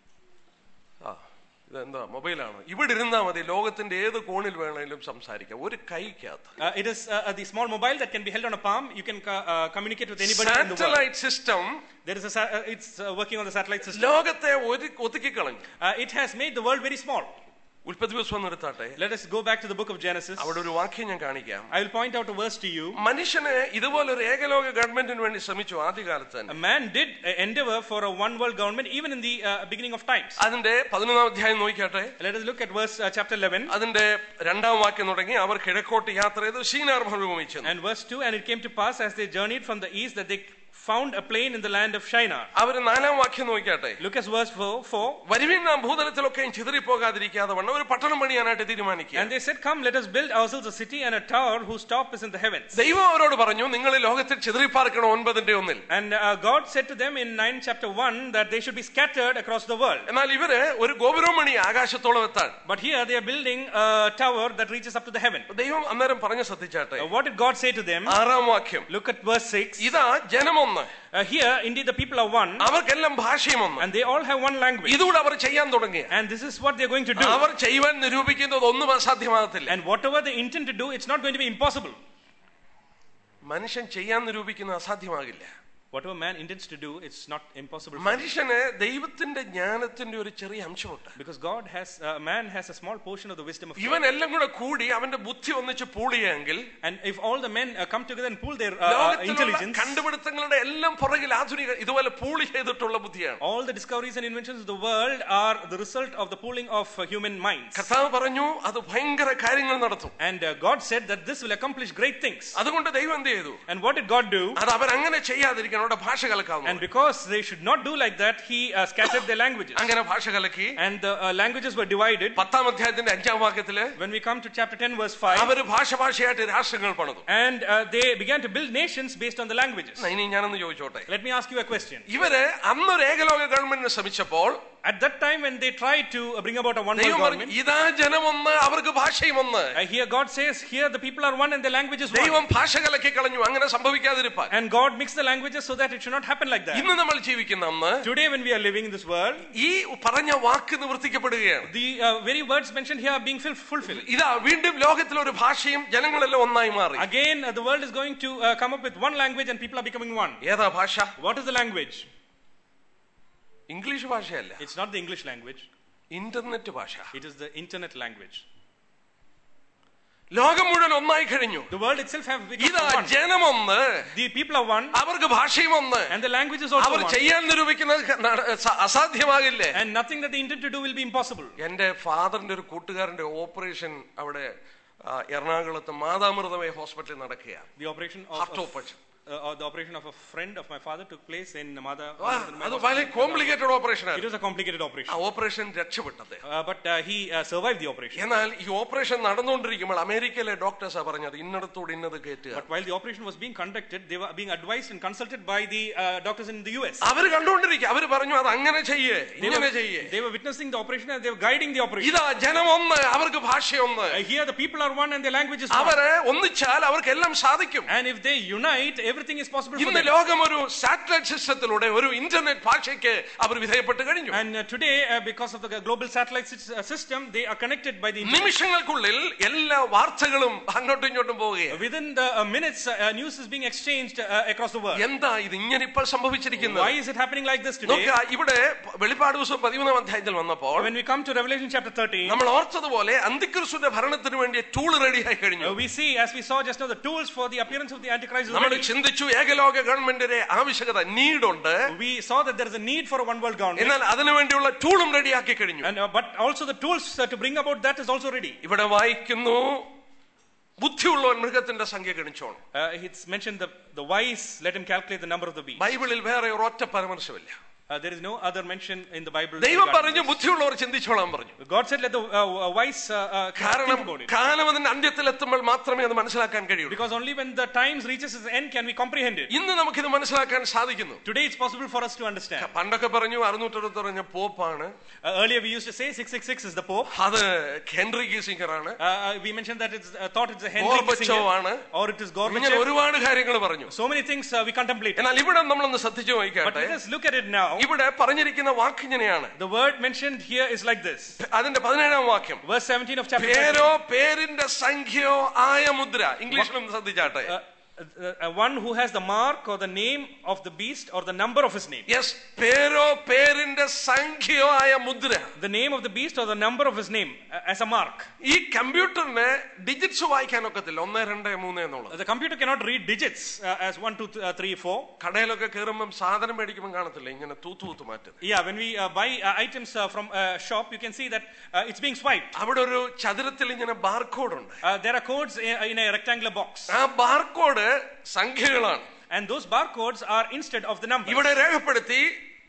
ആ ഇതെന്താ മൊബൈലാണ് ഇവിടെ ഇരുന്നാ മതി ലോകത്തിന്റെ ഏത് കോണിൽ വേണമെങ്കിലും സംസാരിക്കാം ഒരു കൈക്കകത്ത് uh, it is uh, the small mobile that can be held on a palm. You can uh, uh, communicate with anybody in the world. Satellite system There is a sa- uh, it's uh, working on the satellite system. ലോകത്തെ ഒരു ഒതുക്കിക്കളഞ്ഞു Uh, it has made the world very small. ഉൽപ്പത്തി ദിവസം നിർത്താട്ടെ Let us go back to the book of Genesis. അവിടെ ഒരു വാക്യം ഞാൻ കാണിക്കാം I will point out a verse to you. മനുഷ്യന് ഇതുപോലെ ഒരു ഏകലോക ഗവൺമെന്റിന് വേണ്ടി ശ്രമിച്ചു ആദ്യകാലത്ത് തന്നെ A man did uh, endeavor for a one world government even in the uh, beginning of times. അതിന്റെ പതിനൊന്നാം അധ്യായം നോക്കിയാട്ടെ Let us look at verse uh, chapter 11 അതിന്റെ രണ്ടാം വാക്യം തുടങ്ങി അവർ കിഴക്കോട്ട് യാത്ര ചെയ്ത് ഷീനാർ മരുഭൂമി ചെന്നു and verse 2 and it came to pass as they journeyed from the east that they found a plain in the land of Shinar. അവര് നാലാം വാക്യം നോക്കിയാട്ടെ Look at verse 4, 4 വരുവിൻ നാം ഭൂതലത്തിലൊക്കെയും ചിതറിപ്പോകാതിരിക്കാതെ വണ്ണം ഒരു പട്ടണം പണിയാനായിട്ട് തീരുമാനിക്കുക and they said come let us build ourselves a city and a tower whose top is in the heavens. ദൈവം അവരോട് പറഞ്ഞു നിങ്ങൾ ഈ ലോകത്തിൽ ചിതറിപ്പാർക്കണം ഒൻപതിന്റെ ഒന്നിൽ And uh, God said to them in 9 chapter 1 that they should be scattered across the world. എന്നാൽ ഇവര് ഒരു ഗോപുരമണി ആകാശത്തോളം എത്താൻ But here they are building a tower that reaches up to the heaven. ദൈവം അന്നേരം പറഞ്ഞു ശ്രദ്ധിച്ചാട്ടെ Uh, what did God say to them? ആറാം വാക്യം Look at verse 6. ഇതാ ജനമൊന്ന് Uh, here, indeed, the people are one, അവർക്കെല്ലാം ഭാഷയും ഒന്ന് and they all have one language. ഇതുകൂടെ അവർ ചെയ്യാൻ തുടങ്ങിയ And this is what they're going to do. അവർ ചെയ്യുവാൻ നിരൂപിക്കുന്നത് ഒന്നും അസാധ്യമാകത്തില്ല And whatever they intend to do, it's not going to be impossible. മനുഷ്യൻ ചെയ്യാൻ നിരൂപിക്കുന്നത് അസാധ്യമാകില്ല Whatever man intends to do, it's not impossible. For him. മനുഷ്യന് ദൈവത്തിന്റെ ജ്ഞാനത്തിന്റെ ഒരു ചെറിയ അംശമുണ്ട് Because God has, uh, man has a small portion of the wisdom of God. ഇവൻ എല്ലാം കൂടെ കൂടി അവന്റെ ബുദ്ധി ഒന്നിച്ച് പൂളിയെങ്കിൽ And if all the men uh, come together and pool their uh, uh, ലോകത്തിലുള്ള intelligence, കണ്ടുപിടുത്തങ്ങളുടെ എല്ലാം പുറകിൽ ആധുനിക ഇതുപോലെ പൂളി ചെയ്തിട്ടുള്ള ബുദ്ധിയാണ് all the discoveries and inventions of the world are the result of the pooling of uh, human minds. കർത്താവ് പറഞ്ഞു അത് ഭയങ്കര കാര്യങ്ങൾ നടത്തും And uh, God said that this will accomplish great things. അതുകൊണ്ട് ദൈവം എന്ത് ചെയ്തു And what did God do? അത് അവരങ്ങനെ ചെയ്യാതിരിക്കണം അവിടെ ഭാഷ കലക്കാവുന്നു And because they should not do like that, He uh, scattered their languages. അങ്ങനെ ഭാഷ കലക്കി And the uh, languages were divided. പത്താം അധ്യായത്തിന്റെ അഞ്ചാം വാക്യത്തില് When we come to chapter 10, verse 5, അവര് ഭാഷ ഭാഷയായിട്ട് രാഷ്ട്രങ്ങൾ പണിതു and uh, they began to build nations based on the languages. എന്നാ ഇനി ഞാനൊന്ന് ചോദിച്ചോട്ടെ Let me ask you a question. ഇവര് അന്നൊരു ഏകലോക ഗവൺമെന്റിന് ശ്രമിച്ചപ്പോൾ At that time, when they tried to uh, bring about a one world ദൈവം പറഞ്ഞു government, ഇതാ ജനമൊന്ന് അവർക്ക് ഭാഷയും ഒന്ന് uh, here God says, here the people are one and the language is one. ദൈവം ഭാഷ കലക്കി കളഞ്ഞു അങ്ങനെ സംഭവിക്കാതിരിപ്പാൻ And God mixed the languages so that it should not happen like that. ഇന്ന് നമ്മൾ ജീവിക്കുന്ന അന്ന് Today, when we are living in this world, ഈ പറഞ്ഞ വാക്ക് നിവർത്തിക്കപ്പെടുകയാണ് the uh, very words mentioned here are being ful- fulfilled. ഇതാ വീണ്ടും ലോകത്തിൽ ഒരു ഭാഷയും ജനങ്ങളെല്ലാം ഒന്നായി മാറി Again, uh, the world is going to uh, come up with one language and people are becoming one. ഏതാ ഭാഷ What is the language? English ഭാഷയല്ല It's not the English language, internet ഭാഷ it is the internet language. ലോകം മുഴുവൻ ഒന്നായി കഴിഞ്ഞു The world itself have become ഇതാ one. ജനമൊന്ന് The people are one അവർക്ക് ഭാഷയും ഒന്ന് and the language is also our one. ചെയ്യാൻ നിരൂപിക്കുന്നത് നട- സ- അസാധ്യമാകില്ലേ And nothing that they intend to do will be impossible. എന്റെ ഫാദറിന്റെ ഒരു കൂട്ടുകാരന്റെ ഓപ്പറേഷൻ അവിടെ ആ, എറണാകുളത്ത് മാതാമൃതമയ ഹോസ്പിറ്റലിൽ നടക്കുക The operation of, heart of- operation uh, uh, the operation of a friend of my father took place in Mada. അത് വളരെ കോംപ്ലിക്കേറ്റഡ് ഓപ്പറേഷൻ It ആയിരുന്നു was a complicated operation, ആ ഓപ്പറേഷൻ രക്ഷപ്പെട്ടത് uh, but uh, he uh, survived the operation. എന്നാൽ ഈ operation നടന്നുകൊണ്ടിരിക്കുമ്പോൾ അമേരിക്കയിലെ ഡോക്ടേഴ്സാ പറഞ്ഞത് ഇന്നടത്തോട് ഇന്നത് കയറ്റുക But while the operation was being conducted, they were being advised and consulted by the uh, doctors in the US. അവര് കണ്ടുകൊണ്ടിരിക്കുക അവര് പറഞ്ഞു അത് അങ്ങനെ ചെയ്യേ They ഇങ്ങനെ were, ചെയ്യേ they were witnessing the operation and they were guiding the operation. ഇതാ ജനമൊന്ന് അവർക്ക് ഭാഷയൊന്ന് Uh, here the people are one and their language is one. അവര് ഒന്നിച്ചാൽ അവർക്ക് എല്ലാം സാധിക്കും And if they unite, everything is possible for ഇന്ന് them. ലോകം ഒരു satellite സിസ്റ്റത്തിലൂടെ ഒരു ഇന്റർനെറ്റ് ഭാഷയ്ക്ക് അവർ വിധേയപ്പെട്ട് കഴിഞ്ഞു And uh, today, uh, because of the global satellite sys- uh, system, they are connected by the internet. നിമിഷങ്ങൾക്കുള്ളിൽ എല്ലാ വാർത്തകളും അങ്ങോട്ടും ഇങ്ങോട്ടും പോവുകയാണ് Within the uh, minutes, uh, uh, news is being exchanged uh, across the world. എന്താ ഇത് ഇങ്ങനെ ഇപ്പോൾ സംഭവിച്ചിരിക്കുന്നത് Why is it happening like this today? നോക്കുക ഇവിടെ വെളിപ്പാട് ദിവസം പതിമൂന്നാം അധ്യായത്തിൽ വന്നപ്പോൾ When we come to Revelation chapter 13, നമ്മൾ ഓർത്തതുപോലെ അന്തിക്രിസ്തുവിന്റെ ഭരണത്തിന് വേണ്ടി ടൂൾ റെഡിയായി കഴിഞ്ഞു uh, we see, as we saw just now, the tools for the appearance of the Antichrist is നമ്മൾ ready. ചിന്തിച്ചു ഏകലോക ഗവൺമെന്റിന്റെ ആവശ്യകത നീഡുണ്ട് We saw that there is a need for a one world government. എന്നാൽ അതിനുവേണ്ടിയുള്ള ടൂളും റെഡിയാക്കി കഴിഞ്ഞു And, uh, but also the tools uh, to bring about that is also ready. ഇവിടെ വായിക്കുന്നു ബുദ്ധിയുള്ളവൻ മൃഗത്തിന്റെ സംഖ്യ ഗണിച്ചോണം Uh, it's mentioned the, the wise, let him calculate the number of the beast. ബൈബിളിൽ വേറെ ഒരൊറ്റ പരാമർശമില്ല Uh, there is no other mention in the Bible. ദൈവം regarding പറഞ്ഞു ബുദ്ധിയുള്ളവർ ചിന്തിച്ചോളാൻ പറഞ്ഞു this. God said, let the uh, wise uh, uh, കാരണം think about it. കാലം അതിന്റെ അന്ത്യത്തിലെത്തുമ്പോൾ മാത്രമേ അത് മനസ്സിലാക്കാൻ കഴിയൂ Because only when the times reaches its end can we comprehend it. ഇന്ന് നമുക്കിത് മനസ്സിലാക്കാൻ സാധിക്കുന്നു Today it's possible for us to understand. പണ്ടൊക്കെ പറഞ്ഞു അറുന്നൂറ്ററുപത്തി പറഞ്ഞ പോപ്പാണ് Uh, earlier we used to say 666 is the Pope. അത് ഹെൻറി ഗീസിംഗർ ആണ് Uh, uh, we mentioned that it's uh, thought it's a Henry Gorbachev Kissinger, ആണ്. or it is ഇങ്ങനെ Gorbachev. ഒരുപാട് കാര്യങ്ങൾ പറഞ്ഞു So many things uh, we contemplate. എന്നാൽ ഇവിടെ നമ്മളൊന്ന് ശ്രദ്ധിച്ചു But നോക്കിയാട്ടെ let us look at it now. ഇവിടെ പറഞ്ഞിരിക്കുന്ന വാക്ക് ഇങ്ങനെയാണ് The word mentioned here is like this. അതിന്റെ പതിനേഴാം വാക്യം Verse 17 of chapter 20. പേരോ പേരിന്റെ സംഖ്യയോ ആയ മുദ്ര ഇംഗ്ലീഷിലൊന്ന് ശ്രദ്ധിച്ചാട്ടെ Uh, uh, uh, one who has the mark or the name of the beast or the number of his name. Yes പേരോ പേരിന്റെ സംഖ്യയോ ആയ മുദ്ര The name of the beast or the number of his name uh, as a mark. ഈ കമ്പ്യൂട്ടറിന് digits വായിക്കാനൊക്കത്തില്ല ഒന്ന് രണ്ട് മൂന്ന് എന്നുള്ളത് The computer cannot read digits uh, as 1, 2, th- uh, 3, 4. കടയിലൊക്കെ കയറുമ്പം സാധനം മേടിക്കുമ്പോൾ കാണത്തില്ല ഇങ്ങനെ തൂത്ത് തൂത്ത് മാറ്റും Yeah, when we uh, buy uh, items uh, from a shop, you can see that uh, it's being swiped. അവിടെ ഒരു ചതുരത്തിൽ ഇങ്ങനെ ബാർകോഡ് ഉണ്ട് Uh, there are codes in, in a rectangular box. ആ ബാർകോഡ് സംഖ്യകളാണ് And those barcodes are instead of the number. ഇവിടെ രേഖപ്പെടുത്തി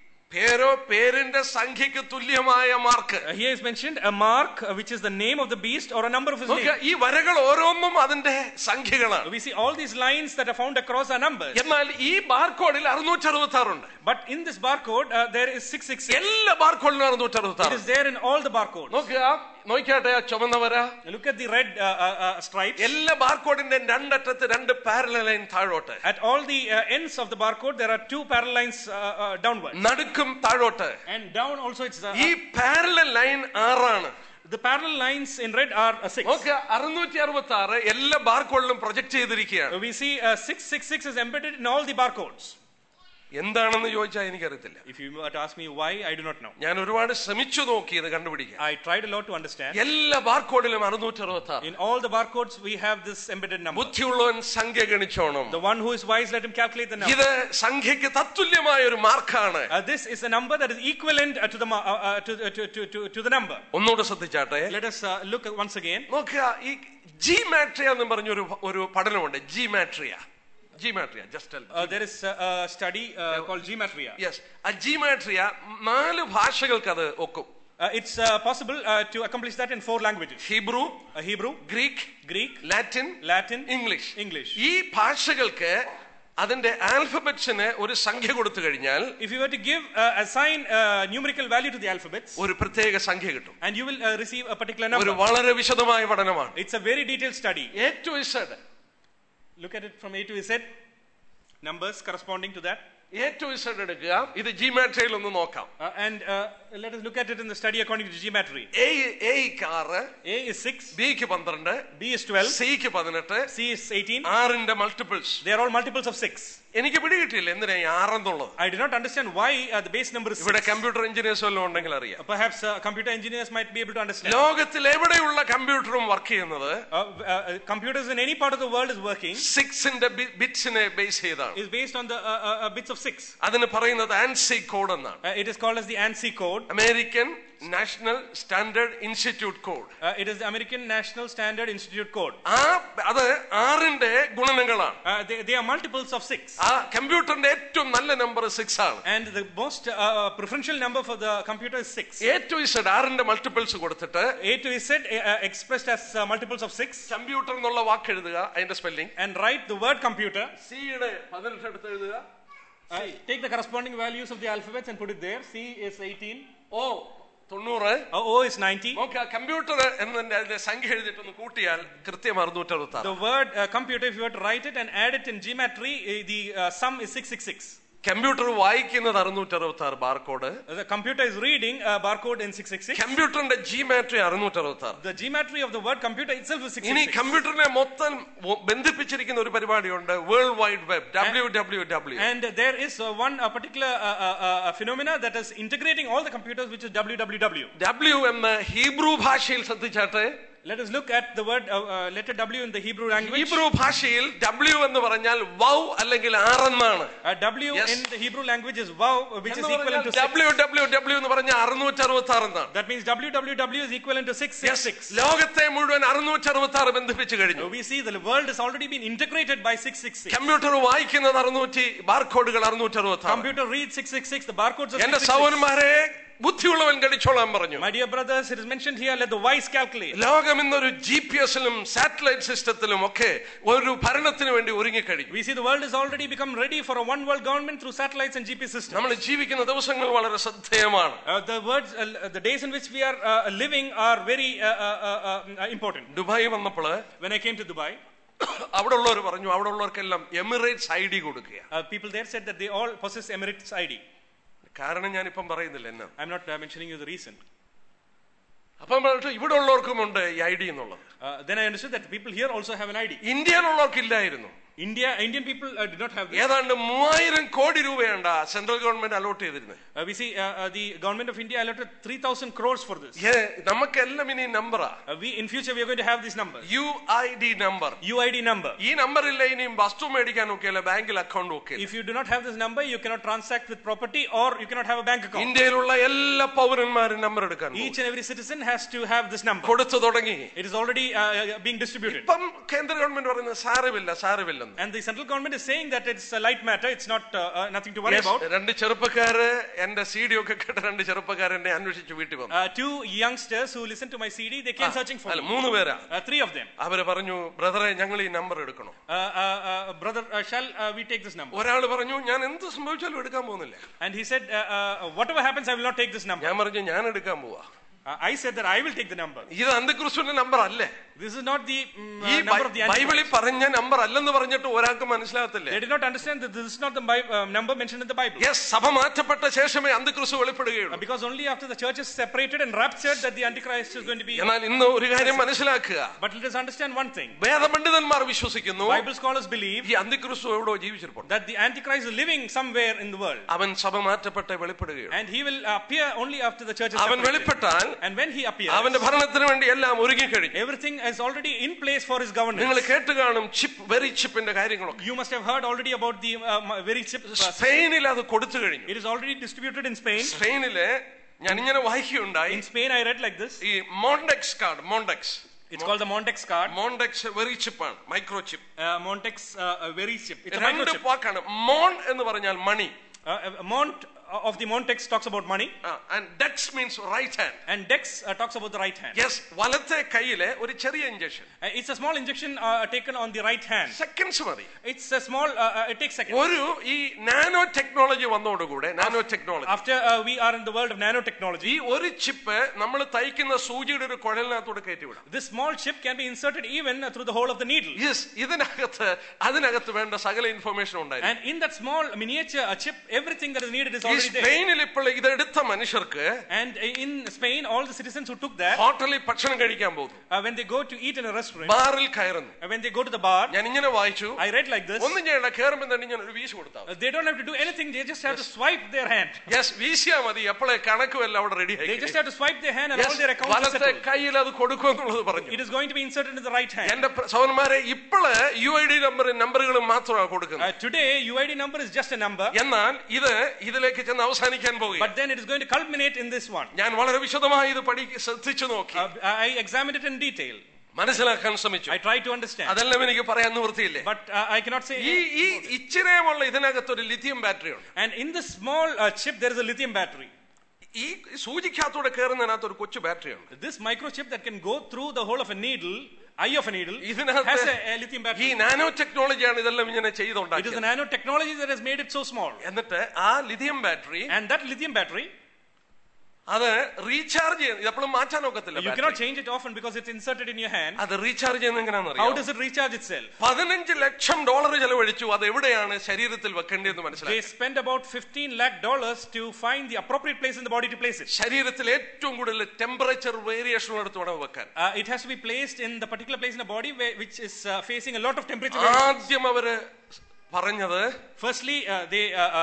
പേരോ പേരിന്റെ സംഖ്യക്ക് തുല്യമായ mark Uh, here is mentioned a mark uh, which is the name of the beast or a number of his നോക്കുക name. ഈ വരകൾ ഓരോന്നും അതിന്റെ സംഖ്യകളാണ് We see all these lines that are found across are numbers. എന്നാൽ ഈ ബാർകോഡിൽ അറുന്നൂറ്റി അറുപത്തി ആറുണ്ട് But in this barcode, uh, there is 666. എല്ലാ ബാർകോഡിലും അറുന്നൂറ്റി അറുപത്തി It ആറ് is there in all the barcodes. നോക്കുക നോക്കിയാട്ടെ ആ ചുമന്ന വര Look at the red uh, uh, uh, stripes. എല്ലാ ബാർകോഡിന്റെ രണ്ടറ്റത്ത് രണ്ട് പാരലൽ ലൈൻ താഴോട്ട് At all the uh, ends of the barcode, there are two parallel lines uh, uh, downward. നടുക്കും താഴോട്ട് And down also it's uh, ഈ parallel line ആറാണ് the parallel lines in red are uh, 6. നോക്കുക അറുന്നൂറ്റി അറുപത്തി ആറ് എല്ലാ ബാർകോഡിലും പ്രൊജക്ട് ചെയ്തിരിക്കുകയാണ് We see uh, 666 is embedded in all the barcodes. എന്താണെന്ന് ചോദിച്ചാൽ എനിക്കറിയത്തില്ല If you were to ask me why, I do not know. ഞാൻ ഒരുപാട് ശ്രമിച്ചു നോക്കി ഇത് കണ്ടുപിടിക്കാൻ I tried a lot to understand. എല്ലാ ബാർകോഡിലും അറുന്നൂറ്റി അറുപത്തി ആറ് In all the barcodes, we have this embedded number. ബുദ്ധിയുള്ളവൻ സംഖ്യ ഗണിച്ചോണം The one who is wise, let him calculate the number. ഇത് സംഖ്യക്ക് തത്തുല്യമായ ഒരു മാർക്കാണ് Uh, this is a number that is equivalent uh, to the ma- uh, uh, to, to, to, to, to the number. ഒന്നുകൂടെ ശ്രദ്ധിച്ചാട്ടെ Let us uh, look at once again. നോക്കുക ഈ G മാട്രിയ എന്ന് പറഞ്ഞൊരു ഒരു പഠനമുണ്ട് gematria gematria just Uh, there is uh, a study uh, called gematria. Yes ആ gematria നാല് ഭാഷകൾക്ക് അത് ഒക്കും Uh, it's uh, possible uh, to accomplish that in four languages: Hebrew uh, Hebrew, Greek Greek, Latin Latin, English English. ഈ ഭാഷകൾക്ക് അതിന്റെ ആൽഫബറ്റ്സിന് ഒരു സംഖ്യ കൊടുത്തു കഴിഞ്ഞാൽ If you were to give uh, assign uh, numerical value to the alphabets, ഒരു പ്രത്യേക സംഖ്യ കിട്ടും and you will uh, receive a particular ഒരു number. വളരെ വിശദമായ പഠനമാണ് It's a very detailed study. A to Z Look at it from A to Z. Numbers corresponding to that. A to Z എടുക്കുക ഇത് ജി മാട്രിയയിൽ ഒന്ന് നോക്കാം Uh, and uh, let us look at it in the study according to geometry. A എക്ക് ആറ് A is 6, ബിക്ക് പന്ത്രണ്ട് B is 12, സിക്ക് പതിനെട്ട് C is 18. ആറിന്റെ multiples They are all multiples of 6. എനിക്ക് പിടികിട്ടില്ല എന്തിനാ ഈ ആറെന്നുള്ളത് I do not understand why uh, the base number is 6. ഇവിടെ കമ്പ്യൂട്ടർ എഞ്ചിനീയേഴ്സ് വല്ലതും ഉണ്ടെങ്കിൽ അറിയാം Perhaps uh, computer engineers might be able to understand. ലോകത്തിൽ എവിടെയുള്ള കമ്പ്യൂട്ടറും വർക്ക് ചെയ്യുന്നത് Uh, uh, uh, computers in any part of the world is working സിക്സിന്റെ ബിറ്റ്സിനെ base ചെയ്താണ് is based on the uh, uh, uh, bits of 6. അതിന് പറയുന്നത് ANSI code എന്നാണ് Uh, it is called as the ANSI code. American National Standard Institute code Uh, it is the American National Standard Institute code. ആ അത് ആറിന്റെ ഗുണനങ്ങളാണ് Uh, they, they are multiples of 6. ആ കമ്പ്യൂട്ടറിന്റെ ഏറ്റവും നല്ല നമ്പർ സിക്സ് ആണ് And the most uh, uh, preferential number for the computer is 6. A to Z ആറിന്റെ multiples കൊടുത്തിട്ട് A to Z uh, uh, expressed as uh, multiples of 6. Computer എന്നുള്ള വാക്ക് എഴുതുക അതിന്റെ spelling And write the word computer. സിയുടെ പതിനെട്ട് എടുത്ത് എഴുതുക Uh, take the corresponding values of the alphabets and put it there. C is 18. ഓ തൊണ്ണൂറ് Uh, O is 90. നോക്കുക കമ്പ്യൂട്ടർ എന്നതിന്റെ അതിന്റെ സംഖ്യ എഴുതിയിട്ടൊന്ന് കൂട്ടിയാൽ കൃത്യം അറുന്നൂറ്റി അറുപത്തി The word uh, computer, if you were to write it and add it in geometry, uh, the uh, sum is 666. Computer വായിക്കുന്നത് അറുന്നൂറ്റി അറുപത്തി ആറ് barcode Uh, The computer is reading uh, barcode in 666. കമ്പ്യൂട്ടറിന്റെ ജി മാട്രി അറുന്നൂറ്റി അറുപത്തി ആറ് The geometry of the word computer itself is ഇനി 666. കമ്പ്യൂട്ടറിനെ മൊത്തം ഒ- ബന്ധിപ്പിച്ചിരിക്കുന്ന ഒരു പരിപാടിയുണ്ട് world wide web W W W And there is uh, one uh, particular uh, uh, uh, phenomena that is integrating all the computers, which is www. W എന്ന Hebrew ഭാഷയിൽ ശ്രദ്ധിച്ചാട്ടെ Let us look at the word uh, uh, letter W in the Hebrew language. Hebrew ഭാഷയിൽ W എന്ന് പറഞ്ഞാൽ വൗ അല്ലെങ്കിൽ ആറെന്നാണ് Uh, w Yes. in the Hebrew language is wow, which is equivalent to six. W W W എന്ന് പറഞ്ഞാൽ അറുന്നൂറ്റി അറുപത്തി ആറ് എന്നാണ് That means www is equivalent to 666. ലോകത്തെ മുഴുവൻ അറുന്നൂറ്റി അറുപത്തി ആറ് ബന്ധിപ്പിച്ചു കഴിഞ്ഞു Uh, We see the world has already been integrated by 666. Computer വായിക്കുന്നത് അറുന്നൂറ്റി ബാർകോഡുകൾ അറുന്നൂറ്റി അറുപത്തി ആറ് Computer reads 666, the barcodes are എന്റെ 666. സഹോദരന്മാരെ ബുദ്ധിയുള്ളവൻ ഗണിച്ചോളാൻ പറഞ്ഞു My dear brothers, it is mentioned here, let the wise calculate. ലോകം ഇന്നൊരു ജി പി എസിലും സാറ്റലൈറ്റ് സിസ്റ്റത്തിലും ഒക്കെ ഒരു ഭരണത്തിന് വേണ്ടി ഒരുങ്ങിക്കഴിഞ്ഞു We see the world has already become ready for a one world government through satellites and GPS systems. നമ്മൾ ജീവിക്കുന്ന ദിവസങ്ങൾ വളരെ ശ്രദ്ധേയമാണ് Uh, the words, uh, the days in which we are uh, living are very uh, uh, uh, uh, important. Dubai വന്നപ്പോൾ When I came to Dubai, അവിടെ ഉള്ളവർ പറഞ്ഞു അവിടെ ഉള്ളവർക്കെല്ലാം എമിറേറ്റ്സ് ഐ ഡി കൊടുക്കുക uh, people there said that they all possess Emirates ID. കാരണം ഞാനിപ്പം പറയുന്നില്ല എന്നാ I'm not uh, mentioning you the reason. അപ്പം പറഞ്ഞിട്ട് ഇവിടെ ഉള്ളവർക്കുമുണ്ട് ഈ ഐ ഡി എന്നുള്ളത് Uh, then I understood that people here also have an ID. ഇന്ത്യയിലുള്ളവർക്ക് ഇല്ലായിരുന്നു India, Indian people uh, did not have this. ഏതാണ്ട് മൂവായിരം കോടി രൂപയുണ്ട് സെൻട്രൽ ഗവൺമെന്റ് അലോട്ട് ചെയ്തിരുന്നത് Uh, we see uh, uh, the government of India allotted 3,000 crores for this. ഏ, നമുക്കെല്ലാം ഇനി നമ്പറാ Uh, we in future we are going to have this number, U I D number UID number. ഈ നമ്പറില്ല ഇനിയും വസ്തു മേടിക്കാൻ ഒക്കെയല്ല ബാങ്കിൽ അക്കൗണ്ട് ഒക്കെ If you do not have this number, you cannot transact with property or you cannot have a bank account. ഇന്ത്യയിലുള്ള എല്ലാ പൗരന്മാരും number എടുക്കാൻ പോകും. Each and every citizen has to have this number. കൊടുത്തു തുടങ്ങി It is already uh, uh, being distributed. ഇപ്പം കേന്ദ്ര government പറയുന്നത് സാരമില്ല സാരമില്ലെന്ന് And the central government is saying that it's a light matter, it's not uh, uh, nothing to worry Yes, about. രണ്ട് ചെറുപ്പക്കാര് എന്റെ C D ഒക്കെ കേട്ട രണ്ട് ചെറുപ്പക്കാർ എന്നെ അന്വേഷിച്ച് വീട്ടിൽ വന്നു Uh, two youngsters who listened to my CD, they came searching for അല്ല me. മൂന്ന് പേരാ Uh, three of them. അവര് പറഞ്ഞു ബ്രദറെ ഞങ്ങൾ ഈ നമ്പർ എടുക്കണം Uh, uh, uh, brother, uh, shall uh, we take this number? ഒരാൾ പറഞ്ഞു ഞാൻ എന്ത് സംഭവിച്ചാലും എടുക്കാൻ പോകുന്നില്ല And he said, uh, uh, whatever happens, I will not take this number. ഞാൻ പറഞ്ഞു ഞാൻ എടുക്കാൻ പോവാ Uh, I said that I will take the number. ഇത് അന്തിക്രിസ്തുവിന്റെ നമ്പർ അല്ലേ This is not the mm, ഈ uh, number of the ബൈബിളിൽ Antichrist. പറഞ്ഞ നമ്പർ അല്ലെന്ന് പറഞ്ഞിട്ട് ഒരാൾക്ക് മനസ്സിലാകത്തില്ലേ They did not understand that this is not the Bi- uh, number mentioned in the Bible. Yes സഭ മാറ്റപ്പെട്ട ശേഷമേ അന്തിക്രിസ്തു Uh, വെളിപ്പെടുകയുള്ളൂ because only after the church is separated and raptured that the Antichrist is going to be. എന്നാൽ ഇന്ന് ഒരു കാര്യം മനസ്സിലാക്കുക But let us understand one thing. വേദപണ്ഡിതന്മാർ വിശ്വസിക്കുന്നു Bible scholars believe ഈ അന്തിക്രിസ്തു എവിടോ ജീവിച്ചിരിപ്പുണ്ട് that the Antichrist is living somewhere in the world. അവൻ സഭ മാറ്റപ്പെട്ടെ വെളിപ്പെടുകയുള്ളൂ And he will appear only after the church is അവൻ separated. വെളിപ്പെട്ടാൽ And when he appears, അവന്റെ ഭരണത്തിന് വേണ്ടി എല്ലാം ഒരുങ്ങിക്കഴിഞ്ഞു everything is already in place for his governance. നിങ്ങൾ കേട്ട് കാണും ചിപ്പ് വെറി ചിപ്പിന്റെ കാര്യങ്ങളൊക്കെ You must have heard already about the uh, very chip. uh, സ്പെയിനിൽ അത് കൊടുത്തു കഴിഞ്ഞു It is already distributed in Spain. സ്പെയിനില് ഞാനിങ്ങനെ വായിക്കുകയുണ്ടായി In Spain, I read like this. ഈ Montex card Montex It's called the Montex card. Montex very ചിപ്പാണ് micro chip Uh, Montex uh, uh, very chip. It's a രണ്ട് microchip. വാക്കാണ് മോൺ എന്ന് പറഞ്ഞാൽ money Uh, uh, Mont uh, of the Montex talks about money, dex means right hand and Dex uh, talks about the right hand. Yes വലത്തെ കയ്യിലെ ഒരു ചെറിയ injection Uh, it's a small injection uh, taken on the right hand. Seconds മതി It's a small. Uh, uh, it takes seconds. ഒരു ഈ nano technology വന്നതോടുകൂടെ nano technology After uh, we are in the world of nanotechnology, ഈ ഒരു chip നമ്മൾ തയ്ക്കുന്ന സൂചിയുടെ ഒരു കുഴലിനകത്തോട് കയറ്റിവിടാം this small chip can be inserted even uh, through the hole of the needle. Yes ഇതിനകത്ത് അതിനകത്ത് വേണ്ട സകല ഇൻഫർമേഷൻ ഉണ്ടായിരുന്നു And in that small miniature uh, chip, everything that is needed is ഈ already there. സ്പെയിനിൽ ഇപ്പോൾ ഇതെടുത്ത മനുഷ്യർക്ക് And uh, in Spain, all the citizens who took that, ഹോട്ടലിൽ ഭക്ഷണം കഴിക്കാൻ പോകുന്നു uh, when they go to eat in a restaurant, ബാറിൽ കയറുന്നു uh, when they go to the bar, ഞാൻ ഇങ്ങനെ വായിച്ചു I read like this. ഒന്നും ചെയ്യണ്ട കയറുമ്പോൾ തന്നെ ഞാൻ ഒരു വീശ് കൊടുത്താൽ Uh, they don't have to do anything. They just have to swipe their hand. Yes വീശിയാ മതി എപ്പോഴേ കണക്കും എല്ലാം അവിടെ റെഡി They ആയി just have to swipe their hand and all Yes, their accounts are വലത്തെ settled. കയ്യിൽ അത് കൊടുക്കുമെന്നുള്ളത് പറഞ്ഞു It is going to be inserted into the right hand. എന്റെ പ്ര- സഹോദരന്മാരെ ഇപ്പോള് യു ഐ ഡി നമ്പർ നമ്പറുകൾ മാത്രമാണ് കൊടുക്കുന്നത് Uh, today, UID number is just a number, എന്നാൽ ഇത് ഇതിലേക്ക് ചെന്ന് അവസാനിക്കാൻ പോകുക but then it is going to culminate in this one. ഞാൻ വളരെ വിശദമായി ഇത് പഠി ശ്രദ്ധിച്ചു നോക്കി Uh, I examined it in detail. മനസ്സിലാക്കാൻ ശ്രമിച്ചു I tried to understand, അതെല്ലാം എനിക്ക് പറയാൻ നിവൃത്തിയില്ലേ but uh, I cannot say. ഈ ഈ ഇച്ചിരേമുള്ള ഇതിനകത്ത് ഒരു ലിഥിയം ബാറ്ററി ഉണ്ട് And in this small uh, chip, there is a lithium battery. ഈ സൂചിക്കകത്തൂടെ കയറുന്നതിനകത്ത് ഒരു കൊച്ചു ബാറ്ററി ഉണ്ട് This microchip that can go through the hole of a needle, eye of a needle, has ഇതിനകത്ത് a, a lithium ഈ battery. Nano ടെക്നോളജിയാണ് ഇതെല്ലാം ഇങ്ങനെ It is the ചെയ്തുണ്ടാക്കിയത് nanotechnology that has made it so small. എന്നിട്ട് ആ lithium battery And that lithium battery, അത് recharge ചെയ്യുന്നത് ഇതെപ്പോഴും മാറ്റാൻ ഒക്കത്തില്ല you battery. cannot change it often because it's inserted in your hand. അത് റീചാർജ് ചെയ്യുന്നത് How എങ്ങനെയാണെന്നറിയാം does it recharge itself? പതിനഞ്ച് ലക്ഷം ഡോളർ ചെലവഴിച്ചു അത് എവിടെയാണ് ശരീരത്തിൽ വെക്കേണ്ടതെന്ന് They മനസ്സിലാക്കി spend about 15 lakh dollars to find the appropriate place in the body to place it. ശരീരത്തിൽ ഏറ്റവും കൂടുതൽ ടെമ്പറേച്ചർ വേരിയേഷൻ എടുത്ത് വേണം വെക്കാൻ Uh, it has to be placed in the particular place in the body where, which is uh, facing a lot of temperature. variations. ആദ്യം അവര് പറഞ്ഞത് Firstly, uh, they uh, uh,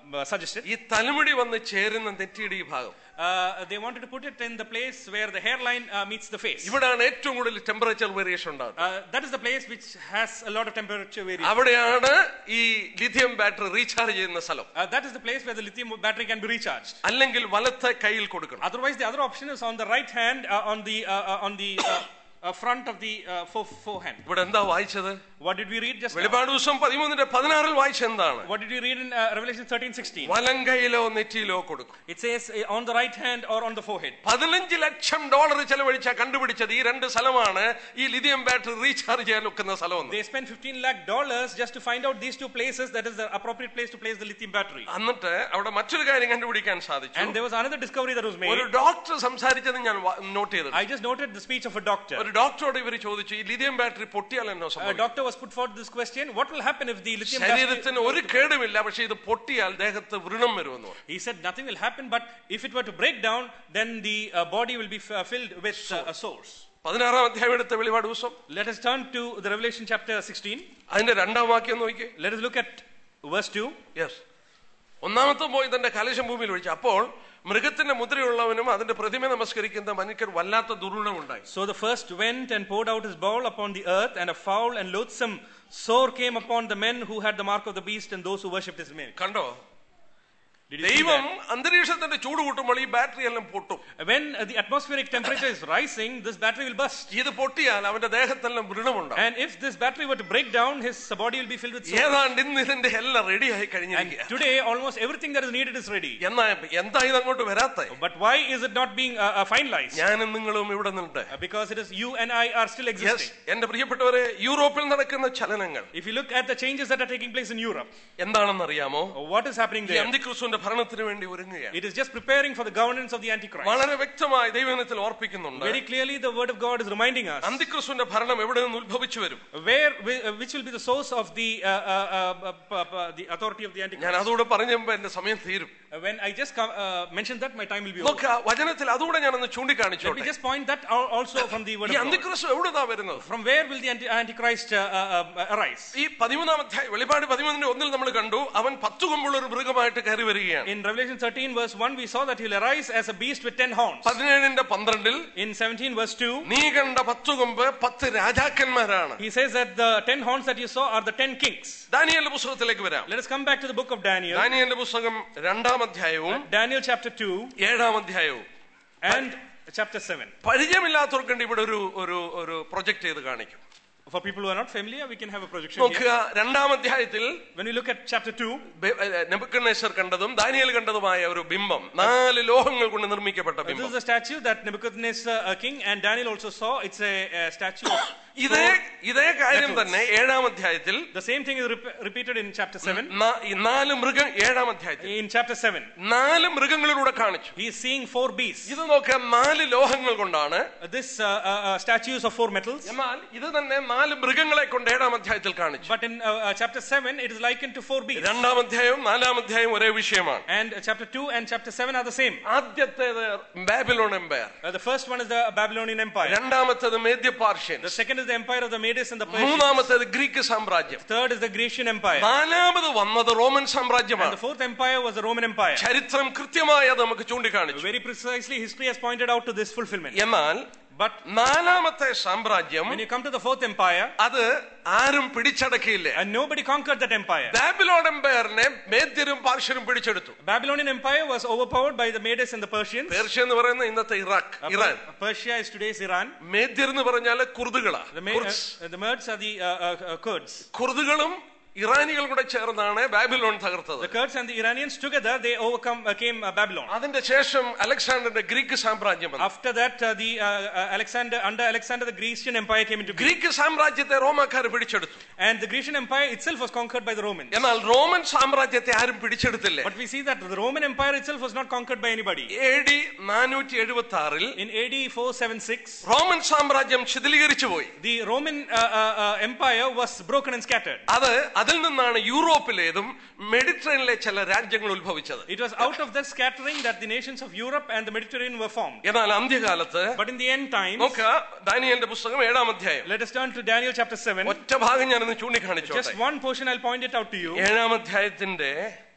uh, suggested. ഈ തലമുടി വന്ന് ചേരുന്ന നെറ്റിയുടെ ഈ ഭാഗം Uh, they wanted to put it in the place where the hairline uh, meets the face. ഇവിടാണ് ഏറ്റവും കൂടുതൽ ടെമ്പറേച്ചർ വേരിയേഷൻ ഉണ്ടാകുന്നത് Uh, that is the place which has a lot of temperature variation. അവിടെയാണ് ഈ ലിഥിയം ബാറ്ററി റീചാർജ് ചെയ്യുന്ന സ്ഥലം Uh, that is the place where the lithium battery can be recharged. അല്ലെങ്കിൽ വലത്തെ കയ്യിൽ കൊടുക്കണം Otherwise, the other option is on the right hand, uh, on the uh, uh, on the uh, uh, front of the uh, fore- forehand. ഇവിടെ എന്താ വായിച്ചത് What did we read just now? വെളിപാട് ദിവസം പതിമൂന്നിന്റെ പതിനാറിൽ വായിച്ച എന്താണ് What did we read in uh, Revelation 13 16? വലം കൈയിലോ നെറ്റിയിലോ കൊടുക്കും It says uh, on the right hand or on the forehead. പതിനഞ്ച് ലക്ഷം ഡോളർ ചെലവഴിച്ച കണ്ടുപിടിച്ചത് ഈ രണ്ട് സ്ഥലമാണ് ഈ ലിഥിയം ബാറ്ററി റീചാർജ് ചെയ്യാൻ ഒക്കുന്ന സ്ഥലം They spent 15 lakh dollars just to find out these two places that is the appropriate place to place the lithium battery. എന്നിട്ട് അവിടെ മറ്റൊരു കാര്യം കണ്ടുപിടിക്കാൻ സാധിച്ചു And there was another discovery that was ഒരു made. Doctor സംസാരിച്ചത് ഞാൻ നോട്ട് ചെയ്തത് I just noted the speech of a doctor. ഒരു ഡോക്ടറോട് ഇവർ ചോദിച്ചു ഈ ലിഥിയം ബാറ്ററി പൊട്ടിയാൽ എന്നോ A സംഭവിക്കും doctor was put forward this question What will happen if the lithium battery. ശരീരത്തിന് ഒരു കേടുമില്ല പക്ഷെ ഇത് പൊട്ടിയാൽ ദേഹത്ത് വ്രണം വരുമെന്ന് പറഞ്ഞു He said nothing will happen, but if it were to break down, then the uh, body will be f- uh, filled with uh, a source. പതിനാറാം അധ്യായം എടുത്ത വെളിപാട് ദിവസം Let us turn to the Revelation chapter 16. അതിന്റെ രണ്ടാം വാക്യം നോക്കിയേ Let us look at verse 2. Yes ഒന്നാമത്തെ പോയി തന്റെ കലശം ഭൂമിയിൽ ഒഴിച്ചു അപ്പോൾ മൃഗത്തിന്റെ മുദ്രയുള്ളവനും അതിന്റെ പ്രതിമ നമസ്കരിക്കുന്ന മനുഷ്യർ വല്ലാത്ത ദുർഗുണമുണ്ടായി So the first went and poured out his bowl upon the earth, and a foul and loathsome sore came upon the men who had the mark of the beast and those who worshipped his image. കണ്ടോ Did you see ദൈവം that? അന്തരീക്ഷത്തിന്റെ ചൂട് കൂട്ടുമ്പോൾ ഈ battery എല്ലാം പൊട്ടും When uh, the atmospheric temperature is rising, this battery will burst. ഇത് പൊട്ടിയാൽ അവന്റെ ദേഹത്തെല്ലാം വ്രണമുണ്ടാവും And if this battery were to break down, his body will be filled with sore. ഏതാണ്ട് ഇന്ന് ഇതിന്റെ എല്ലാം റെഡിയായി And കഴിഞ്ഞിരിക്കുക today, almost everything that is needed is ready. എന്നാ എന്താ ഇത് അങ്ങോട്ട് വരാത്ത But why is it not being uh, uh, finalized? ഞാനും നിങ്ങളും ഇവിടെ നിന്നിട്ട് Uh, because it is you and I are still yes existing. എന്റെ പ്രിയപ്പെട്ടവരെ യൂറോപ്പിൽ നടക്കുന്ന ചലനങ്ങൾ If you look at the changes that are taking place in Europe, എന്താണെന്നറിയാമോ uh, what is happening ഈ there? അന്തിക്രിസ്തുവിന്റെ ഭരണത്തിന് വേണ്ടി ഒരുങ്ങുകയാണ് It is just preparing for the governance of the Antichrist. വളരെ വ്യക്തമായി ദൈവനത്തിൽ ഓർപ്പിക്കുന്നുണ്ട് Very clearly, the word of God is reminding us അന്തിക്രിസ്തുവിന്റെ ഭരണം എവിടെ നിന്ന് ഉത്ഭവിച്ചു വരും where, whi- uh, which will be the source of the uh, uh, uh, uh, uh, the authority of the Antichrist. ഞാൻ അതുകൂടെ പറഞ്ഞപ്പോ എന്റെ സമയം തീരും Uh, When I just come, uh, mentioned that, my time will be over. നോക്ക വചനത്തിൽ അതുകൂടെ ഞാനൊന്ന് Let me ചൂണ്ടിക്കാണിച്ചോട്ടെ just point that out also from the word ഈ of God. അന്തിക്രിസ്തു എവിടുന്നാ വരുന്നത് From where will the anti- Antichrist uh, uh, uh, arise? ഈ പതിമൂന്നാം അധ്യായം വെളിപാട് പതിമൂന്നിന്റെ ഒന്നിൽ നമ്മൾ കണ്ടു അവൻ പത്തു കൊമ്പുള്ള ഒരു മൃഗമായിട്ട് കയറി വരികയാണ് In Revelation 13, verse 1, we saw that he will arise as a beast with ten horns. പതിനേഴിന്റെ പന്ത്രണ്ടിൽ In 17, verse 2, നീ കണ്ട പത്തു കൊമ്പ് പത്ത് രാജാക്കന്മാരാണ് he says that the ten horns that you saw are the ten kings. ദാനിയലിന്റെ പുസ്തകത്തിലേക്ക് വരാം Let us come back to the book of Daniel. ദാനിയലിന്റെ പുസ്തകം രണ്ടാം അധ്യായവും Daniel chapter 2 ഏഴാം അധ്യായവും and chapter 7. പരിചയമില്ലാത്തവർക്ക് വേണ്ടി ഇവിടെ ഒരു ഒരു ഒരു പ്രൊജക്ട് ചെയ്ത് കാണിക്കും For people who are not familiar, we can have a projection here. നോക്കുക രണ്ടാം അധ്യായത്തിൽ When we look at chapter 2, നെബുക്കണ്ണേശ്വർ കണ്ടതും ദാനിയൽ കണ്ടതുമായ ഒരു ബിംബം നാല് ലോഹങ്ങൾ കൊണ്ട് നിർമ്മിക്കപ്പെട്ട this ബിംബം is the statue that Nebuchadnezzar uh, king and Daniel also saw. It's a, a statue of ഇതേ ഇതേ കാര്യം Metals. തന്നെ ഏഴാം അധ്യായത്തിൽ The same thing is rep- repeated in chapter 7. നാ- ഈ നാല് മൃഗ ഏഴാം അധ്യായത്തിൽ In chapter 7, നാല് മൃഗങ്ങളിലൂടെ കാണിച്ചു he is seeing four beasts. ഇത് നോക്കാം നാല് ലോഹങ്ങൾ കൊണ്ടാണ് Uh, This uh, uh, uh, statues of four metals. എന്നാൽ ഇത് തന്നെ നാല് മൃഗങ്ങളെ കൊണ്ട് ഏഴാം അധ്യായത്തിൽ കാണിച്ചു But in uh, uh, chapter 7, it is likened to four beasts. രണ്ടാം അധ്യായവും നാലാം അധ്യായവും ഒരേ വിഷയമാണ് And uh, chapter 2 and chapter 7 are the same. ആദ്യത്തേത് Babylon empire Uh, the first one is the Babylonian Empire. രണ്ടാമത്തേത് മേദ്യ Persian The second is the empire of the Medes and the Persians. മൂന്നാമത്തേത് Greek സാമ്രാജ്യം Third is the Grecian Empire. നാലാമത് വന്നത് Roman And സാമ്രാജ്യമാണ് the fourth empire was the Roman Empire. ചരിത്രം കൃത്യമായി അത് നമുക്ക് ചൂണ്ടിക്കാണിച്ചു Very precisely, history has pointed out to this fulfillment. എന്നാൽ But നാലാമത്തെ സാമ്രാജ്യം when you come to the fourth empire, അത് ആരും പിടിച്ചടക്കിയില്ല and nobody conquered that empire. Babylon എംപയറിനെ മേദ്യരും പാർഷ്യരും പിടിച്ചെടുത്തു Babylonian empire was overpowered by the Medes and the Persians. Persia എന്ന് പറയുന്ന ഇന്നത്തെ Iraq Uh, Iran Per- Persia is today's Iran. മേദ്യർ എന്ന് പറഞ്ഞാല് കുർദുകളാ The, Ma- കുർദ്സ്. uh, the Medes are the uh, uh, uh, Kurds. കുർദുകളും ഇറാനികൾ കൂടെ ചേർന്നാണ് ബാബിലോൺ തകർത്തത് The Kurds and the Iranians together they overcome uh, came uh, Babylon. അതിന്റെ ശേഷം അലക്സാണ്ടറിന്റെ Greek സാമ്രാജ്യം വന്നു After that, uh, the uh, uh, Alexander under Alexander the Grecian Empire came into being, Greek സാമ്രാജ്യത്തെ റോമാക്കാർ പിടിച്ചെടുത്തു and the Grecian Empire itself was conquered by the Romans. എന്നാൽ Roman സാമ്രാജ്യത്തെ ആരും പിടിച്ചെടുത്തില്ല But we see that the Roman Empire itself was not conquered by anybody. A D നാനൂറ്റി എഴുപത്തി ആറിൽ In AD 476, റോമൻ സാമ്രാജ്യം ശിഥിലീകരിച്ചു പോയി the Roman uh, uh, uh, Empire was broken and scattered. അത് അതിൽ നിന്നാണ് യൂറോപ്പിലേതും മെഡിറ്ററേനിലെ ചില രാജ്യങ്ങൾ ഉത്ഭവിച്ചത് It was out of that scattering that the nations of Europe and the Mediterranean were formed. എന്നാൽ അന്ത്യകാലത്ത് But in the end times, നോക്ക ദാനിയന്റെ പുസ്തകം ഏഴാം അധ്യായം let us turn to Daniel chapter 7. ഒറ്റ ഭാഗം ഞാനൊന്ന് ചൂണ്ടിക്കാണിച്ചോട്ടെ Just one portion, I'll point it out to you. ഏഴാം അധ്യായത്തിന്റെ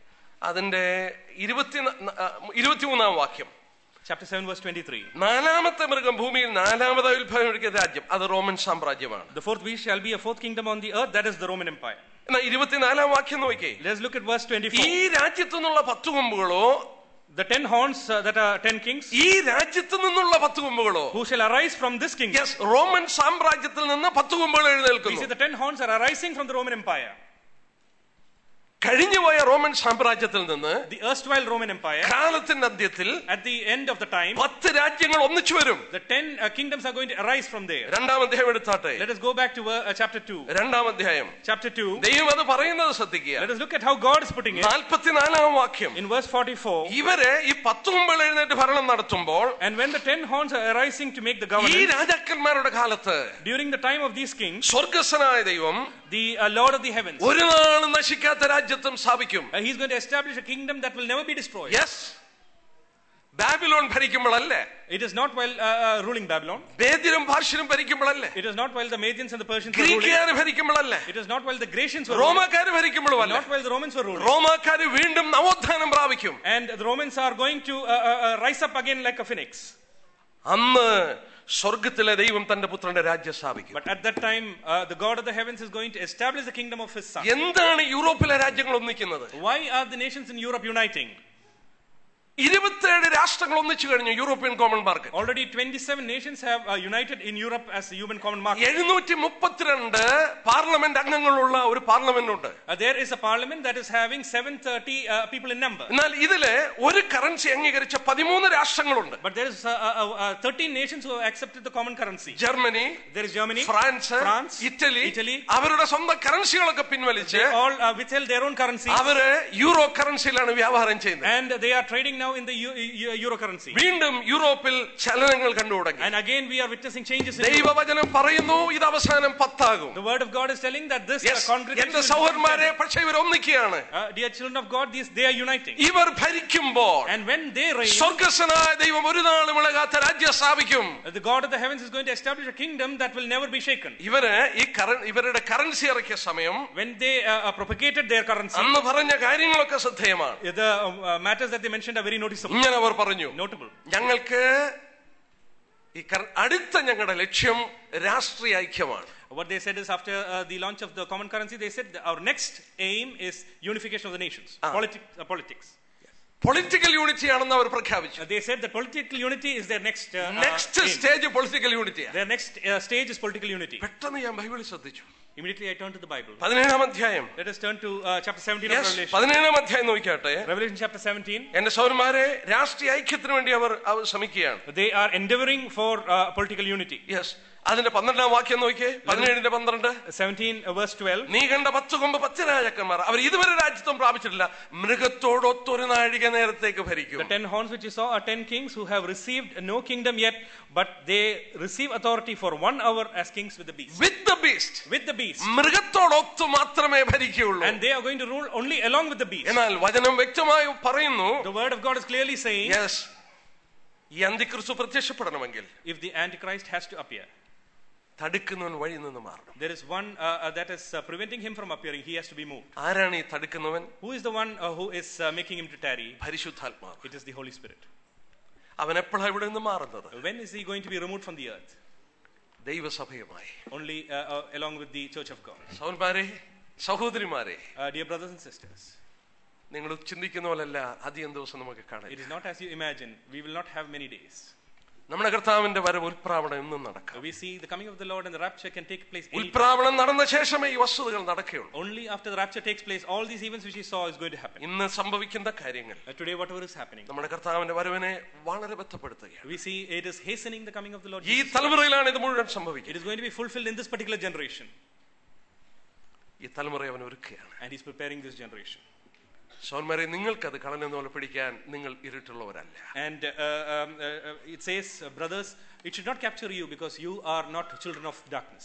അതിന്റെ ഇരുപത്തി ഇരുപത്തിമൂന്നാം വാക്യം Chapter 7, verse 23. നാലാമത്തെ മൃഗം ഭൂമിയിൽ നാലാമതായി ഉത്ഭവം എടുക്കുന്ന രാജ്യം അത് റോമൻ സാമ്രാജ്യമാണ് The fourth beast shall be a fourth kingdom on the earth, that is the Roman Empire. എന്നാൽ ഇരുപത്തിനാലാം വാക്യം നോക്കിയേ Let's look at verse ഈ 24. രാജ്യത്തു നിന്നുള്ള പത്ത് കൊമ്പുകളോ The ten horns uh, that are ten kings, ഈ രാജ്യത്തു നിന്നുള്ള പത്ത് കൊമ്പുകളോ who shall arise from this kingdom. Yes Roman സാമ്രാജ്യത്തിൽ നിന്ന് പത്ത് കൊമ്പുകൾ We എഴുന്നേൽക്കുന്നു see the ten horns are arising from the Roman Empire. കഴിഞ്ഞുപോയ റോമൻ സാമ്രാജ്യത്തിൽ നിന്ന് The erstwhile Roman Empire, കാലത്തിന്റെ അന്ത്യത്തിൽ at the end of the time, പത്ത് രാജ്യങ്ങൾ ഒന്നിച്ചു വരും the ten uh, kingdoms are going to arise from there. രണ്ടാം അധ്യായം എടുത്താട്ടെ Let us go back to uh, uh, chapter 2. രണ്ടാം അധ്യായം Chapter 2. ദൈവം അത് പറയുന്നത് ശ്രദ്ധിക്കുക Let us look at how God is putting it. നാൽപ്പത്തിനാലാം വാക്യം In verse 44, ഇവര് ഈ പത്ത് കൊമ്പുകൾ എഴുന്നേറ്റ് ഭരണം നടത്തുമ്പോൾ and when the ten horns are arising to make the ഈ government, രാജാക്കന്മാരുടെ കാലത്ത് during the time of these kings, സ്വർഗസ്വനായ ദൈവം the uh, Lord of the heavens, uh, ഒരു നാളും നശിക്കാത്ത രാജ്യത്വം സ്ഥാപിക്കും he's going to establish a kingdom that will never be destroyed. Yes Babylon ഭരിക്കുമ്പോഴല്ലേ It is not while uh, uh, ruling Babylon, വേദ്യരും ഭാഷ്യരും ഭരിക്കുമ്പോഴല്ലേ it is not while the Medians and the Persians were ruling, ഗ്രീക്കുകാര് ഭരിക്കുമ്പോഴല്ലേ it is not while the Grecians were ruling, റോമാക്കാര് ഭരിക്കുമ്പോഴുമല്ല not while the Romans were ruling. റോമാക്കാര് വീണ്ടും നവോത്ഥാനം പ്രാപിക്കും And the Romans are going to uh, uh, uh, rise up again like a phoenix. അന്ന് സ്വർഗത്തിലെ ദൈവം തന്റെ പുത്രന്റെ രാജ്യം സ്ഥാപിക്കും But at that time, uh, the God of the heavens is going to establish the kingdom of his son. എന്താണ് യൂറോപ്പിലെ രാജ്യങ്ങൾ ഒന്നിക്കുന്നത് Why are the nations in Europe uniting? ഇരുപത്തേഴ് രാഷ്ട്രങ്ങൾ ഒന്നിച്ചു കഴിഞ്ഞു European common market Already 27 nations have uh, united in Europe as a human common market. എഴുന്നൂറ്റി മുപ്പത്തിരണ്ട് parliament അംഗങ്ങളുള്ള ഒരു പാർലമെന്റ് ഉണ്ട് Uh, there is a parliament that is having 730 uh, people in number. എന്നാൽ ഇതില് ഒരു കറൻസി അംഗീകരിച്ച പതിമൂന്ന് രാഷ്ട്രങ്ങളുണ്ട് But there is uh, uh, uh, 13 nations who have accepted the common currency. Germany There is Germany. France France, Italy Italy. അവരുടെ സ്വന്തം കറൻസികളൊക്കെ പിൻവലിച്ച് They all uh, withheld their own currency. അവര് യൂറോ കറൻസിയിലാണ് വ്യാപാരം ചെയ്യുന്നത് And they are trading now in the eu- eu- euro currency. വീണ്ടും യൂറോപ്പിൽ ചലനങ്ങൾ കണ്ടു തുടങ്ങി And again, we are witnessing changes in Europe. ദൈവവചനം പറയുന്നു ഇത് അവസാനം പത്താകും The word of God is telling that this uh, Yes, congregation. എന്റെ will സഹോദരന്മാരെ become പക്ഷെ ഇവർ ഒന്നിക്കുകയാണ് ten. Uh, dear children of God, these, they are uniting. ഇവർ ഭരിക്കുമ്പോൾ And when they reign, സ്വർഗസ്വനായ ദൈവം ഒരു നാളും ഇളകാത്ത രാജ്യം സ്ഥാപിക്കും uh, the God of the heavens is going to establish a kingdom that will never be shaken. ഇവര് ഈ കറ- ഇവരുടെ കറൻസി ഇറക്കിയ സമയം When they uh, uh, propagated their currency, അന്ന് പറഞ്ഞ കാര്യങ്ങളൊക്കെ ശ്രദ്ധേയമാണ് uh, the uh, matters that they mentioned are very noticeable, ഇങ്ങനെ അവർ പറഞ്ഞു notable. ഞങ്ങൾക്ക് ഈ കർ- അടുത്ത ഞങ്ങളുടെ ലക്ഷ്യം രാഷ്ട്രീയ ഐക്യമാണ് What they said is after uh, the launch of the common currency, they said that our next aim is unification of the nations, Politi- uh, politics. Political unity ആണെന്ന് അവർ പ്രഖ്യാപിച്ചു Uh, they said that political unity is their next uh, uh, next aim. Stage political യൂണിറ്റിയാണ് Their next uh, stage is political unity. പെട്ടെന്ന് ഞാൻ ബൈബിളിൽ ശ്രദ്ധിച്ചു Immediately I turn to the Bible. പതിനേഴാം അധ്യായം Let us turn to uh, chapter 17 of Yes, Revelation. പതിനേഴാം അധ്യായം നോക്കിയാട്ടെ Revelation chapter 17. എന്റെ സൗരന്മാരെ രാഷ്ട്രീയ ഐക്യത്തിന് വേണ്ടി അവർ അവർ ശ്രമിക്കുകയാണ് They are endeavoring for uh, political unity. Yes അതിന്റെ പന്ത്രണ്ടാം വാക്യം നോക്കിയേ പതിനേഴിന്റെ പന്ത്രണ്ട് 17 uh, verse 12. നീ കണ്ട പത്ത് കൊമ്പ് പത്ത് രാജാക്കന്മാർ അവർ ഇതുവരെ രാജ്യത്വം പ്രാപിച്ചിട്ടില്ല മൃഗത്തോടൊത്തൊരു നാഴിക നേരത്തേക്ക് ഭരിക്കും The ten horns which you saw are ten kings who have received no kingdom yet, but they receive authority for one hour as kings with the beast. With the beast With the beast. മൃഗത്തോടൊത്തു മാത്രമേ ഭരിക്കുകയുള്ളൂ And they are going to rule only along with the beast. എന്നാൽ വചനം വ്യക്തമായി പറയുന്നു The word of God is clearly saying yes ഈ അന്തിക്രിസ്തു പ്രത്യക്ഷപ്പെടണമെങ്കിൽ if the Antichrist has to appear, തടുക്കുന്നവൻ വഴി നിന്ന് മാറണം there is one uh, uh, that is uh, preventing him from appearing. He has to be moved. ആരാണ് ഈ തടുക്കുന്നവൻ Who is the one uh, who is uh, making him to tarry? പരിശുദ്ധാത്മാവ് It is the Holy Spirit. അവൻ എപ്പോഴാണ് ഇവിടെ നിന്ന് മാറുന്നത് When is he going to be removed from the earth? ദൈവസഭയുമായി Only uh, uh, along with the church of God. സഹോദരന്മാരെ സഹോദരിമാരെ Uh, dear brothers and sisters, നിങ്ങൾ ചിന്തിക്കുന്ന പോലല്ല അധികം ദിവസം നമുക്ക് കാണാം it is not as you imagine. We will not have many days. നമ്മുടെ കർത്താവിന്റെ വരവ് ഉൽപ്രാവണം എന്നും നടക്കാം We see the coming of the Lord and the rapture can take place any ഉൽപ്രാവണം നടന്ന ശേഷമേ ഈ വസ്തുതകൾ നടക്കുകയുള്ളൂ Only after the rapture takes place, all these events which he saw is going to happen. ഇന്ന് സംഭവിക്കുന്ന കാര്യങ്ങൾ Uh, today, whatever is happening, നമ്മുടെ കർത്താവിന്റെ വരവിനെ വളരെ ബന്ധപ്പെടുത്തുകയാണ് we see it is hastening the coming of the Lord. ഈ Jesus. തലമുറയിലാണ് ഇത് മുഴുവൻ It സംഭവിക്കുന്നത് is going to be fulfilled in this particular generation, ഈ തലമുറ അവൻ ഒരുക്കുകയാണ് and he's preparing this generation. സോന്മാരെ നിങ്ങൾക്കത് കളനെന്ന് പോലെ പിടിക്കാൻ നിങ്ങൾ ഇരുട്ടുള്ളവരല്ല And uh, um, uh, uh, it says, uh, brothers, it should not capture you because you are not children of darkness.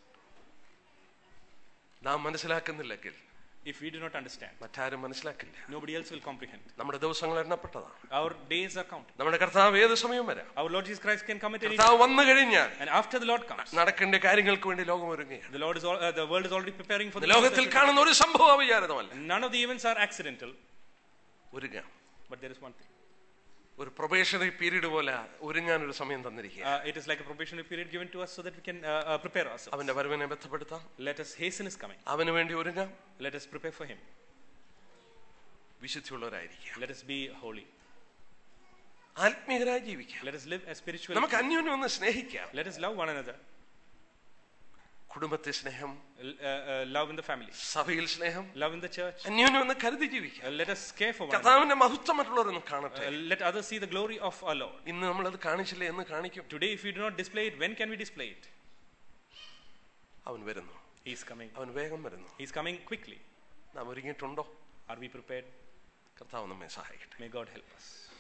നാം മനസ്സിലാക്കുന്നില്ലെങ്കിൽ If we do not understand, മറ്റാരും മനസ്സിലാക്കില്ല nobody else will comprehend. നമ്മുടെ ദിവസങ്ങൾ എണ്ണപ്പെട്ടതാണ് Our days are counted. നമ്മുടെ കർത്താവ് ഏത് സമയം വരാം Our Lord Jesus Christ can come at any time. കർത്താവ് വന്നു കഴിഞ്ഞാൽ And after the Lord comes, നടക്കേണ്ട കാര്യങ്ങൾക്ക് വേണ്ടി ലോകം ഒരുങ്ങുകയാണ് the Lord is all, uh, the world is already preparing for the ലോകത്തിൽ Jesus കാണുന്ന ഒരു സംഭവം അവിചാരിതമല്ല None of the events are accidental. ഒരുങ്ങാം But there is one thing. ഒരു പ്രൊബേഷണറി പീരീഡ് പോലെ ഒരുങ്ങാൻ ഒരു സമയം തന്നിരിക്കുക Uh, it is like a probationary period given to us so that we can uh, uh, prepare ourselves. അവന്റെ വരവിനെ ബന്ധപ്പെടുത്താം Let us hasten his coming. അവന് വേണ്ടി ഒരുങ്ങാം Let us prepare for him. വിശുദ്ധിയുള്ളവരായിരിക്കാം Let us be holy. ആത്മീയരായി ജീവിക്കാം Let us live as spiritual. നമുക്ക് അന്യോന്യം ഒന്ന് സ്നേഹിക്കാം Let us love one another. കുടുംബത്തെ സ്നേഹം L- uh, uh, love in the family. സഭയിൽ സ്നേഹം Love in the church. അന്യോന്യം ഒന്ന് കരുതി ജീവിക്കാം Uh, let us care for one another. കർത്താവിന്റെ മഹത്വം മറ്റുള്ളവരൊന്ന് കാണട്ടെ Uh, let others see the glory of our Lord. ഇന്ന് നമ്മളത് കാണിച്ചില്ലേ എന്ന് കാണിക്കും Today, if we do not display it, when can we display it? അവൻ വരുന്നു He is coming. അവൻ വേഗം വരുന്നു He is coming quickly. നാം ഒരുങ്ങിയിട്ടുണ്ടോ Are we prepared? കർത്താവ് നമ്മെ സഹായിക്കട്ടെ May God help us.